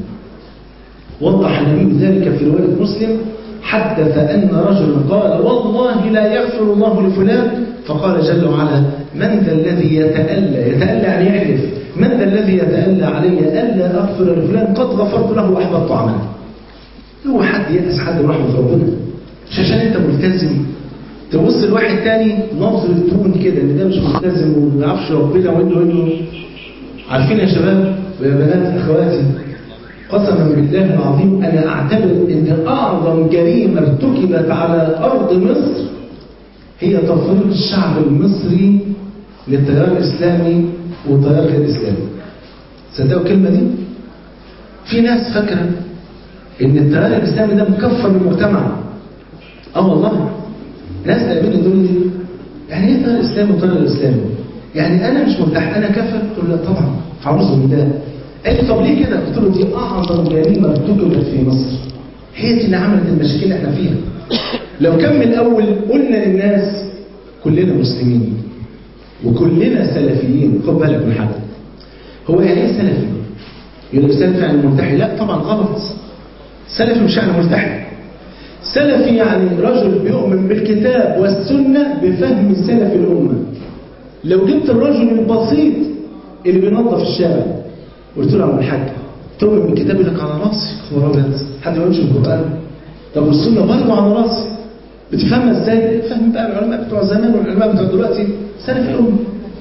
وضح النبي ذلك في رواية مسلم حدث أن رجلا قال والله لا يغفر الله لفلان فقال جل وعلا من ذا الذي يتألى يتألى يعني يحلف من ذا الذي يتألى علي ألا أغفر لفلان قد غفرت له وأحبطت عمله هو حد يأس حد من رحمة ربنا مش عشان أنت ملتزم تبص لواحد تاني نظرة تون كده ان ده مش ملتزم وما يعرفش ربنا وانه وانه عارفين يا شباب ويا بنات اخواتي قسما بالله العظيم انا اعتبر ان اعظم جريمه ارتكبت على ارض مصر هي تفريط الشعب المصري للتيار الاسلامي والتيار غير الاسلامي صدقوا الكلمه دي في ناس فاكره ان التيار الاسلامي ده مكفر المجتمع اه والله ناس قابلني دول لي يعني ايه تيار اسلامي وتيار الاسلامي يعني انا مش مرتاح انا كافر قلت له لا طبعا اعوذ بالله قال لي طب ليه كده قلت له دي اعظم جريمه ارتكبت في مصر هي دي اللي عملت المشاكل اللي احنا فيها لو كان من الأول قلنا للناس كلنا مسلمين وكلنا سلفيين خد بالك من حاجة هو يعني ايه سلفي؟ يقول لك سلفي يعني ملتحي لا طبعا غلط سلفي مش يعني ملتحي سلفي يعني رجل بيؤمن بالكتاب والسنة بفهم سلف الأمة لو جبت الرجل البسيط اللي بينظف الشارع قلت له يا عم الحاج تؤمن بالكتاب لك على راسي خبر ابيض حد ما يقولش القرآن طب والسنة برضه على راسي بتفهمها ازاي؟ فهم بقى العلماء بتوع زمان والعلماء بتوع دلوقتي سلف الأمة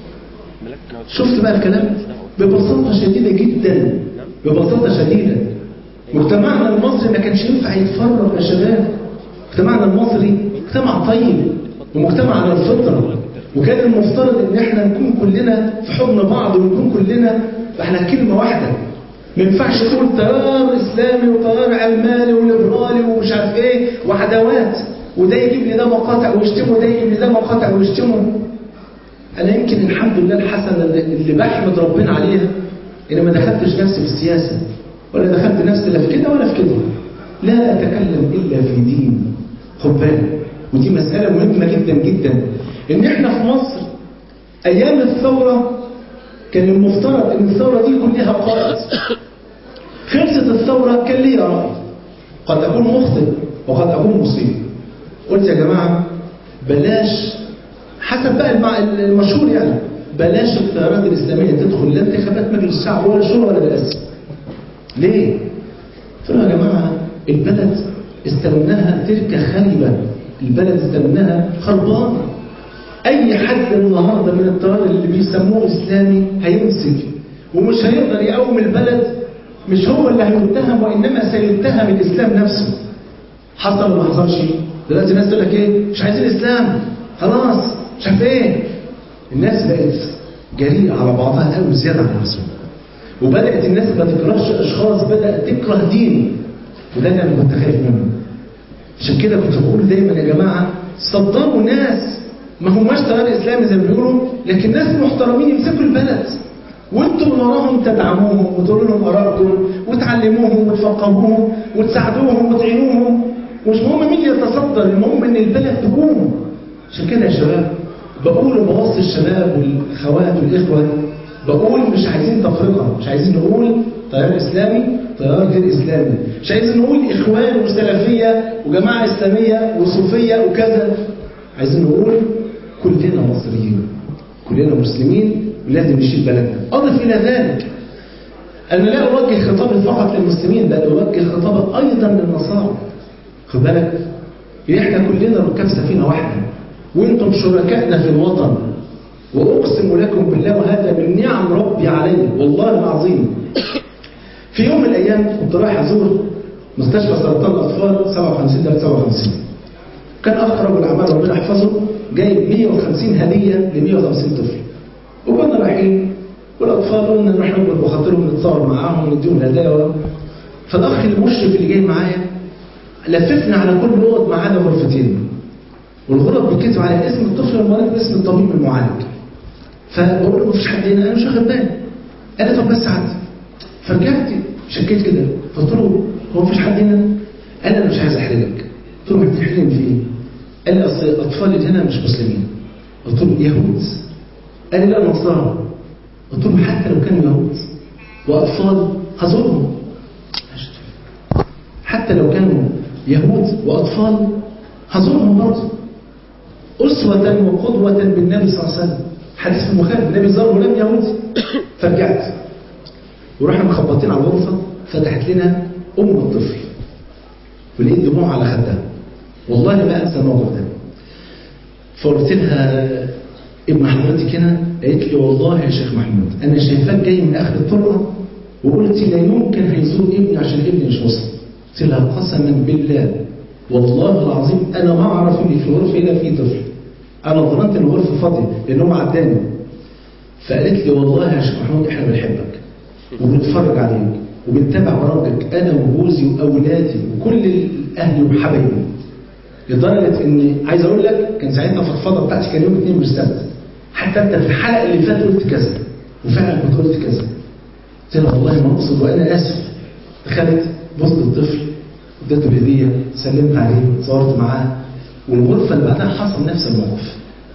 شفت بقى الكلام ببساطة شديدة جدا ببساطة شديدة مجتمعنا المصري ما كانش ينفع يتفرق يا شباب مجتمعنا المصري مجتمع طيب ومجتمع على الفطرة وكان المفترض ان احنا نكون كلنا في حضن بعض ونكون كلنا احنا كلمة واحدة ما ينفعش نقول تيار اسلامي وتيار علماني وليبرالي ومش عارف ايه وعداوات وده يجيب لي ده مقاطع ويشتمه وده يجيب لي ده مقاطع ويشتمه انا يمكن الحمد لله الحسنه اللي بحمد ربنا عليها ان ما دخلتش نفسي في السياسه ولا دخلت نفسي لا في كده ولا في كده لا اتكلم الا في دين خد بالك ودي مساله مهمه جدا جدا ان احنا في مصر ايام الثوره كان المفترض ان الثوره دي يكون لها قائد خلصت الثوره كان ليا راي قد اكون مخطئ وقد اكون مصيب قلت يا جماعه بلاش حسب بقى المع... المشهور يعني بلاش التيارات الإسلامية تدخل لا انتخابات مجلس الشعب ولا شورى ولا رئاسة ليه؟ قلت له يا جماعة البلد استلمناها تركة خربة البلد استلمناها خربانة أي حد النهاردة من التيار اللي بيسموه إسلامي هيمسك ومش هيقدر يقوم البلد مش هو اللي هيتهم وإنما سيتهم الإسلام نفسه حصل ولا ما حصلش دلوقتي الناس تقول لك ايه مش عايزين اسلام خلاص مش عارف ايه الناس بقت جريئه على بعضها قوي زياده عن اللزوم وبدات الناس ما تكرهش اشخاص بدات تكره دين وده اللي انا كنت خايف منه عشان كده كنت بقول دايما يا جماعه صدروا ناس ما هماش تيار اسلامي زي ما بيقولوا لكن ناس محترمين يمسكوا البلد وانتم من وراهم تدعموهم وتقولوا لهم ارائكم وتعلموهم وتفقهوهم وتساعدوهم وتعينوهم ومش مهم مين يتصدر المهم ان البلد تقوم عشان كده يا شباب بقول وبوصي الشباب والاخوات والاخوه بقول مش عايزين تفرقه مش عايزين نقول تيار اسلامي تيار غير اسلامي مش عايزين نقول اخوان وسلفيه وجماعه اسلاميه وصوفيه وكذا عايزين نقول كلنا مصريين كلنا مسلمين ولازم نشيل بلدنا اضف الى ذلك انا لا اوجه خطابي فقط للمسلمين بل اوجه خطابا ايضا للنصارى خد بالك احنا كلنا ركاب سفينه واحده وانتم شركائنا في الوطن واقسم لكم بالله وهذا من نعم ربي علي والله العظيم في يوم من الايام كنت رايح ازور مستشفى سرطان الاطفال 57 ده 57 كان اخ رجل اعمال ربنا يحفظه جايب 150 هديه ل 150 طفل وكنا رايحين والاطفال قلنا نروح نكبر بخاطرهم نتصور معاهم ونديهم الهدايا فالاخ المشرف اللي جاي معايا لففنا على كل اوض ما عدا غرفتين والغرف بيتكتب على اسم الطفل المريض واسم الطبيب المعالج فبقول له مفيش حد هنا انا مش واخد بالي قال لي طب بس عدي فرجعت شكيت كده فقلت له هو مفيش حد هنا قال انا مش عايز احرجك قلت له هتحرجني في ايه؟ قال لي اصل الاطفال اللي هنا مش مسلمين قلت له يهود قال لي لا نصارى قلت له حتى لو كانوا يهود واطفال هزورهم حتى لو كانوا يهود وأطفال هزورهم برضه أسوة وقدوة بالنبي صلى الله عليه وسلم حديث في البخاري النبي زار غلام يهودي فرجعت ورحنا مخبطين على الغرفة فتحت لنا أم الطفل ولقيت دموع على خدها والله ما أنسى الموقف ده فقلت لها ابن حضرتك هنا قالت لي والله يا شيخ محمود أنا شايفاك جاي من آخر الطرقة وقلت لا يمكن هيزور ابني عشان ابني مش مسلم قلت لها قسما بالله والله العظيم انا ما اعرف ان في الغرفه هنا في طفل انا ظننت ان الغرفه فاضيه لان هم عداني فقالت لي والله يا شيخ محمود احنا بنحبك وبنتفرج عليك وبنتابع برامجك انا وجوزي واولادي وكل اهلي وحبايبي لدرجه ان عايز اقول لك كان ساعتها الفضفضه بتاعتي كان يوم اثنين مش سبت حتى انت في الحلقه اللي فاتت قلت كذا وفعلا كنت قلت كذا قلت لها والله ما اقصد وانا اسف دخلت بصت الطفل اديته الهديه سلمت عليه صورت معاه والغرفة اللي بعدها حصل نفس الموقف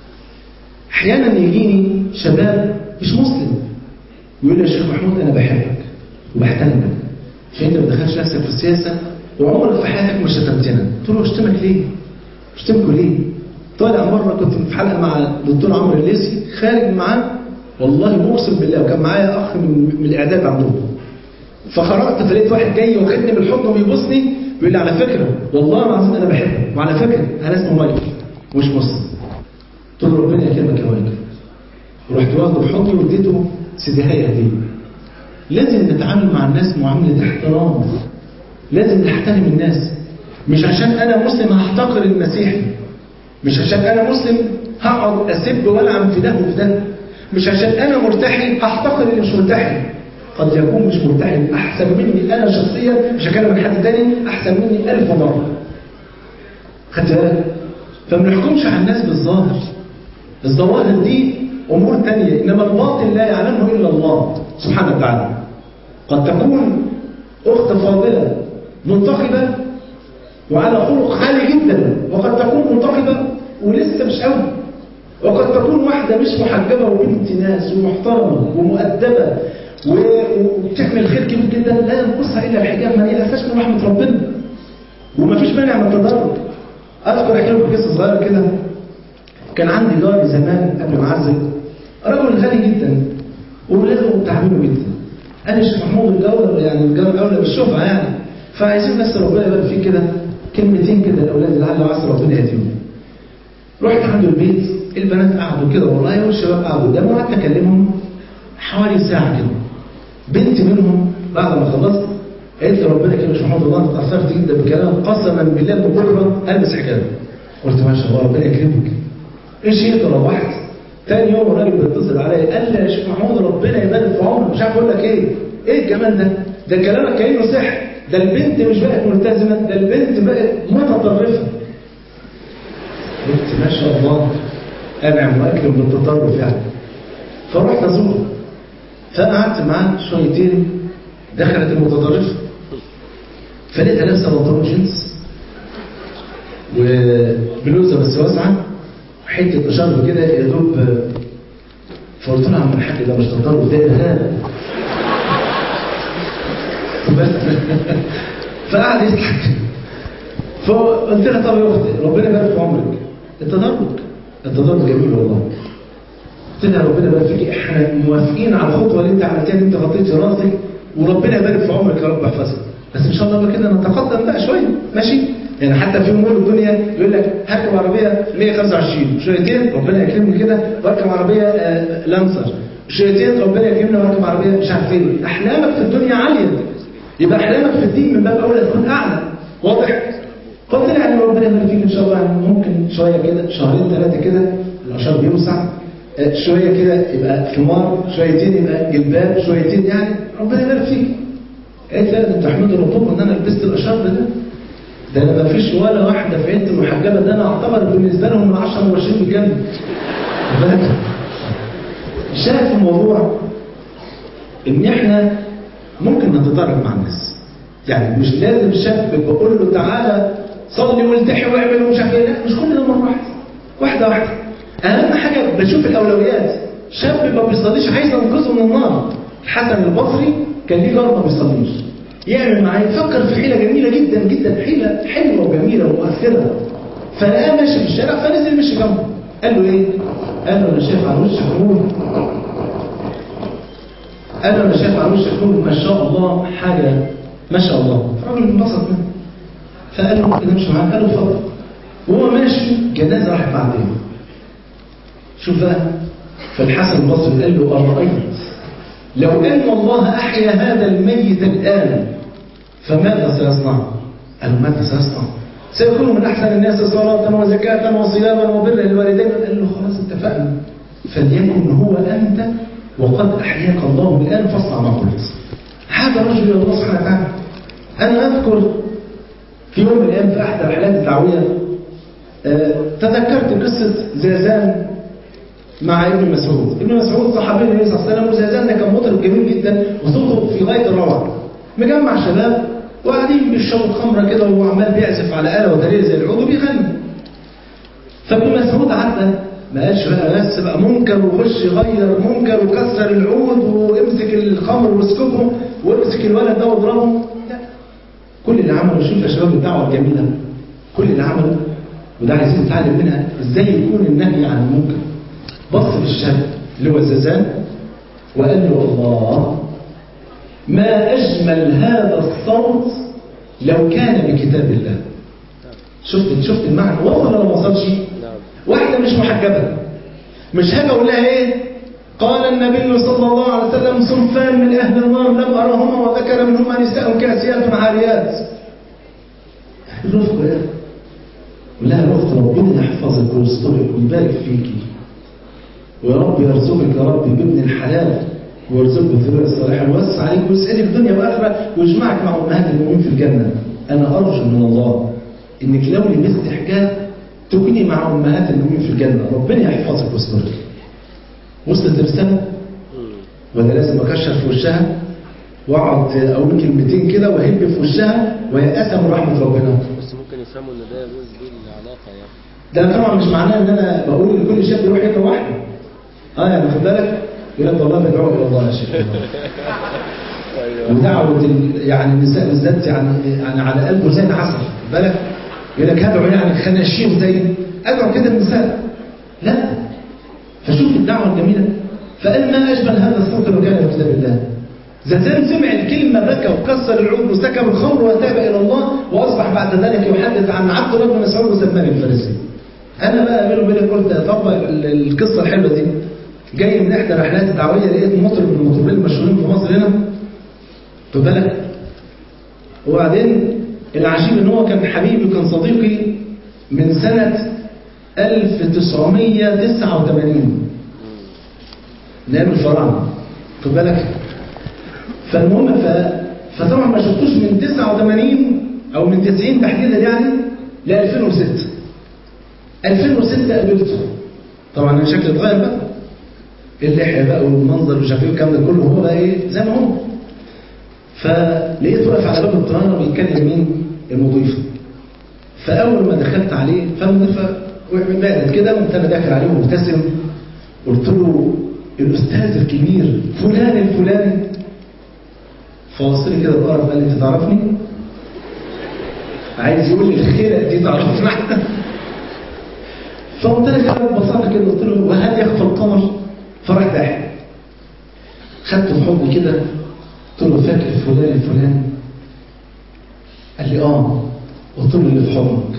أحيانا يجيني شباب مش مسلم ويقول لي يا شيخ محمود أنا بحبك وبحترمك عشان أنت ما تدخلش نفسك في السياسة وعمرك في حياتك ما شتمتنا قلت له اشتمك ليه؟ اشتمكوا ليه؟ طالع مرة كنت في حلقة مع الدكتور عمرو الليسي خارج معاه والله اقسم بالله وكان معايا اخ من, من الاعداد عندهم فخرجت فلقيت واحد جاي واخدني بالحضن وبيبوسني بيقول لي على فكره والله العظيم انا بحبك وعلى فكره انا اسمي مايكل مش مسلم قلت له ربنا يكرمك يا مايكل ورحت واخده بحضني واديته سيديهايه هديه لازم نتعامل مع الناس معامله احترام لازم نحترم الناس مش عشان انا مسلم هحتقر المسيحي مش عشان انا مسلم هقعد اسب والعن في ده وفي ده مش عشان انا مرتحي هحتقر اللي مش مرتحي قد يكون مش مرتحي احسن مني انا شخصيا مش هكلم من حد تاني احسن مني ألف مره خدت بالك فما نحكمش على الناس بالظاهر الظواهر دي امور تانية انما الباطن لا يعلمه الا الله سبحانه وتعالى قد تكون اخت فاضله منتقبه وعلى خلق عالي جدا وقد تكون منتقبه ولسه مش قوي وقد تكون واحدة مش محجبة وبنت ناس ومحترمة ومؤدبة وبتعمل خير كبير جدا لا ينقصها إلا الحجاب ما يقفش من رحمة ربنا وما فيش مانع من التدرج أذكر أحكي لكم قصة صغيرة كده كان عندي جاري زمان قبل ما أعزل رجل غني جدا وولاده تعبانين جدا قال لي الشيخ محمود الجار يعني الجار أولى بالشفعة يعني فعايزين بس ربنا يبارك فيه كده كلمتين كده الأولاد لعل وعسى ربنا يهديهم رحت عنده البيت البنات قعدوا كده والله والشباب قعدوا قدامه وقعدت اكلمهم حوالي ساعه كده بنت منهم بعد ما خلصت قالت لي ربنا يكرمك يا محمد والله انا اتاثرت جدا بكلام قسما بالله من بكره البس حجاب قلت ما شاء الله ربنا يكرمك ايش هي روحت تاني يوم الراجل بيتصل عليا قال لي يا شيخ محمود ربنا يبارك في عمرك مش عارف اقول لك ايه ايه الجمال ده ده كلامك كانه سحر ده البنت مش بقت ملتزمه ده البنت بقت متطرفه قلت ما شاء الله أنعم وأكرم بالتطرف يعني فرحت أزوره فقعدت معاه شويتين دخلت المتطرفة فلقيتها لابسة بنطلون جينز وبلوزة بس واسعة وحتة شرب كده يا دوب فقلت له عم الحاج ده مش تطرف ده إرهاب بس فقعد يضحك فقلت لها طب يا اختي ربنا يبارك في عمرك التدرج التدرج جميل والله قلت لها ربنا يبارك فيك احنا موافقين على الخطوه اللي انت عملتيها دي انت غطيتي راسك وربنا يبارك في عمرك يا رب احفظك بس ان شاء الله بقى كده نتقدم بقى شويه ماشي يعني حتى في امور الدنيا يقول لك هركب عربيه 125 شويتين ربنا يكرمني كده واركب عربيه آه لانسر شويتين ربنا يكرمني واركب عربيه مش عارف ايه احلامك في الدنيا عاليه يبقى احلامك في الدين من باب اولى تكون اعلى واضح قلت لها يعني ربنا يبارك فيك ان شاء الله يعني ممكن شويه كده شهرين ثلاثه كده العشار بيوسع شويه كده يبقى خمار شويتين يبقى جلباب شويتين يعني ربنا يبارك فيك قالت لا ده انت احمد ربكم ان انا لبست الاشار ده ده انا ما فيش ولا واحده في عيلتي محجبه ده انا اعتبر بالنسبه لهم من 10 مباشرين بالجنه شايف الموضوع ان احنا ممكن نتطرق مع الناس يعني مش لازم شاب بقول له تعالى صلي والتحي واعمل ومش عارف ايه لا مش كل ده مره واحده واحده واحده اهم حاجه بشوف الاولويات شاب ما بيصليش عايز انقذه من النار الحسن البصري كان ليه جار ما بيصليش يعمل معاه يفكر في حيله جميله جدا جدا حيله حلوه وجميله ومؤثره فلقاه ماشي في الشارع فنزل مشي جنبه قال له ايه؟ قال له انا شايف على وشك نور قال له انا شايف على وشك نور ما شاء الله حاجه ما شاء الله الراجل انبسط منه فقال له ممكن امشي معاك قال له اتفضل وهو ماشي جنازه راحت بعدين شوف بقى فالحسن البصري قال له ارايت لو ان الله احيا هذا الميت الان فماذا سيصنع؟ قال له ماذا سيصنع؟ سيكون من احسن الناس صلاه وزكاه وصياما وبرا للوالدين قال له خلاص اتفقنا فليكن هو انت وقد احياك الله الان فاصنع ما قلت هذا رجل الى الله سبحانه وتعالى انا اذكر في يوم من الايام في احدى رحلات الدعويه أه تذكرت قصه زازان مع ابن مسعود ابن مسعود صحابي النبي صلى الله عليه وسلم وزازان ده كان مطرب جميل جدا وصوته في غايه الروعه مجمع شباب وقاعدين بيشربوا خمره كده وهو عمال بيعزف على آلة ودليل زي العود وبيغني فابن مسعود عدى ما قالش بقى بس بقى منكر وخش يغير منكر وكسر العود وامسك الخمر واسكبه وامسك الولد ده واضربه لا كل اللي عمله شوف يا شباب الدعوه الجميله كل اللي عمله وده عايزين نتعلم منها ازاي يكون النهي عن المنكر بص في الشاب اللي هو الزازان وقال له الله ما اجمل هذا الصوت لو كان بكتاب الله شفت شفت المعنى وصل ولا ما وصلش واحده مش محجبه مش هاجي اقول لها ايه قال النبي صلى الله عليه وسلم صنفان من اهل النار لم ارهما وذكر منهما نساء كاسيات عاريات الرفق يا لا رفق ربنا يحفظك ويسترك ويبارك فيكي ويا رب يرزقك يا رب بابن الحلال ويرزقك بالذريه الصالحه ويوسع عليك ويسعدك دنيا واخره ويجمعك مع امهات المؤمنين في الجنه انا ارجو من الله انك لو لبست حجاب تكوني مع امهات المؤمنين في الجنه ربنا يحفظك ويسترك وصلت لبسها ولا لازم اكشر في وشها واقعد اقول كلمتين كده واهب في وشها ويأسى من رحمه ربنا بس ممكن يفهموا ان ده يجوز دي العلاقه يعني ده طبعا مش معناه ان انا بقول لكل شاب يروح يده واحده اه يعني خد بالك يقول لك والله بدعو الى الله يا شيخ ودعوه ال- يعني النساء بالذات يعني يعني على قلبه زي العسل خد بالك يقول لك هدعو يعني خناشير زي ادعو كده النساء لا فشوف الدعوه الجميله فقال ما اشبه هذا الصوت لو كان في كتاب الله زازان سمع الكلمة بكى وكسر العود وسكب الخمر وتاب إلى الله وأصبح بعد ذلك يحدث عن عبد الله بن مسعود وسلمان الفارسي أنا بقى بيني وبينك قلت أطبق ال- القصة الحلوة دي جاي من إحدى الرحلات الدعوية لقيت مطرب من المطربين المشهورين في مصر هنا خد بالك وبعدين العجيب إن هو كان حبيبي وكان صديقي من سنة 1989 من أيام الفراعنة خد بالك فالمهم ف... فطبعا ما شفتوش من 89 او من 90 تحديدا يعني ل 2006 2006 قابلته طبعا انا شكلي اتغير بقى اللحيه بقى والمنظر ومش عارف ايه والكلام ده كله هو بقى ايه زي ما هو فلقيته واقف على باب الطياره وبيتكلم مين المضيفه فاول ما دخلت عليه فالمضيفه وقع من بارد كده قمت انا داخل عليه ومبتسم قلت له الاستاذ الكبير فلان الفلاني فبص لي كده بقرف قال لي انت تعرفني؟ عايز يقول لي الخيرة دي تعرفنا فقلت له كده ببساطه كده قلت له وهل يخفى القمر؟ فراح ضاحك خدته في حضني كده قلت له فاكر فلان الفلاني؟ قال لي اه قلت له اللي في حضنك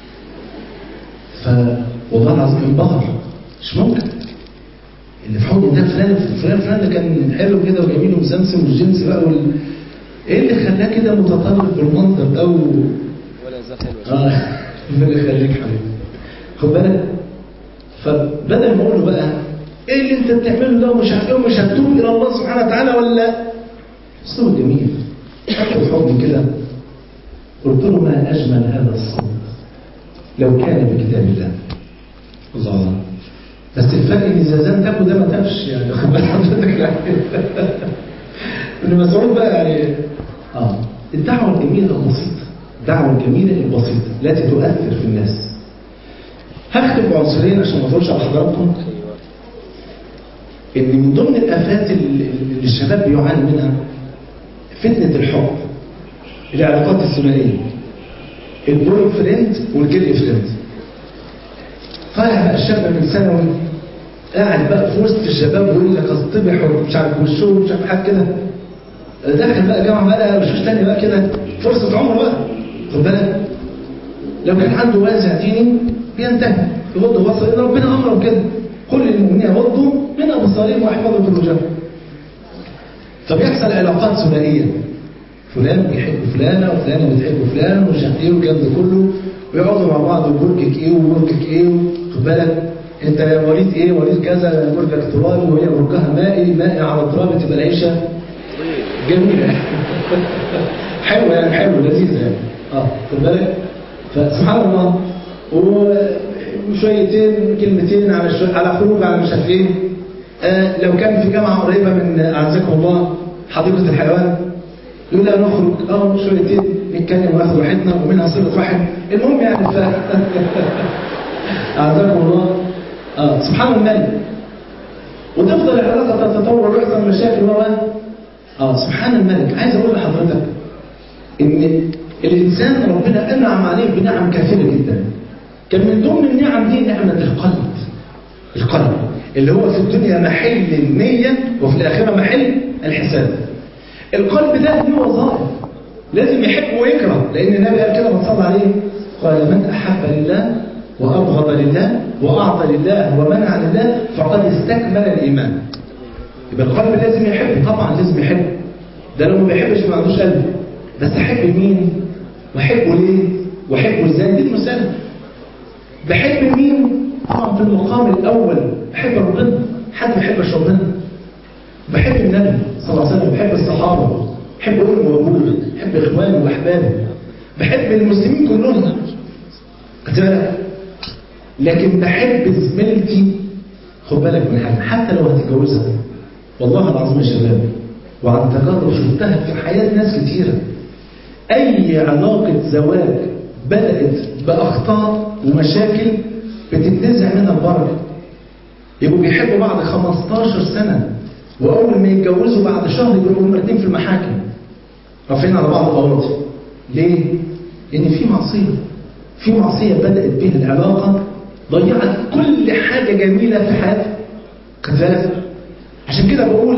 ف والله العظيم انبهر مش ممكن اللي في حضني ده فلان فلان فلان ده كان حلو كده وجميل ومسمسم والجنس بقى وال... ايه اللي خلاه كده متطرف بالمنظر ده و... ولا ذات حلوه اه ربنا يخليك حبيبي خد بالك فبدل ما اقول له بقى ايه اللي انت بتعمله ده ومش عارف ايه ومش هتتوب الى الله سبحانه وتعالى ولا اسلوب جميل خدته في حضني كده قلت له ما اجمل هذا الصوت لو كان بكتاب الله الله بس الفرق ان زازان تاكل ده ما تافش يعني خد بال حضرتك يعني ابن مسعود بقى يعني اه الدعوه الجميله البسيطه الدعوه الجميله البسيطه التي تؤثر في الناس هختم بعنصرين عشان ما اطولش على حضراتكم ان من ضمن الافات اللي اللي الشباب بيعاني منها فتنه الحب العلاقات الثنائيه البوي فريند والجيرل فريند طالع بقى الشاب من ثانوي قاعد بقى في وسط الشباب ويقول لك اصطبح ومش عارف وشهم ومش عارف حاجه كده داخل بقى جامعه بقى وشوش تاني بقى كده فرصه عمر بقى خد بالك لو كان عنده وازع ديني بينتهي يغض بصره ان ربنا امره كده كل المؤمنين يغضوا من ابصارهم واحفظوا فروجهم فبيحصل علاقات ثنائيه فلان بيحب فلانه وفلانه بتحب فلان ومش عارف ايه والكلام ده كله ويقعدوا مع بعض وبرجك ايه وبرجك ايه خد بالك انت يا وليد ايه وليد كذا برجك ترابي وهي برجها مائي مائي على ترابي تبقى العيشه جميله حلوه يعني حلوه لذيذه يعني اه خد بالك فسبحان الله وشويتين كلمتين على شو... على خروج على مش عارف ايه آه لو كان في جامعه قريبه من اعزكم الله حديقه الحيوان يقول لا نخرج اه شويتين نتكلم وناخد راحتنا ومنها صله رحم المهم يعني ف اعزكم الله اه سبحان الملك وتفضل العلاقه تتطور ويحصل مشاكل و اه سبحان الملك عايز اقول لحضرتك ان الانسان ربنا انعم عليه بنعم كثيره جدا كان من ضمن النعم دي نعمه القلب القلب اللي هو في الدنيا محل النيه وفي الاخره محل الحساب القلب ده له وظائف لازم يحب ويكره لان النبي قال كده ما صلى عليه قال من احب لله وابغض لله واعطى لله ومنع لله فقد استكمل الايمان يبقى القلب لازم يحب طبعا لازم يحب ده لو ما بيحبش ما عندوش قلب بس احب مين واحبه ليه واحبه ازاي دي المساله بحب مين طبعا في المقام الاول بحب ربنا حد ما يحبش ربنا بحب النبي صلى الله عليه وسلم بحب الصحابه بحب امي وابوي بحب اخواني واحبابي بحب المسلمين كلهم خدت بالك لكن بحب زميلتي خد بالك من حاجه حتى لو هتتجوزها والله العظيم يا شباب وعن تجارب شفتها في حياه ناس كتيره اي علاقه زواج بدات باخطاء ومشاكل بتنتزع منها البركه يبقوا بيحبوا بعض 15 سنه واول ما يتجوزوا بعد شهر يبقوا هما الاثنين في المحاكم رافعين على بعض القواضي ليه؟ لان في معصيه في معصيه بدات بها العلاقه ضيعت كل حاجه جميله في حياتها خد بالك عشان كده بقول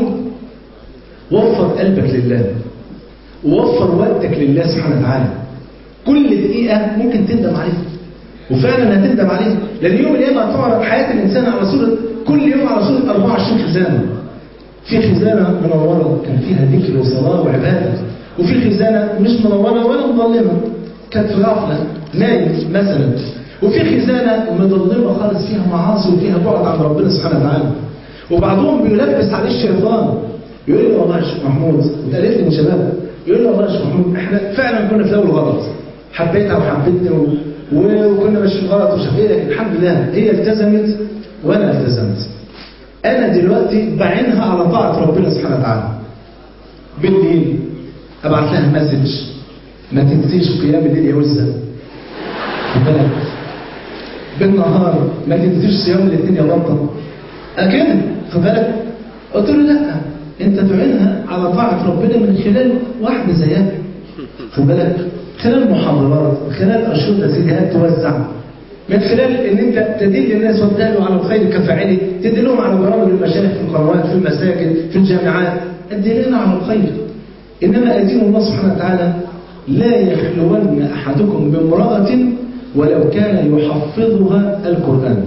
وفر قلبك لله ووفر وقتك لله سبحانه وتعالى كل دقيقه ممكن تندم عليها وفعلا هتندم عليها لان يوم القيامه هتعرض حياه الانسان على صوره كل يوم على صوره 24 خزانه في خزانه منوره كان فيها ذكر وصلاه وعباده وفي خزانه مش منوره ولا مظلمه كانت في غفله نايم مثلا وفي خزانه مظلمه خالص فيها معاصي وفيها بعد عن ربنا سبحانه وتعالى وبعضهم بيلبس عليه الشيطان يقول لي والله يا شيخ محمود واتقالت لي من شباب يقول لي والله يا شيخ محمود احنا فعلا كنا في الاول غلط حبيتها وحبيتني و... وكنا ماشيين غلط ومش عارف ايه لكن الحمد لله هي التزمت وانا التزمت انا دلوقتي بعينها على طاعه ربنا سبحانه وتعالى بالليل ابعت لها مسج ما تنسيش قيام الليل يا وزه خد بالك بالنهار ما تنسيش صيام الاثنين يا بطه اكيد خد بالك قلت له لا انت تعينها على طاعه ربنا من خلال واحده زيها خد بالك خلال محاضرات من خلال أنشطة سيديهات توزع من خلال ان انت تدل الناس وتدلوا على الخير كفاعله تدلهم على برامج المشايخ في القنوات في المساجد في الجامعات الدلالة على الخير انما ادين الله سبحانه وتعالى لا يخلون احدكم بامرأة ولو كان يحفظها القرآن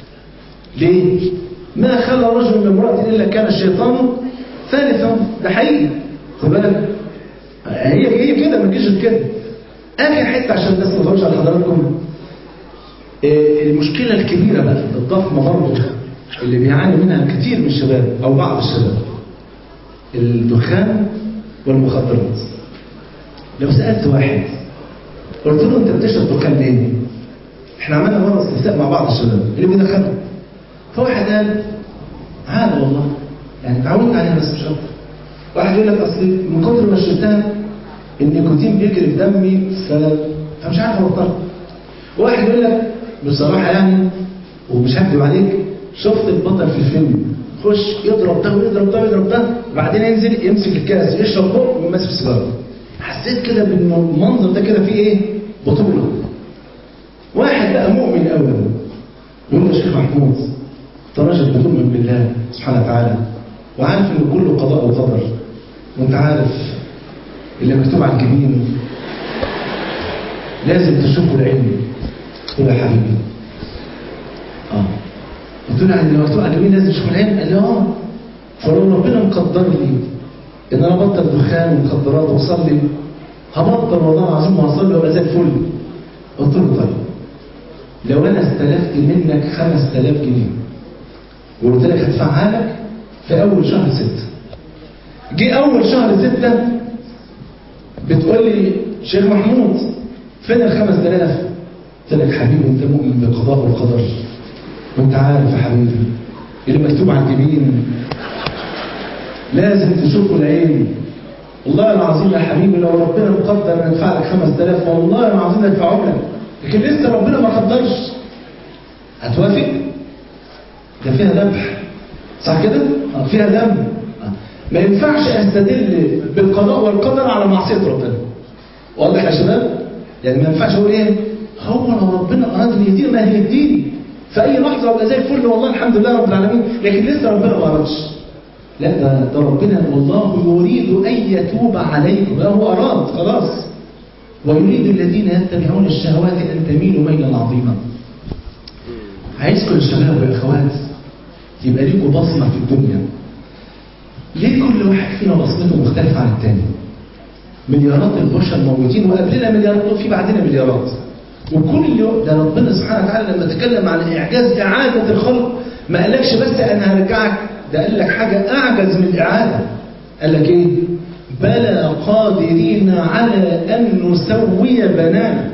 ليه؟ ما خلى رجل من امرأة إلا كان الشيطان ثالثا ده حقيقي خد بالك هي هي كده ما تجيش كده اخر حته عشان الناس ما تقولش على حضراتكم إيه المشكله الكبيره بقى الضخمه برضه اللي بيعاني منها كتير من الشباب او بعض الشباب الدخان والمخدرات لو سالت واحد قلت له انت بتشرب دخان ليه؟ احنا عملنا مره استفتاء مع بعض الشباب اللي بيدخنوا فواحد قال عادي والله يعني اتعودت عليها بس مش اكتر واحد يقول لك اصل من كتر ما شربتها النيكوتين بيجري في دمي ف... فمش عارف ابطلها واحد يقول لك بصراحه يعني ومش هكذب عليك شفت البطل في الفيلم خش يضرب ده ويضرب ده ويضرب ده وبعدين ينزل يمسك الكاس يشرب بق ويمسك سيجاره حسيت كده بان المنظر ده كده فيه ايه بطوله واحد بقى مؤمن قوي يقول له يا شيخ محمود انت راجل بتؤمن بالله سبحانه وتعالى وعارف ان كله قضاء وقدر وانت عارف اللي مكتوب على الجبين لازم تشوفه العلم قلت له يا حبيبي اه قلت له يعني لو مكتوب على الجبين لازم تشوفه العلم قال لي اه فلو ربنا مقدر لي ان انا ابطل دخان ومخدرات واصلي هبطل والله العظيم وهصلي وابقى زي الفل قلت له طيب لو انا استلفت منك 5000 جنيه وقلت لك هدفعها لك في اول شهر ستة جه اول شهر ستة بتقول لي شيخ محمود فين ال 5000 قلت لك حبيبي انت مؤمن بالقضاء والقدر وانت عارف يا حبيبي اللي مكتوب على الجبين لازم تشوفه العين والله العظيم يا حبيبي لو ربنا مقدر ان ندفع لك 5000 والله العظيم ندفعهم لك لكن لسه ربنا ما قدرش هتوافق ده فيها ذبح صح كده آه، فيها دم آه. ما ينفعش استدل بالقضاء والقدر على معصيه ربنا واضح يا شباب يعني ما ينفعش اقول ايه هو لو ربنا اراد ان يهديني ما هيهديني في اي لحظه ابقى زي الفل والله الحمد لله رب العالمين لكن لسه ربنا ما ارادش لا ده, ده ربنا والله يريد ان يتوب عليكم ده هو اراد خلاص ويريد الذين يتبعون الشهوات ان تميلوا ميلا عظيما عايزكم يا شباب واخوات يبقى ليكم بصمه في الدنيا ليه كل واحد فينا بصمته مختلفه عن التاني مليارات البشر موجودين وقبلنا مليارات وفي بعدنا مليارات وكل يوم ده ربنا سبحانه وتعالى لما تكلم عن اعجاز اعاده الخلق ما قالكش بس انا هرجعك ده قال لك حاجه اعجز من الاعاده قال لك ايه بلى قادرين على ان نسوي بنانا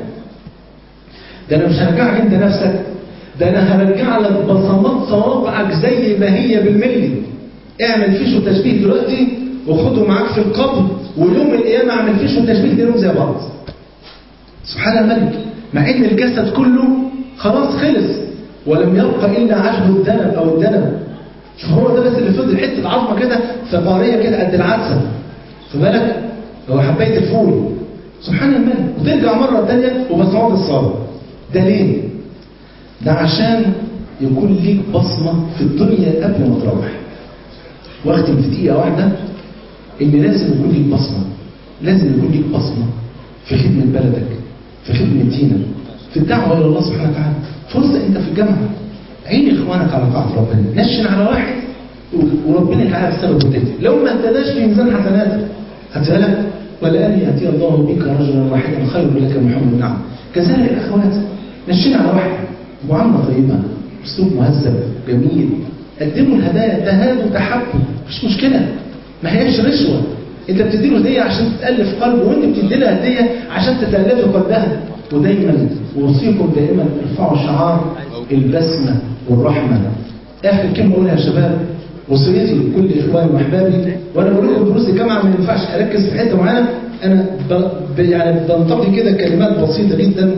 ده انا مش هرجعك انت نفسك ده انا هرجع لك بصمات صوابعك زي ما هي بالملي اعمل فيش تشبيه دلوقتي وخده معاك في القبر ويوم القيامه اعمل فيش تشبيه تلاقيهم زي بعض سبحان الملك مع ان الجسد كله خلاص خلص ولم يبقى الا عجب الذنب او الذنب شوف هو ده بس اللي فضل حته عظمه كده فقاريه كده قد العدسه خد بالك هو حبايه الفول سبحان الملك وترجع مره ثانيه وبصعود الصابع ده ليه؟ ده عشان يكون ليك بصمه في الدنيا قبل ما تروح واختم في دقيقه واحده ان لازم يكون ليك بصمه لازم يكون ليك بصمه في خدمه بلدك في خدمه دينك في الدعوه الى الله سبحانه وتعالى فرصه انت في الجامعه عين اخوانك على طاعه ربنا نشن على واحد وربنا يجعلك سبب وتهدي لو ما اهتداش في ميزان حسناتك خدت بالك ولان ياتي الله بك رجلا واحدا خير لك من حمر النعم كذلك الاخوات نشن على واحد معامله طيبه اسلوب مهذب جميل قدموا الهدايا تهادوا تحبوا مش مشكله ما هياش رشوه انت بتدي له هديه عشان تالف قلبه وانت بتدي لها هديه عشان تتالف قلبها ودايما اوصيكم دائما ارفعوا شعار البسمه والرحمه اخر كلمه اقولها يا شباب وصيتي لكل اخواني واحبابي وانا بقول لكم دروس الجامعه ما ينفعش اركز في حته معينه انا ب... يعني بنتقي كده كلمات بسيطه جدا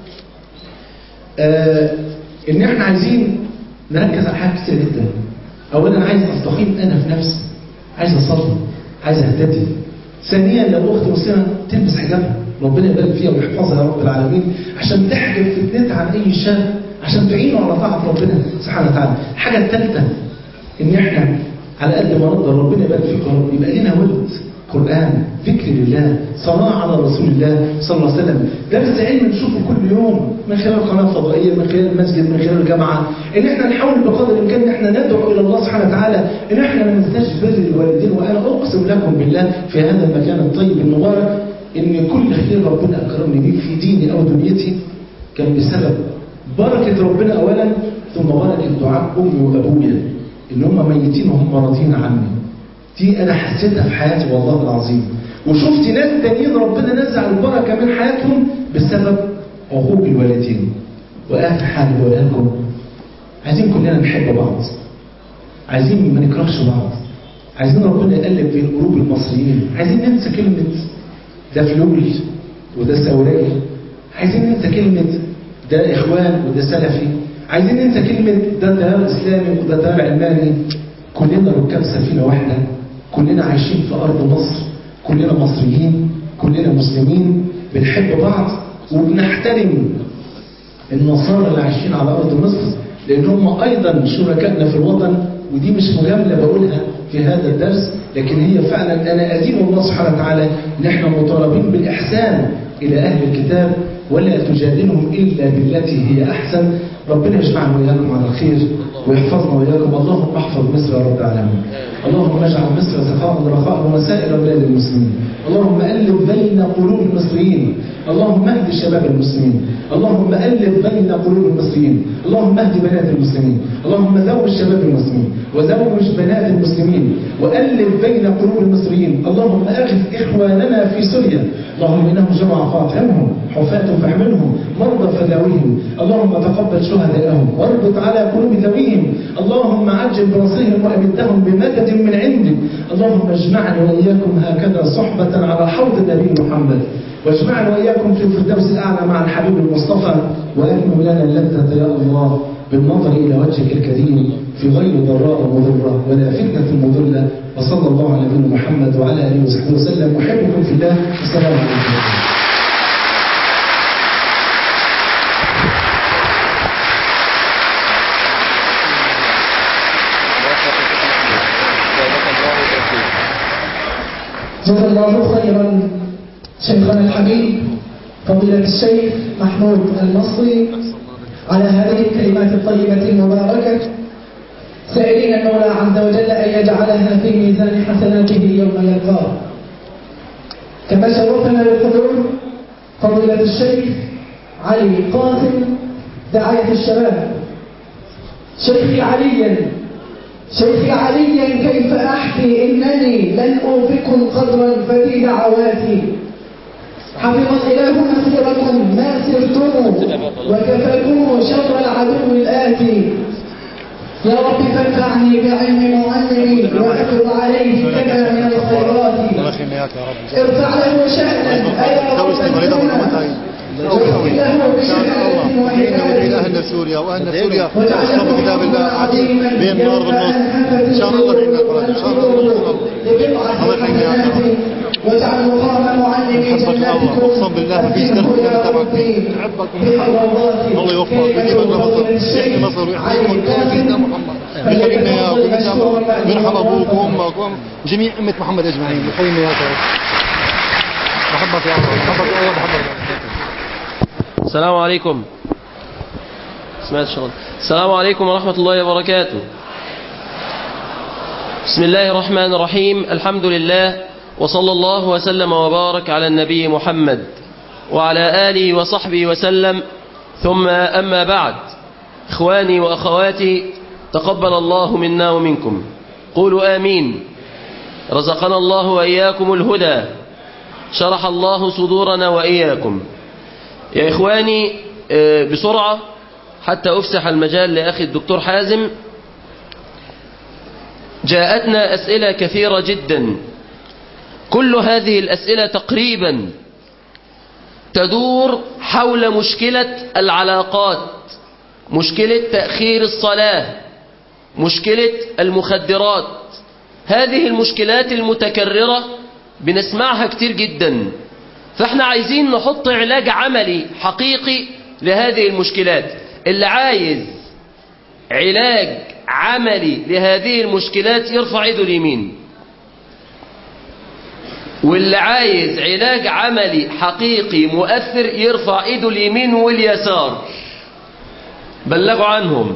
آه ان احنا عايزين نركز على حاجات كتير جدا اولا عايز استقيم انا في نفسي عايز اصلي عايز اهتدي ثانيا لو اخت مسلمه تلبس حجابها ربنا يبارك فيها ويحفظها يا رب العالمين عشان تحجب فتنتها عن اي شاب عشان تعينه على طاعه ربنا سبحانه وتعالى الحاجه الثالثه ان احنا على قد ما نقدر ربنا يبارك فيك يا رب يبقى لنا ولد قرآن ذكر لله صلاة على رسول الله صلى الله عليه وسلم درس علم نشوفه كل يوم من خلال القناة الفضائية من خلال المسجد من خلال الجامعة ان احنا نحاول بقدر الامكان ان احنا ندعو الى الله سبحانه وتعالى ان احنا ما ننساش بر الوالدين وانا اقسم لكم بالله في هذا المكان الطيب المبارك ان كل خير ربنا اكرمني بيه في ديني او دنيتي كان بسبب بركة ربنا اولا ثم بركة دعاء امي وابويا ان هم ميتين وهم راضيين عني دي انا حسيتها في حياتي والله العظيم وشفت ناس تانيين ربنا نزع البركه من حياتهم بسبب عقوق الوالدين واخر حاجه بقولها لكم عايزين كلنا نحب بعض عايزين ما نكرهش بعض عايزين ربنا يقلب في قلوب المصريين عايزين ننسى كلمه ده فلول وده ثوري عايزين ننسى كلمه ده اخوان وده سلفي عايزين ننسى كلمه ده تيار اسلامي وده تيار علماني كلنا ركاب سفينة واحدة كلنا عايشين في أرض مصر كلنا مصريين كلنا مسلمين بنحب بعض وبنحترم النصارى اللي عايشين على أرض مصر لأن هم أيضا شركائنا في الوطن ودي مش مجاملة بقولها في هذا الدرس لكن هي فعلا أنا أدين الله سبحانه وتعالى إن احنا مطالبين بالإحسان إلى أهل الكتاب ولا تجادلهم إلا بالتي هي أحسن ربنا يجمعنا وإياكم على الخير ويحفظنا وإياكم اللهم احفظ مصر يا رب العالمين اللهم اجعل مصر سخاء رخاء وسائر بلاد المسلمين اللهم ألف بين قلوب المصريين اللهم اهد شباب المسلمين اللهم ألف بين قلوب المصريين اللهم اهد بنات المسلمين اللهم زوج شباب المسلمين وزوج بنات المسلمين وألف بين قلوب المصريين اللهم أغث إخواننا في سوريا اللهم إنهم جمع فاطعمهم حفاة فاحملهم مرضى فداويهم اللهم تقبل شهداءهم واربط على قلوب ذويهم اللهم عجل بنصرهم وأمدهم بمدد من عندك اللهم اجمعنا وإياكم هكذا صحبة على حوض النبي محمد واجمعنا وإياكم في الفردوس الأعلى مع الحبيب المصطفى وأتمم لنا اللذة يا الله بالنظر إلى وجهك الكريم في غير ضراء مضرة ولا فتنة مضلة وصلى الله على نبينا محمد وعلى آله وصحبه وسلم أحبكم في الله والسلام عليكم جزا الله خيرا شيخنا الحبيب فضيلة الشيخ محمود المصري على هذه الكلمات الطيبة المباركة سائلين المولى عز وجل أن يجعلها في ميزان حسناته يوم يلقاه كما شرفنا بالحضور فضيلة الشيخ علي قاسم داعية الشباب شيخي عليا شيخي عليا كيف أحكي إنني لن أوفكم قدرا ففي دعواتي حفظ الإله مسيركم ما سرتم وكفاكم شر العدو الآتي يا رب فانفعني بعلم معلمي وأفرض عليه كما من الخيرات ارفع له شأنا أيا رب السماء واغفر له بشهادة وعبادة اهل سوريا واهل سوريا اشرب كتاب الله عديد بين النار بالنص ان شاء الله بإذن القران ان شاء الله الله يخلينا يا رب واجعل مقام معلمي حبك الله اقسم بالله ما فيش كلمه كده تبعك الله يوفقك ويجيب لنا مصر يحمي مصر ويحمي سيدنا محمد يخلينا يا ويرحم ابوك وامك وجميع امه محمد اجمعين يخلينا يا رب بحبك يا الله بحبك يا الله بحبك السلام عليكم سمعت شغل السلام عليكم ورحمة الله وبركاته بسم الله الرحمن الرحيم الحمد لله وصلى الله وسلم وبارك على النبي محمد وعلى آله وصحبه وسلم ثم أما بعد إخواني وأخواتي تقبل الله منا ومنكم قولوا آمين رزقنا الله وإياكم الهدى شرح الله صدورنا وإياكم يا إخواني بسرعة حتى أفسح المجال لأخي الدكتور حازم جاءتنا أسئلة كثيرة جدا كل هذه الأسئلة تقريبا تدور حول مشكلة العلاقات مشكلة تأخير الصلاة مشكلة المخدرات هذه المشكلات المتكررة بنسمعها كتير جدا فاحنا عايزين نحط علاج عملي حقيقي لهذه المشكلات اللي عايز علاج عملي لهذه المشكلات يرفع ايده اليمين واللي عايز علاج عملي حقيقي مؤثر يرفع ايده اليمين واليسار بلغوا عنهم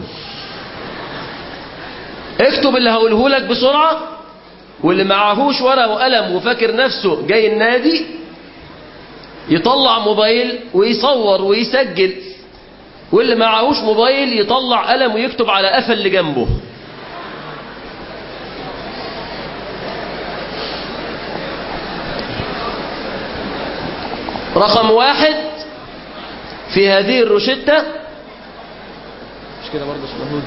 اكتب اللي هقوله لك بسرعة واللي معهوش ورقة وقلم وفاكر نفسه جاي النادي يطلع موبايل ويصور ويسجل واللي معهوش موبايل يطلع قلم ويكتب على قفا اللي جنبه رقم واحد في هذه الروشتة مش كده برضه محمود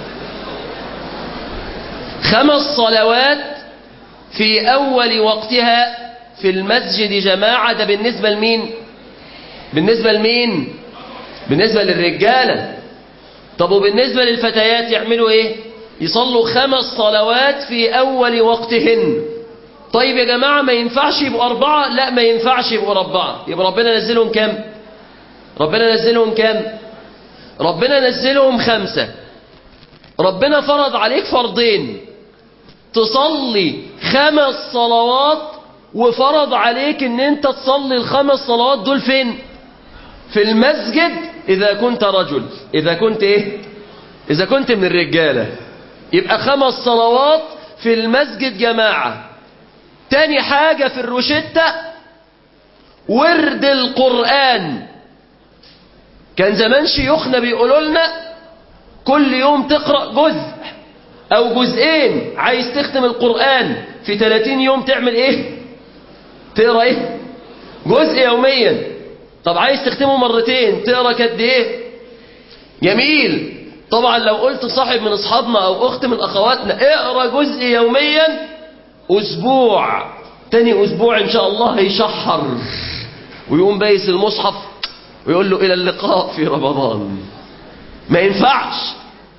خمس صلوات في أول وقتها في المسجد جماعة ده بالنسبة لمين بالنسبة لمين بالنسبة للرجالة طب وبالنسبة للفتيات يعملوا ايه يصلوا خمس صلوات في أول وقتهن طيب يا جماعة ما ينفعش يبقوا أربعة لا ما ينفعش يبقوا أربعة يبقى ربنا نزلهم كام ربنا نزلهم كام ربنا نزلهم خمسة ربنا فرض عليك فرضين تصلي خمس صلوات وفرض عليك ان انت تصلي الخمس صلوات دول فين في المسجد اذا كنت رجل اذا كنت ايه اذا كنت من الرجالة يبقى خمس صلوات في المسجد جماعة تاني حاجة في الروشتة ورد القرآن كان زمان شيوخنا بيقولوا لنا كل يوم تقرأ جزء او جزئين عايز تختم القرآن في 30 يوم تعمل ايه تقرأ ايه جزء يوميا طب عايز تختمه مرتين تقرأ قد ايه جميل طبعا لو قلت صاحب من اصحابنا او اخت من اخواتنا اقرأ جزء يوميا اسبوع تاني اسبوع ان شاء الله هيشحر ويقوم بايس المصحف ويقول له الى اللقاء في رمضان ما ينفعش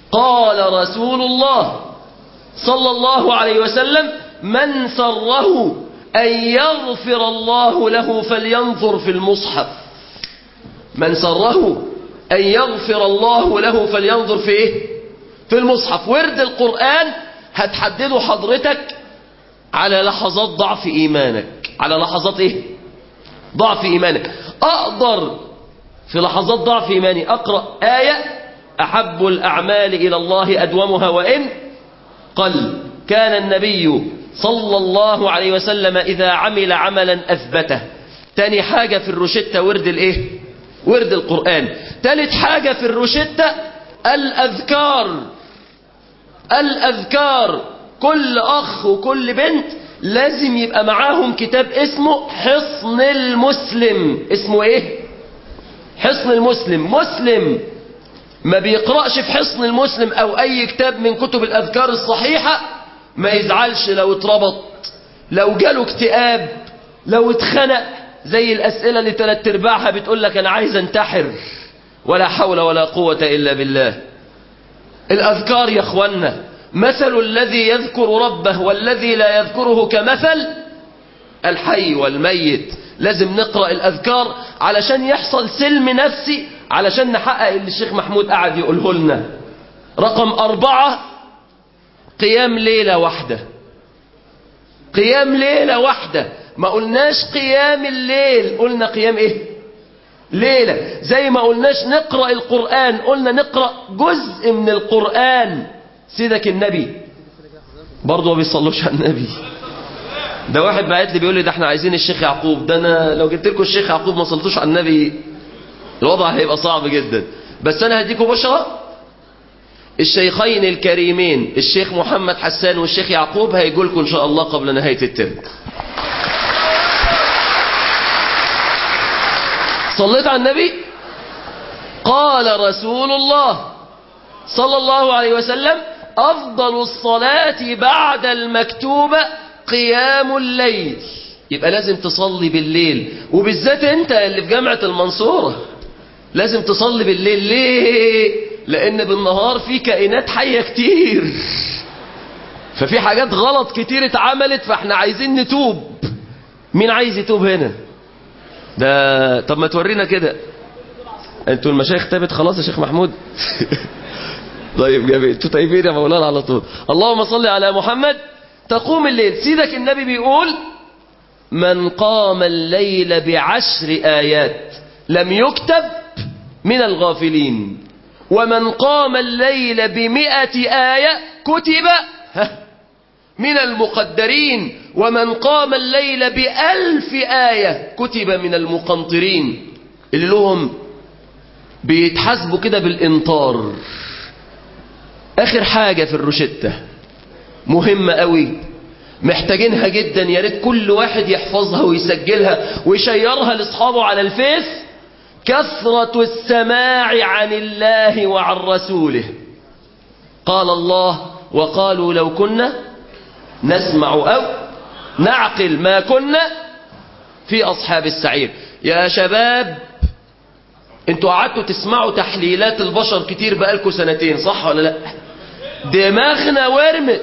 قال رسول الله صلى الله عليه وسلم من سره أن يغفر الله له فلينظر في المصحف من سره أن يغفر الله له فلينظر في إيه؟ في المصحف ورد القرآن هتحدده حضرتك على لحظات ضعف إيمانك على لحظات إيه ضعف إيمانك أقدر في لحظات ضعف إيماني أقرأ آية أحب الأعمال إلى الله أدومها وإن قل كان النبي صلى الله عليه وسلم إذا عمل عملا أثبته تاني حاجة في الروشتة ورد الإيه ورد القرآن تالت حاجة في الروشتة الأذكار الأذكار كل أخ وكل بنت لازم يبقى معاهم كتاب اسمه حصن المسلم اسمه ايه حصن المسلم مسلم ما بيقرأش في حصن المسلم او اي كتاب من كتب الاذكار الصحيحة ما يزعلش لو اتربط لو جاله اكتئاب لو اتخنق زي الاسئلة اللي تلات ارباعها بتقول لك انا عايز انتحر ولا حول ولا قوة الا بالله الاذكار يا اخوانا مثل الذي يذكر ربه والذي لا يذكره كمثل الحي والميت لازم نقرأ الأذكار علشان يحصل سلم نفسي علشان نحقق اللي الشيخ محمود قعد يقوله لنا رقم أربعة قيام ليلة واحدة قيام ليلة واحدة ما قلناش قيام الليل قلنا قيام ايه ليلة زي ما قلناش نقرأ القرآن قلنا نقرأ جزء من القرآن سيدك النبي برضه ما بيصلوش على النبي ده واحد بعت لي بيقول لي ده احنا عايزين الشيخ يعقوب ده انا لو جبت لكم الشيخ يعقوب ما صلتوش على النبي الوضع هيبقى صعب جدا بس انا هديكم بشرة الشيخين الكريمين الشيخ محمد حسان والشيخ يعقوب هيجوا لكم ان شاء الله قبل نهاية الترم صليت على النبي قال رسول الله صلى الله عليه وسلم أفضل الصلاة بعد المكتوبة قيام الليل يبقى لازم تصلي بالليل وبالذات انت اللي في جامعة المنصورة لازم تصلي بالليل ليه لان بالنهار في كائنات حية كتير ففي حاجات غلط كتير اتعملت فاحنا عايزين نتوب مين عايز يتوب هنا ده طب ما تورينا كده انتوا المشايخ تابت خلاص يا شيخ محمود طيب جميل انتوا طيبين يا مولانا على طول اللهم صل على محمد تقوم الليل سيدك النبي بيقول من قام الليل بعشر آيات لم يكتب من الغافلين ومن قام الليل بمئة آية كتب من المقدرين ومن قام الليل بألف آية كتب من المقنطرين اللي لهم بيتحاسبوا كده بالإنطار آخر حاجة في الروشتة مهمة قوي محتاجينها جدا يا ريت كل واحد يحفظها ويسجلها ويشيرها لاصحابه على الفيس كثرة السماع عن الله وعن رسوله قال الله وقالوا لو كنا نسمع أو نعقل ما كنا في أصحاب السعير يا شباب انتوا قعدتوا تسمعوا تحليلات البشر كتير بقالكوا سنتين صح ولا لا دماغنا ورمت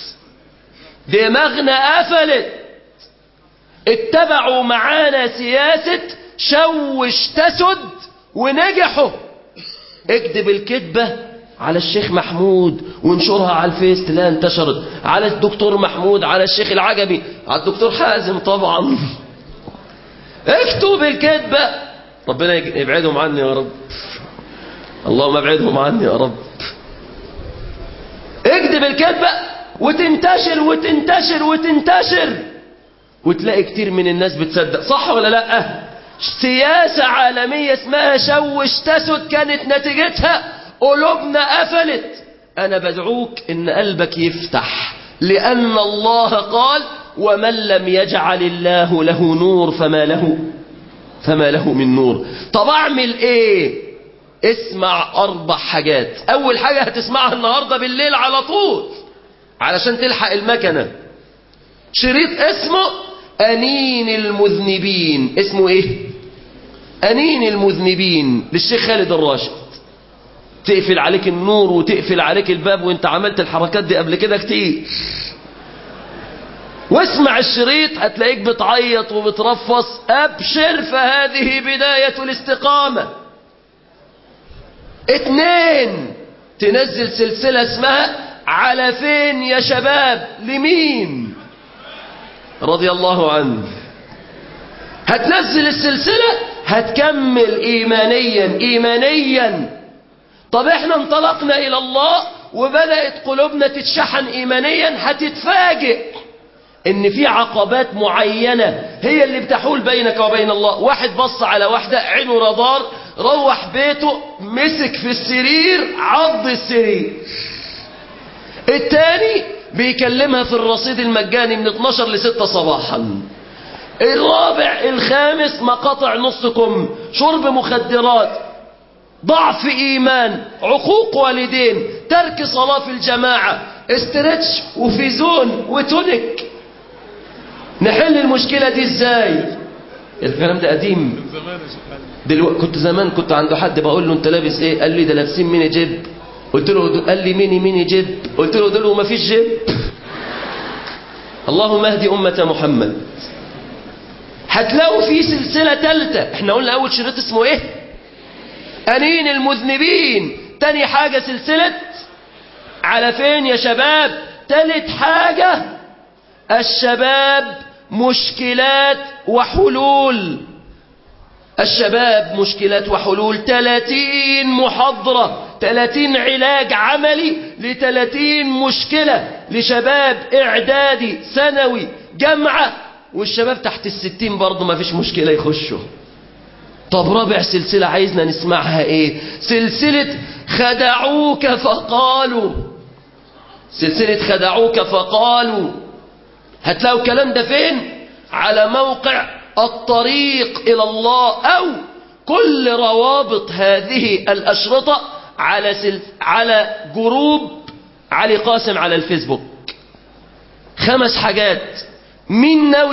دماغنا قفلت اتبعوا معانا سياسة شوش تسد ونجحوا اكذب الكذبة على الشيخ محمود وانشرها على الفيس تلاقيها انتشرت على الدكتور محمود على الشيخ العجبي على الدكتور حازم طبعا اكتب الكذبة ربنا يبعدهم عني يا رب اللهم ابعدهم عني يا رب اكذب الكذبة وتنتشر وتنتشر وتنتشر وتلاقي كتير من الناس بتصدق صح ولا لا سياسة عالمية اسمها شوش تسد كانت نتيجتها قلوبنا قفلت انا بدعوك ان قلبك يفتح لان الله قال ومن لم يجعل الله له نور فما له فما له من نور طب اعمل ايه اسمع اربع حاجات اول حاجة هتسمعها النهاردة بالليل على طول علشان تلحق المكنة شريط اسمه أنين المذنبين اسمه ايه أنين المذنبين للشيخ خالد الراشد تقفل عليك النور وتقفل عليك الباب وانت عملت الحركات دي قبل كده كتير واسمع الشريط هتلاقيك بتعيط وبترفص ابشر فهذه بداية الاستقامة اتنين تنزل سلسلة اسمها على فين يا شباب لمين رضي الله عنه هتنزل السلسلة هتكمل ايمانيا ايمانيا طب احنا انطلقنا الى الله وبدأت قلوبنا تتشحن ايمانيا هتتفاجئ ان في عقبات معينة هي اللي بتحول بينك وبين الله واحد بص على واحدة عينه رادار روح بيته مسك في السرير عض السرير التاني بيكلمها في الرصيد المجاني من 12 ل 6 صباحا الرابع الخامس مقاطع نص كم شرب مخدرات ضعف ايمان عقوق والدين ترك صلاة في الجماعة استرتش وفيزون وتونك نحل المشكلة دي ازاي الكلام ده قديم دلوقتي كنت زمان كنت عند حد بقول له انت لابس ايه قال لي ده لابسين ميني جيب قلت له قال لي ميني ميني جيب قلت له دول ما فيش جيب اللهم اهدي أمة محمد هتلاقوا في سلسلة تالتة احنا قلنا اول شريط اسمه ايه أنين المذنبين تاني حاجة سلسلة على فين يا شباب تالت حاجة الشباب مشكلات وحلول الشباب مشكلات وحلول 30 محاضرة 30 علاج عملي ل 30 مشكلة لشباب إعدادي ثانوي جامعة والشباب تحت الستين برضه ما فيش مشكلة يخشوا طب رابع سلسلة عايزنا نسمعها ايه سلسلة خدعوك فقالوا سلسلة خدعوك فقالوا هتلاقوا الكلام ده فين على موقع الطريق إلى الله أو كل روابط هذه الأشرطة على سل... على جروب علي قاسم على الفيسبوك خمس حاجات مين ناوي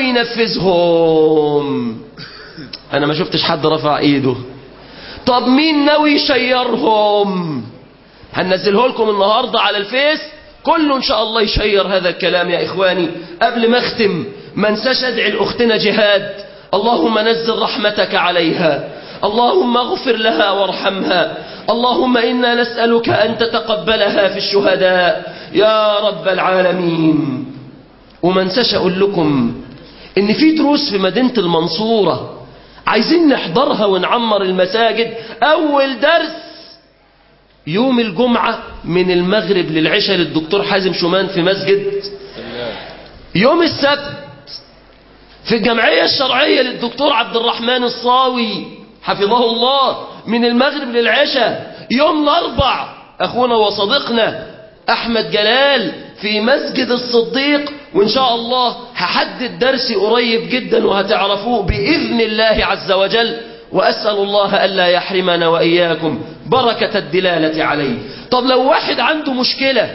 ينفذهم انا ما شفتش حد رفع ايده طب مين ناوي يشيرهم هننزله لكم النهاردة على الفيس كله ان شاء الله يشير هذا الكلام يا اخواني قبل ما اختم ما انساش ادعي لاختنا جهاد اللهم نزل رحمتك عليها اللهم اغفر لها وارحمها اللهم انا نسالك ان تتقبلها في الشهداء يا رب العالمين وما انساش اقول لكم ان في دروس في مدينه المنصوره عايزين نحضرها ونعمر المساجد اول درس يوم الجمعة من المغرب للعشاء للدكتور حازم شومان في مسجد يوم السبت في الجمعية الشرعية للدكتور عبد الرحمن الصاوي حفظه الله من المغرب للعشاء يوم الأربع أخونا وصديقنا أحمد جلال في مسجد الصديق وإن شاء الله هحدد درسي قريب جدا وهتعرفوه بإذن الله عز وجل وأسأل الله ألا يحرمنا وإياكم بركة الدلالة عليه طب لو واحد عنده مشكلة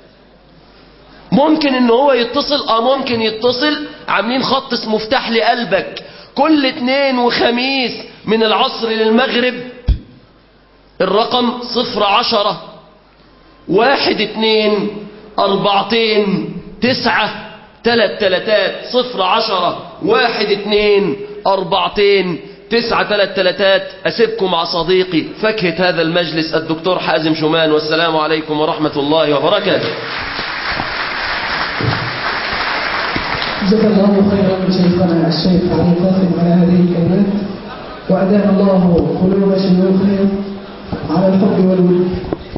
ممكن ان هو يتصل اه ممكن يتصل عاملين خط اسمه افتح لي قلبك كل اتنين وخميس من العصر للمغرب الرقم صفر عشرة واحد اتنين اربعتين تسعة تلات تلاتات صفر عشرة واحد اتنين اربعتين تسعة تلات تلاتات أسيبكم مع صديقي فكهة هذا المجلس الدكتور حازم شومان والسلام عليكم ورحمة الله وبركاته جزاك الله خيرا شيخنا الشيخ علي قاسم على هذه الكلمات وأدام الله قلوب شيوخنا على الحب والود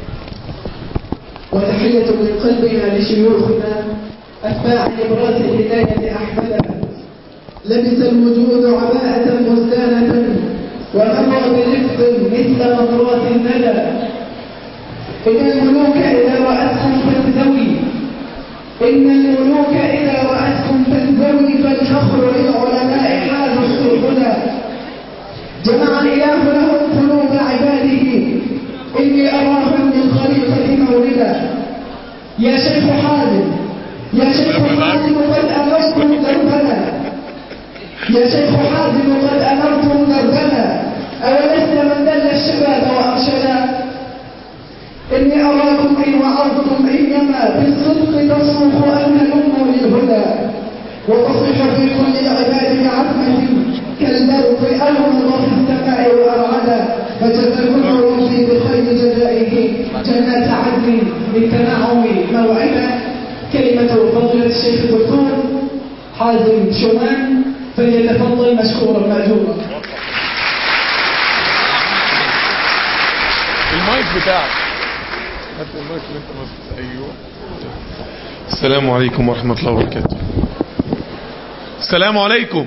وتحية من قلبنا لشيوخنا أتباع إبراز الهداية أحمد لبس الوجود عباءة مزدانة ومر برفق مثل مطرات الندى إن الملوك إذا رأتهم تنزوي إن الملوك إذا رأتهم تنزوي فالفخر للعلماء حال السربلى جمع الإله لهم قلوب عباده إني أراهم للخليقة مولدا يا شيخ حازم يا شيخ حازم قد أمرتم دربنا يا شيخ حازم قد أمرتم دربنا أولسنا من دل الشباب وأرشدا أراكم إن وعظتم إنما بالصدق تصرخ أن الأم للهدى وتصيح في كل العباد بعزمة كالبرق أغمض في السماء وأرعدا فجزاكم ربي بخير جزائه جنات عدن للتنعم موعدا كلمة فضيلة الشيخ الدكتور حازم شومان فليتفضل مشكورا مأجورا المايك بتاعك هات المايك اللي انت ماسكه ايوه السلام عليكم ورحمة الله وبركاته السلام عليكم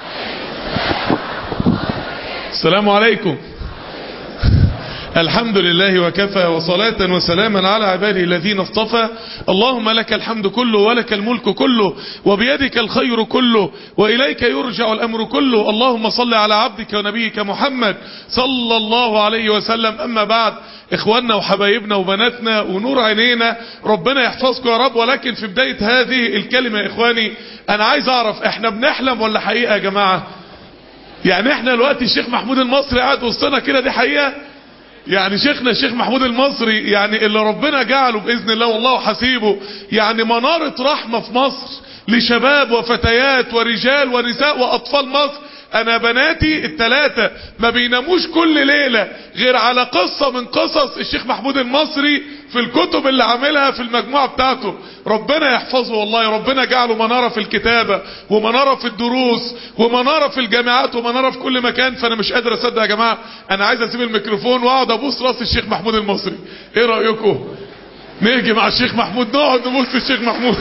السلام عليكم الحمد لله وكفى وصلاة وسلاما على عباده الذين اصطفى اللهم لك الحمد كله ولك الملك كله وبيدك الخير كله وإليك يرجع الأمر كله اللهم صل على عبدك ونبيك محمد صلى الله عليه وسلم أما بعد إخواننا وحبايبنا وبناتنا ونور عينينا ربنا يحفظكم يا رب ولكن في بداية هذه الكلمة يا إخواني أنا عايز أعرف إحنا بنحلم ولا حقيقة يا جماعة يعني إحنا دلوقتي الشيخ محمود المصري قاعد وسطنا كده دي حقيقة يعني شيخنا الشيخ محمود المصري يعني اللي ربنا جعله بإذن الله والله حسيبه يعني منارة رحمة في مصر لشباب وفتيات ورجال ونساء وأطفال مصر انا بناتي التلاتة ما بيناموش كل ليلة غير على قصة من قصص الشيخ محمود المصري في الكتب اللي عاملها في المجموعة بتاعته ربنا يحفظه والله ربنا جعله منارة في الكتابة ومنارة في الدروس ومنارة في الجامعات ومنارة في كل مكان فانا مش قادر اصدق يا جماعة انا عايز اسيب الميكروفون واقعد ابوس راس الشيخ محمود المصري ايه رأيكم نيجي مع الشيخ محمود نقعد نبوس الشيخ محمود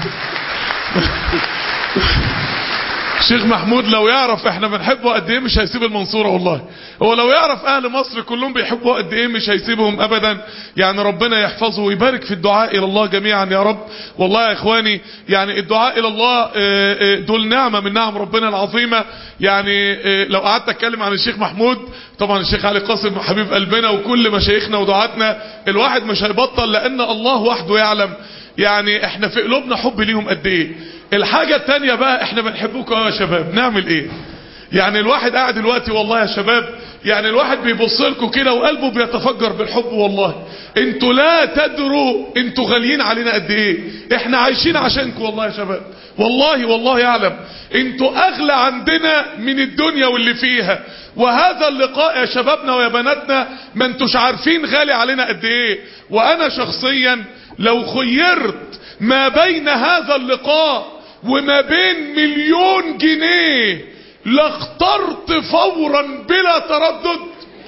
الشيخ محمود لو يعرف احنا بنحبه قد ايه مش هيسيب المنصورة والله هو لو يعرف اهل مصر كلهم بيحبوا قد ايه مش هيسيبهم ابدا يعني ربنا يحفظه ويبارك في الدعاء الى الله جميعا يا رب والله يا اخواني يعني الدعاء الى الله دول نعمة من نعم ربنا العظيمة يعني لو قعدت اتكلم عن الشيخ محمود طبعا الشيخ علي قاسم حبيب قلبنا وكل مشايخنا ودعاتنا الواحد مش هيبطل لان الله وحده يعلم يعني احنا في قلوبنا حب ليهم قد ايه الحاجة التانية بقى احنا بنحبكم يا شباب نعمل ايه يعني الواحد قاعد دلوقتي والله يا شباب يعني الواحد بيبص لكم كده وقلبه بيتفجر بالحب والله انتوا لا تدروا انتوا غاليين علينا قد ايه احنا عايشين عشانكم والله يا شباب والله والله يعلم انتوا اغلى عندنا من الدنيا واللي فيها وهذا اللقاء يا شبابنا ويا بناتنا ما انتوش عارفين غالي علينا قد ايه وانا شخصيا لو خيرت ما بين هذا اللقاء وما بين مليون جنيه لاخترت فورا بلا تردد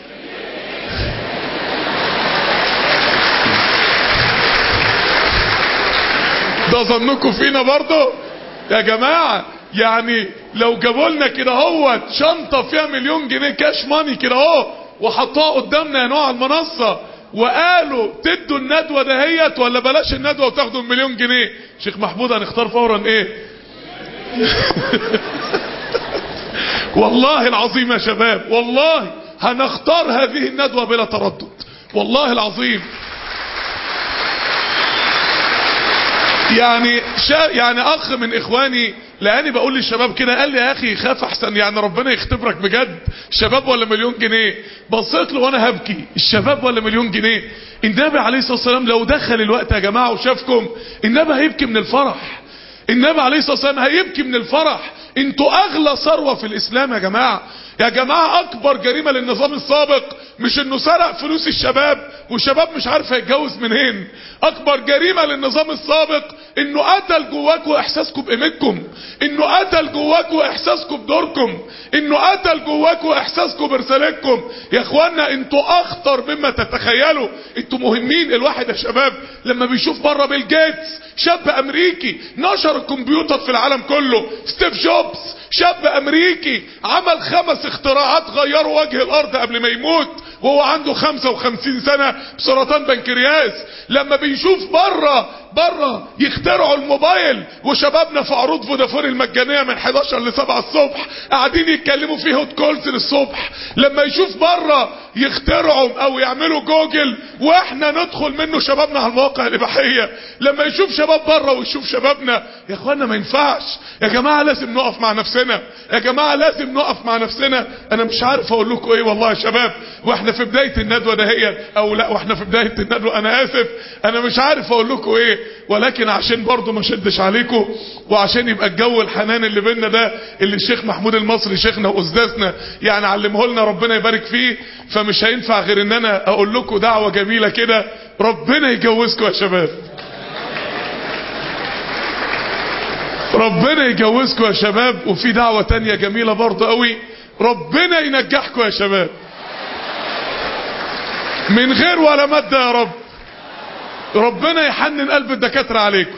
ده ظنكم فينا برضه يا جماعة يعني لو جابوا لنا كده اهوت شنطة فيها مليون جنيه كاش ماني كده اهو وحطوها قدامنا يا نوع المنصة وقالوا تدوا الندوة دهيت ولا بلاش الندوة وتاخدوا المليون جنيه شيخ محمود هنختار فورا ايه والله العظيم يا شباب والله هنختار هذه الندوة بلا تردد والله العظيم يعني شا يعني اخ من اخواني لاني بقول للشباب كده قال لي يا اخي خاف احسن يعني ربنا يختبرك بجد شباب ولا مليون جنيه بصيت له وانا هبكي الشباب ولا مليون جنيه النبي عليه الصلاه والسلام لو دخل الوقت يا جماعه وشافكم النبي هيبكي من الفرح النبي عليه الصلاه والسلام هيبكي من الفرح انتوا اغلى ثروه في الاسلام يا جماعه يا جماعه اكبر جريمه للنظام السابق مش انه سرق فلوس الشباب والشباب مش عارف هيتجوز منين اكبر جريمه للنظام السابق انه قتل جواكوا احساسكم بقيمتكم انه قتل جواكوا احساسكم بدوركم انه قتل جواكوا احساسكم برسالتكم يا اخوانا انتوا اخطر مما تتخيلوا انتوا مهمين الواحد يا شباب لما بيشوف بره بيل جيتس شاب امريكي نشر الكمبيوتر في العالم كله ستيف جوبز شاب امريكي عمل خمس اختراعات غيروا وجه الارض قبل ما يموت وهو عنده 55 سنة بسرطان بنكرياس لما بيشوف بره بره يخترعوا الموبايل وشبابنا في عروض فودافون المجانية من 11 ل 7 الصبح قاعدين يتكلموا فيه هوت كولز للصبح لما يشوف بره يخترعوا او يعملوا جوجل واحنا ندخل منه شبابنا على المواقع الاباحية لما يشوف شباب بره ويشوف شبابنا يا اخوانا ما ينفعش يا جماعة لازم نقف مع نفسنا يا جماعة لازم نقف مع نفسنا انا مش عارف اقول لكم ايه والله يا شباب واحنا واحنا في بداية الندوة دهيت او لا واحنا في بداية الندوة انا اسف انا مش عارف اقول لكم ايه ولكن عشان برضو ما شدش عليكم وعشان يبقى الجو الحنان اللي بينا ده اللي الشيخ محمود المصري شيخنا واستاذنا يعني علمه لنا ربنا يبارك فيه فمش هينفع غير ان انا اقول لكم دعوة جميلة كده ربنا يجوزكم يا شباب ربنا يجوزكم يا شباب وفي دعوة تانية جميلة برضه قوي ربنا ينجحكم يا شباب من غير ولا مادة يا رب ربنا يحنن قلب الدكاترة عليكم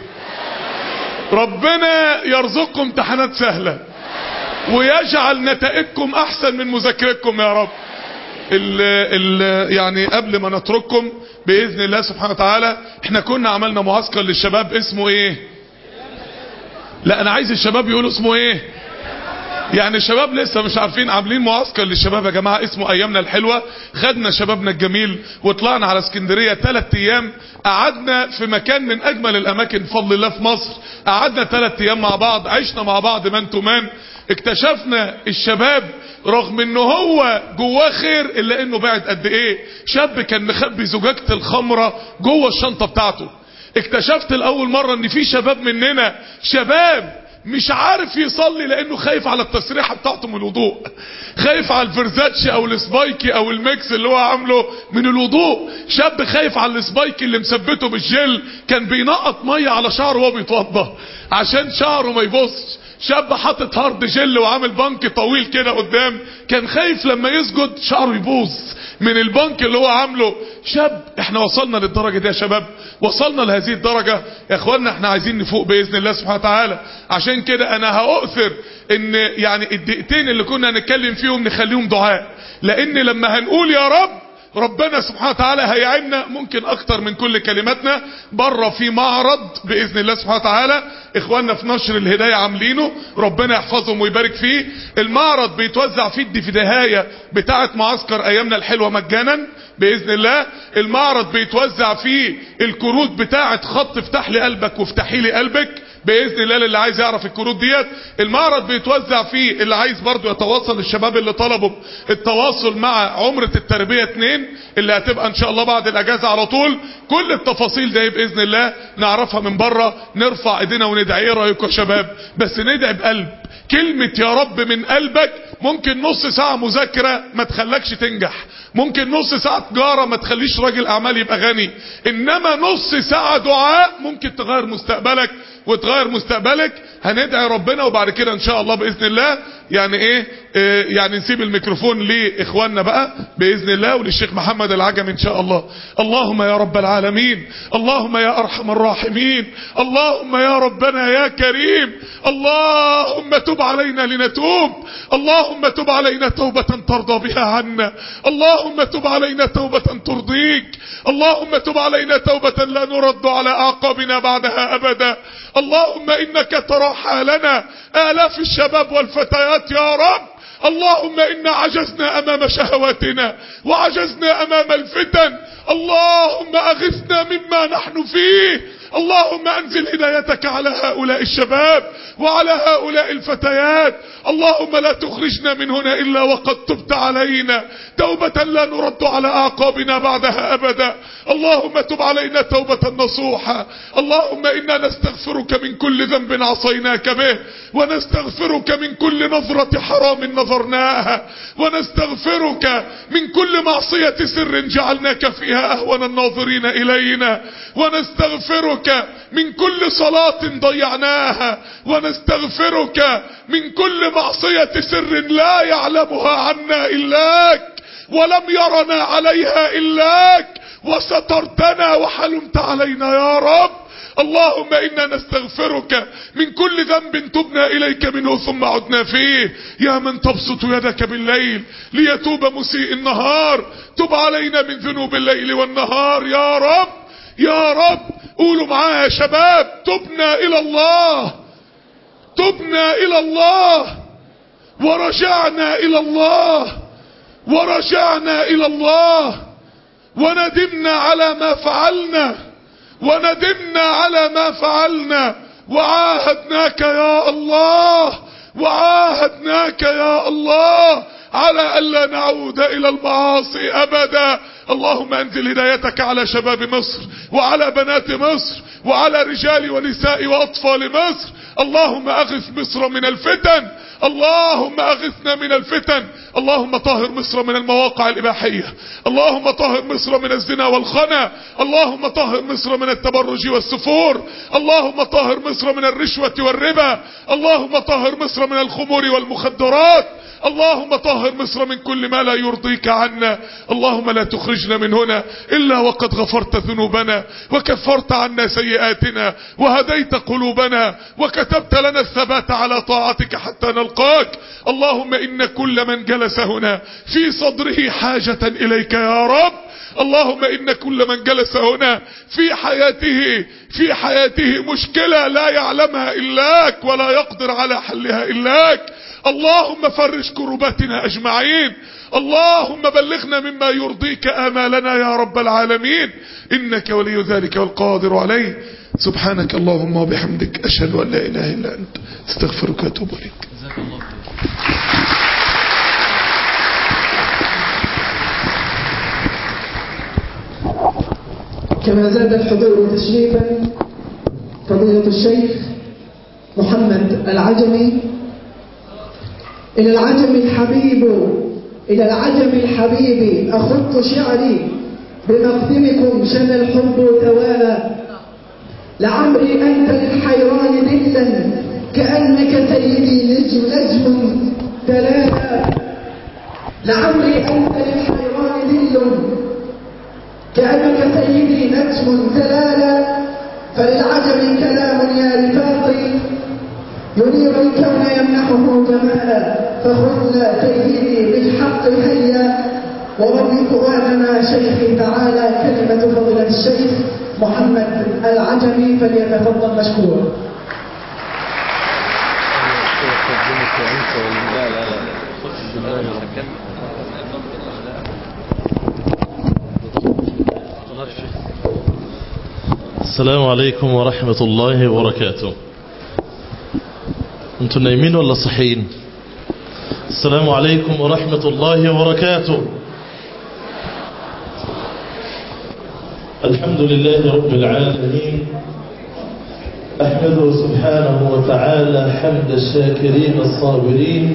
ربنا يرزقكم امتحانات سهلة ويجعل نتائجكم احسن من مذاكرتكم يا رب ال ال يعني قبل ما نترككم باذن الله سبحانه وتعالى احنا كنا عملنا معسكر للشباب اسمه ايه لا انا عايز الشباب يقولوا اسمه ايه يعني الشباب لسه مش عارفين عاملين معسكر للشباب يا جماعة اسمه ايامنا الحلوة خدنا شبابنا الجميل وطلعنا على اسكندرية ثلاث ايام قعدنا في مكان من اجمل الاماكن بفضل الله في مصر قعدنا ثلاث ايام مع بعض عشنا مع بعض مان تو مان اكتشفنا الشباب رغم ان هو جواه خير الا انه بعد قد ايه شاب كان مخبي زجاجة الخمرة جوه الشنطة بتاعته اكتشفت الاول مرة ان في شباب مننا شباب مش عارف يصلي لانه خايف على التسريحة بتاعته من الوضوء خايف على الفرزاتشي او السبايكي او الميكس اللي هو عامله من الوضوء شاب خايف على السبايكي اللي مثبته بالجل كان بينقط مية على شعره وهو بيتوضى عشان شعره ما يبصش شاب حاطط هارد جل وعامل بنك طويل كده قدام كان خايف لما يسجد شعره يبوظ من البنك اللي هو عامله شاب احنا وصلنا للدرجة دي يا شباب وصلنا لهذه الدرجة يا اخوانا احنا عايزين نفوق باذن الله سبحانه وتعالى عشان كده انا هأؤثر ان يعني الدقيقتين اللي كنا هنتكلم فيهم نخليهم دعاء لان لما هنقول يا رب ربنا سبحانه وتعالى هيعيننا ممكن اكتر من كل كلماتنا بره في معرض باذن الله سبحانه وتعالى اخواننا في نشر الهداية عاملينه ربنا يحفظهم ويبارك فيه المعرض بيتوزع فيه الدفدهاية بتاعة معسكر ايامنا الحلوة مجانا باذن الله المعرض بيتوزع فيه الكروت بتاعة خط افتح لي قلبك وافتحي لي قلبك باذن الله اللي عايز يعرف الكروت ديت المعرض بيتوزع فيه اللي عايز برضو يتواصل الشباب اللي طلبوا التواصل مع عمرة التربية اتنين اللي هتبقى ان شاء الله بعد الاجازة على طول كل التفاصيل دي باذن الله نعرفها من بره نرفع ايدينا وندعي ايه رايكم يا شباب بس ندعي بقلب كلمة يا رب من قلبك ممكن نص ساعة مذاكرة ما تخلكش تنجح ممكن نص ساعة تجارة ما تخليش راجل اعمال يبقى غني انما نص ساعة دعاء ممكن تغير مستقبلك وتغير مستقبلك هندعي ربنا وبعد كده ان شاء الله باذن الله يعني ايه, إيه يعني نسيب الميكروفون لاخواننا بقى باذن الله وللشيخ محمد العجم ان شاء الله اللهم يا رب العالمين اللهم يا ارحم الراحمين اللهم يا ربنا يا كريم اللهم تب علينا لنتوب اللهم تب علينا توبة ترضى بها عنا اللهم تب علينا توبة ترضيك اللهم تب علينا توبة لا نرد على اعقابنا بعدها ابدا اللهم انك ترى حالنا الاف الشباب والفتيات يا رب اللهم انا عجزنا امام شهواتنا وعجزنا امام الفتن اللهم اغثنا مما نحن فيه اللهم انزل هدايتك على هؤلاء الشباب وعلى هؤلاء الفتيات اللهم لا تخرجنا من هنا الا وقد تبت علينا توبة لا نرد على اعقابنا بعدها ابدا اللهم تب علينا توبة نصوحة اللهم انا نستغفرك من كل ذنب عصيناك به ونستغفرك من كل نظرة حرام نظرناها ونستغفرك من كل معصية سر جعلناك فيها اهون الناظرين الينا ونستغفرك من كل صلاة ضيعناها ونستغفرك من كل معصية سر لا يعلمها عنا إلاك ولم يرنا عليها إلاك وسترتنا وحلمت علينا يا رب اللهم إنا نستغفرك من كل ذنب تبنا إليك منه ثم عدنا فيه يا من تبسط يدك بالليل ليتوب مسيء النهار تب علينا من ذنوب الليل والنهار يا رب يا رب قولوا معايا يا شباب تبنا إلى الله تبنا إلى الله ورجعنا إلى الله ورجعنا إلى الله وندمنا على ما فعلنا وندمنا على ما فعلنا وعاهدناك يا الله وعاهدناك يا الله على ألا نعود إلى المعاصي أبدا اللهم أنزل هدايتك على شباب مصر وعلى بنات مصر وعلى رجال ونساء وأطفال مصر اللهم أغث مصر من الفتن اللهم أغثنا من الفتن اللهم طهر مصر من المواقع الإباحية اللهم طهر مصر من الزنا والخنا اللهم طهر مصر من التبرج والسفور اللهم طهر مصر من الرشوة والربا اللهم طهر مصر من الخمور والمخدرات اللهم طهر مصر من كل ما لا يرضيك عنا اللهم لا تخرجنا من هنا إلا وقد غفرت ذنوبنا وكفرت عنا سيئاتنا وهديت قلوبنا وكتبت لنا الثبات على طاعتك حتى نلقاك اللهم إن كل من جلس هنا في صدره حاجة إليك يا رب اللهم إن كل من جلس هنا في حياته في حياته مشكلة لا يعلمها إلاك ولا يقدر على حلها إلاك اللهم فرج كرباتنا أجمعين اللهم بلغنا مما يرضيك آمالنا يا رب العالمين إنك ولي ذلك والقادر عليه سبحانك اللهم وبحمدك أشهد أن لا إله إلا أنت استغفرك وأتوب إليك كما زاد الحضور تشريفا فضيلة الشيخ محمد العجمي إلى العجم الحبيب إلى العجم الحبيب أخط شعري بمقدمكم شن الحب توالى لعمري أنت للحيران دلا كأنك سيدي نجم نجم تلالا لعمري أنت للحيران دل كأنك سيدي نجم تلالا فللعجم كلام يا رفاقي ينير الكون يمنحه جمالا فخذنا سيدي بالحق هيا ورب قرآننا شيخي تعالى كلمة فضل الشيخ محمد العجمي فليتفضل مشكورا السلام عليكم ورحمة الله وبركاته انتوا نايمين ولا صحيين السلام عليكم ورحمة الله وبركاته الحمد لله رب العالمين أحمده سبحانه وتعالى حمد الشاكرين الصابرين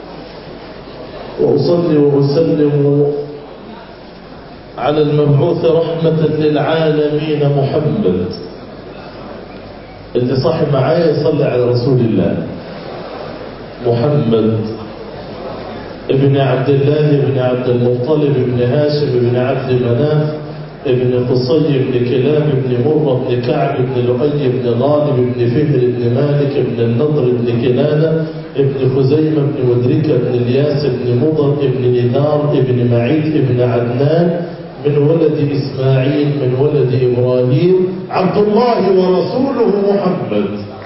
وأصلي وأسلم على المبعوث رحمة للعالمين محمد اللي صاحب معايا يصلي على رسول الله محمد ابن عبد الله ابن عبد المطلب ابن هاشم ابن عبد مناف ابن قصي ابن كلاب ابن مرة ابن كعب ابن لؤي ابن غالب ابن فهر ابن مالك ابن النضر ابن كنانة ابن خزيمة ابن مدركة ابن الياس ابن مضر ابن نذار ابن معيد ابن عدنان من ولد إسماعيل من ولد إبراهيم عبد الله ورسوله محمد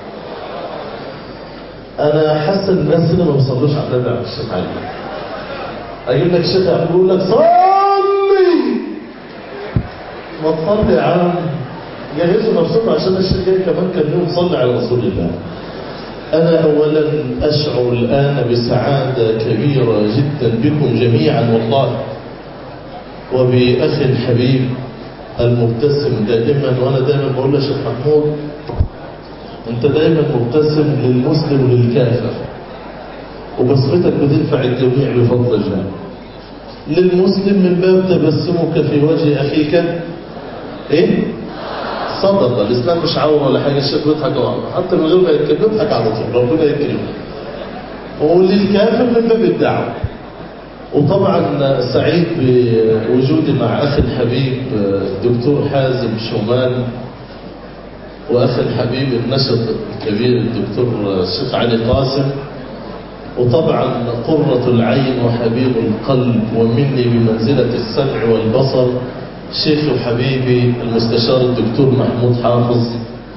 أنا حاسس الناس اللي ما بيصلوش على النبي عليه الشيخ علي أجيب لك شيخ يقول لك صلي ما تصلي يا عم جهزوا نفسكم عشان الشيخ جاي كمان كان يوم صلي على رسول الله أنا أولا أشعر الآن بسعادة كبيرة جدا بكم جميعا والله وبأخي الحبيب المبتسم دائما وأنا دائما بقول له شيخ محمود أنت دائما مبتسم للمسلم وللكافر وبصفتك بتنفع الجميع بفضل الله للمسلم من باب تبسمك في وجه أخيك إيه؟ صدق الإسلام مش عور ولا حاجة الشيخ بيضحك حتى من غير ما يتكلم بيضحك على طول ربنا يكرمه وللكافر من باب الدعوة وطبعا سعيد بوجودي مع أخي الحبيب الدكتور حازم شومان وأخي الحبيب النشط الكبير الدكتور الشيخ علي قاسم وطبعا قرة العين وحبيب القلب ومني بمنزلة السمع والبصر شيخي وحبيبي المستشار الدكتور محمود حافظ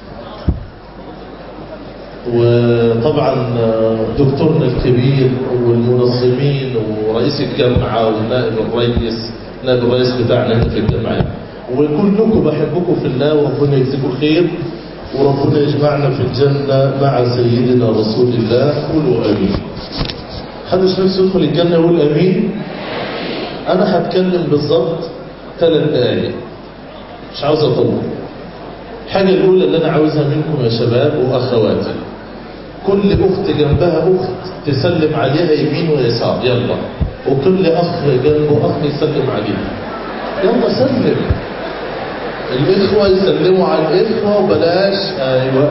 وطبعا دكتورنا الكبير والمنظمين ورئيس الجامعة والنائب الرئيس نائب الرئيس بتاعنا هنا في الجامعة وكلكم بحبكم في الله وربنا يجزيكم خير وربنا يجمعنا في الجنة مع سيدنا رسول الله قولوا آمين حدش نفسه يدخل الجنة يقول أمين أنا هتكلم بالظبط ثلاث دقايق مش عاوز أطول الحاجة الأولى اللي أنا عاوزها منكم يا شباب وأخواتي كل أخت جنبها أخت تسلم عليها يمين ويسار يلا وكل أخ جنبه أخ يسلم عليها يلا سلم الإخوة يسلموا على الإخوة وبلاش أيوة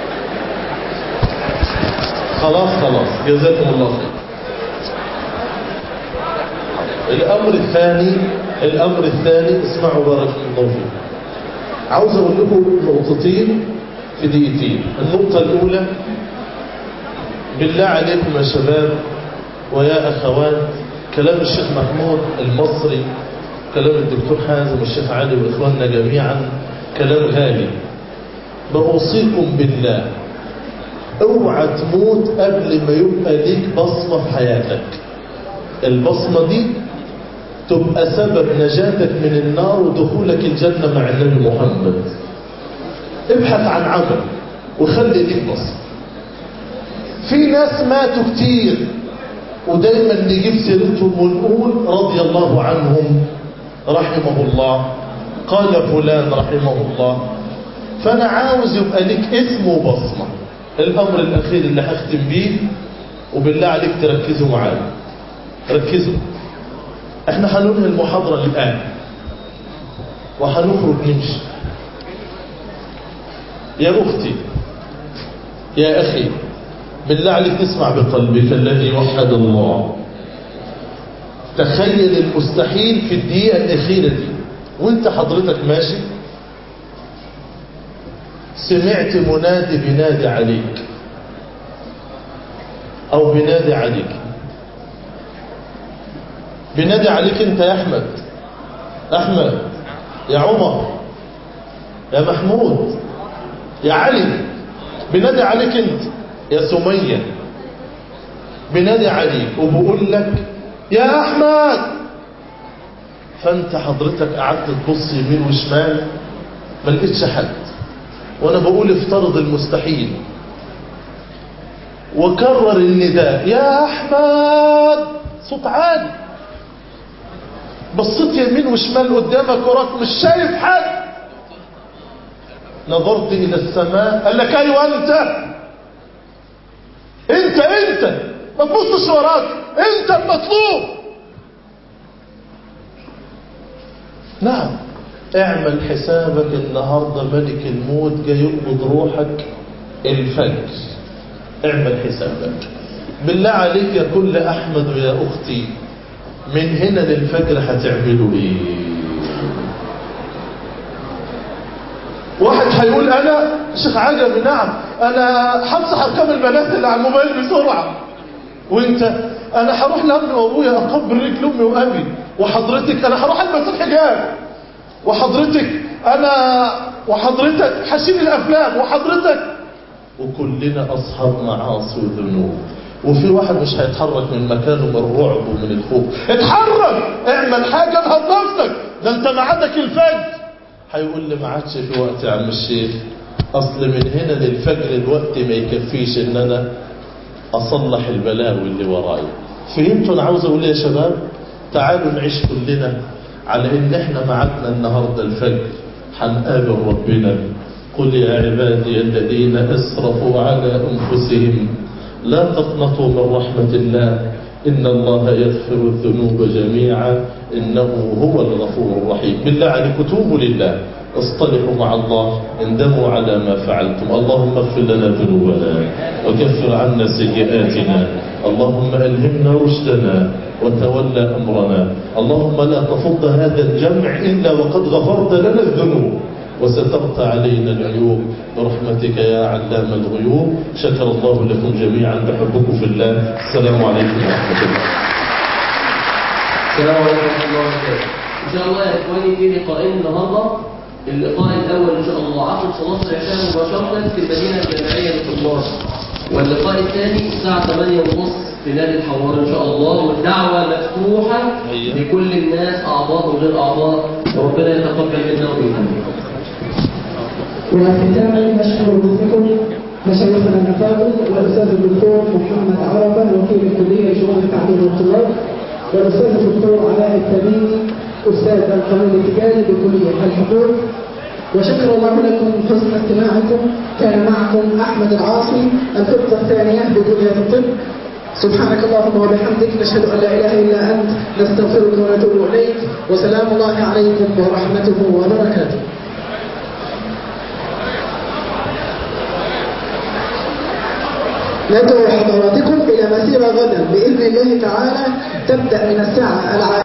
خلاص خلاص جزاكم الله خير الأمر الثاني الأمر الثاني اسمعوا بارك الله فيكم عاوز أقول لكم نقطتين في دقيقتين النقطة الأولى بالله عليكم يا شباب ويا أخوات كلام الشيخ محمود المصري كلام الدكتور حازم الشيخ علي وإخواننا جميعا كلام غالي بأوصيكم بالله اوعى تموت قبل ما يبقى ليك بصمة في حياتك البصمة دي تبقى سبب نجاتك من النار ودخولك الجنة مع النبي محمد ابحث عن عمل وخلي ليك بصمة في ناس ماتوا كتير ودايما نجيب سيرتهم ونقول رضي الله عنهم رحمه الله قال فلان رحمه الله فأنا عاوز يبقى لك اسم وبصمة الأمر الأخير اللي هختم بيه وبالله عليك تركزوا معايا ركزوا احنا هننهي المحاضرة الآن وهنخرج نمشي يا أختي يا أخي بالله عليك اسمع بقلبك الذي وحد الله تخيل المستحيل في الدقيقة الأخيرة دي وانت حضرتك ماشي سمعت منادي بينادي عليك او بينادي عليك بينادي عليك انت يا احمد احمد يا عمر يا محمود يا علي بينادي عليك انت يا سمية بينادي عليك وبقول لك يا احمد فانت حضرتك قعدت تبص يمين وشمال ما لقيتش حد وانا بقول افترض المستحيل وكرر النداء يا احمد صوت عالي بصيت يمين وشمال قدامك وراك مش شايف حد نظرت الى السماء قال لك ايوه انت انت انت ما تبصش وراك انت المطلوب نعم اعمل حسابك النهاردة ملك الموت جاي يقبض روحك الفجر اعمل حسابك بالله عليك يا كل احمد ويا اختي من هنا للفجر هتعملوا ايه واحد هيقول انا شيخ عجبي نعم انا همسح ارقام البنات اللي على الموبايل بسرعه وانت انا هروح لامي وابويا اقبل رجل امي وابي وحضرتك انا هروح البس الحجاب وحضرتك انا وحضرتك هشيل الافلام وحضرتك وكلنا اصحاب معاصي وذنوب وفي واحد مش هيتحرك من مكانه من الرعب ومن الخوف اتحرك اعمل حاجه انهض نفسك ده انت ميعادك الفجر هيقول لي ما عادش في وقت يا عم الشيخ اصل من هنا للفجر الوقت ما يكفيش ان انا اصلح البلاوي اللي ورايا فهمتوا انا عاوز اقول يا شباب تعالوا نعيش كلنا على ان احنا معادنا النهاردة الفجر هنقابل ربنا قل يا عبادي الذين اسرفوا على انفسهم لا تقنطوا من رحمة الله إن الله يغفر الذنوب جميعا إنه هو الغفور الرحيم بالله عليكم توبوا لله اصطلحوا مع الله اندموا على ما فعلتم اللهم اغفر لنا ذنوبنا وكفر عنا سيئاتنا اللهم ألهمنا رشدنا وتولى أمرنا اللهم لا تفض هذا الجمع إلا وقد غفرت لنا الذنوب وسترت علينا العيوب برحمتك يا علام الغيوب شكر الله لكم جميعا بحبكم في الله السلام عليكم ورحمة الله السلام عليكم ورحمة الله وبركاته إن شاء الله يا إخواني في لقاءين النهاردة اللقاء الأول إن شاء الله عقب صلاة العشاء مباشرة في المدينة الجامعية للطلاب واللقاء الثاني الساعة 8:30 في نادي الحوار إن شاء الله والدعوة مفتوحة لكل الناس أعضاء وغير أعضاء وربنا يتقبل منا ومنكم وختاما نشكر بكم مشايخنا الافاضل والاستاذ الدكتور محمد عرفه وكيل الكليه لشؤون والأستاذ الدكتور علاء التميمي أستاذ القانون التجاري بكلية الحقوق وشكر الله لكم حسن استماعكم كان معكم أحمد العاصي الخطة الثانية بكلية الطب سبحانك اللهم وبحمدك نشهد أن لا إله إلا أنت نستغفرك ونتوب إليك وسلام الله عليكم ورحمته وبركاته ندعو حضراتكم إلى مسيرة غدا بإذن الله تعالى تبدأ من الساعة العاشرة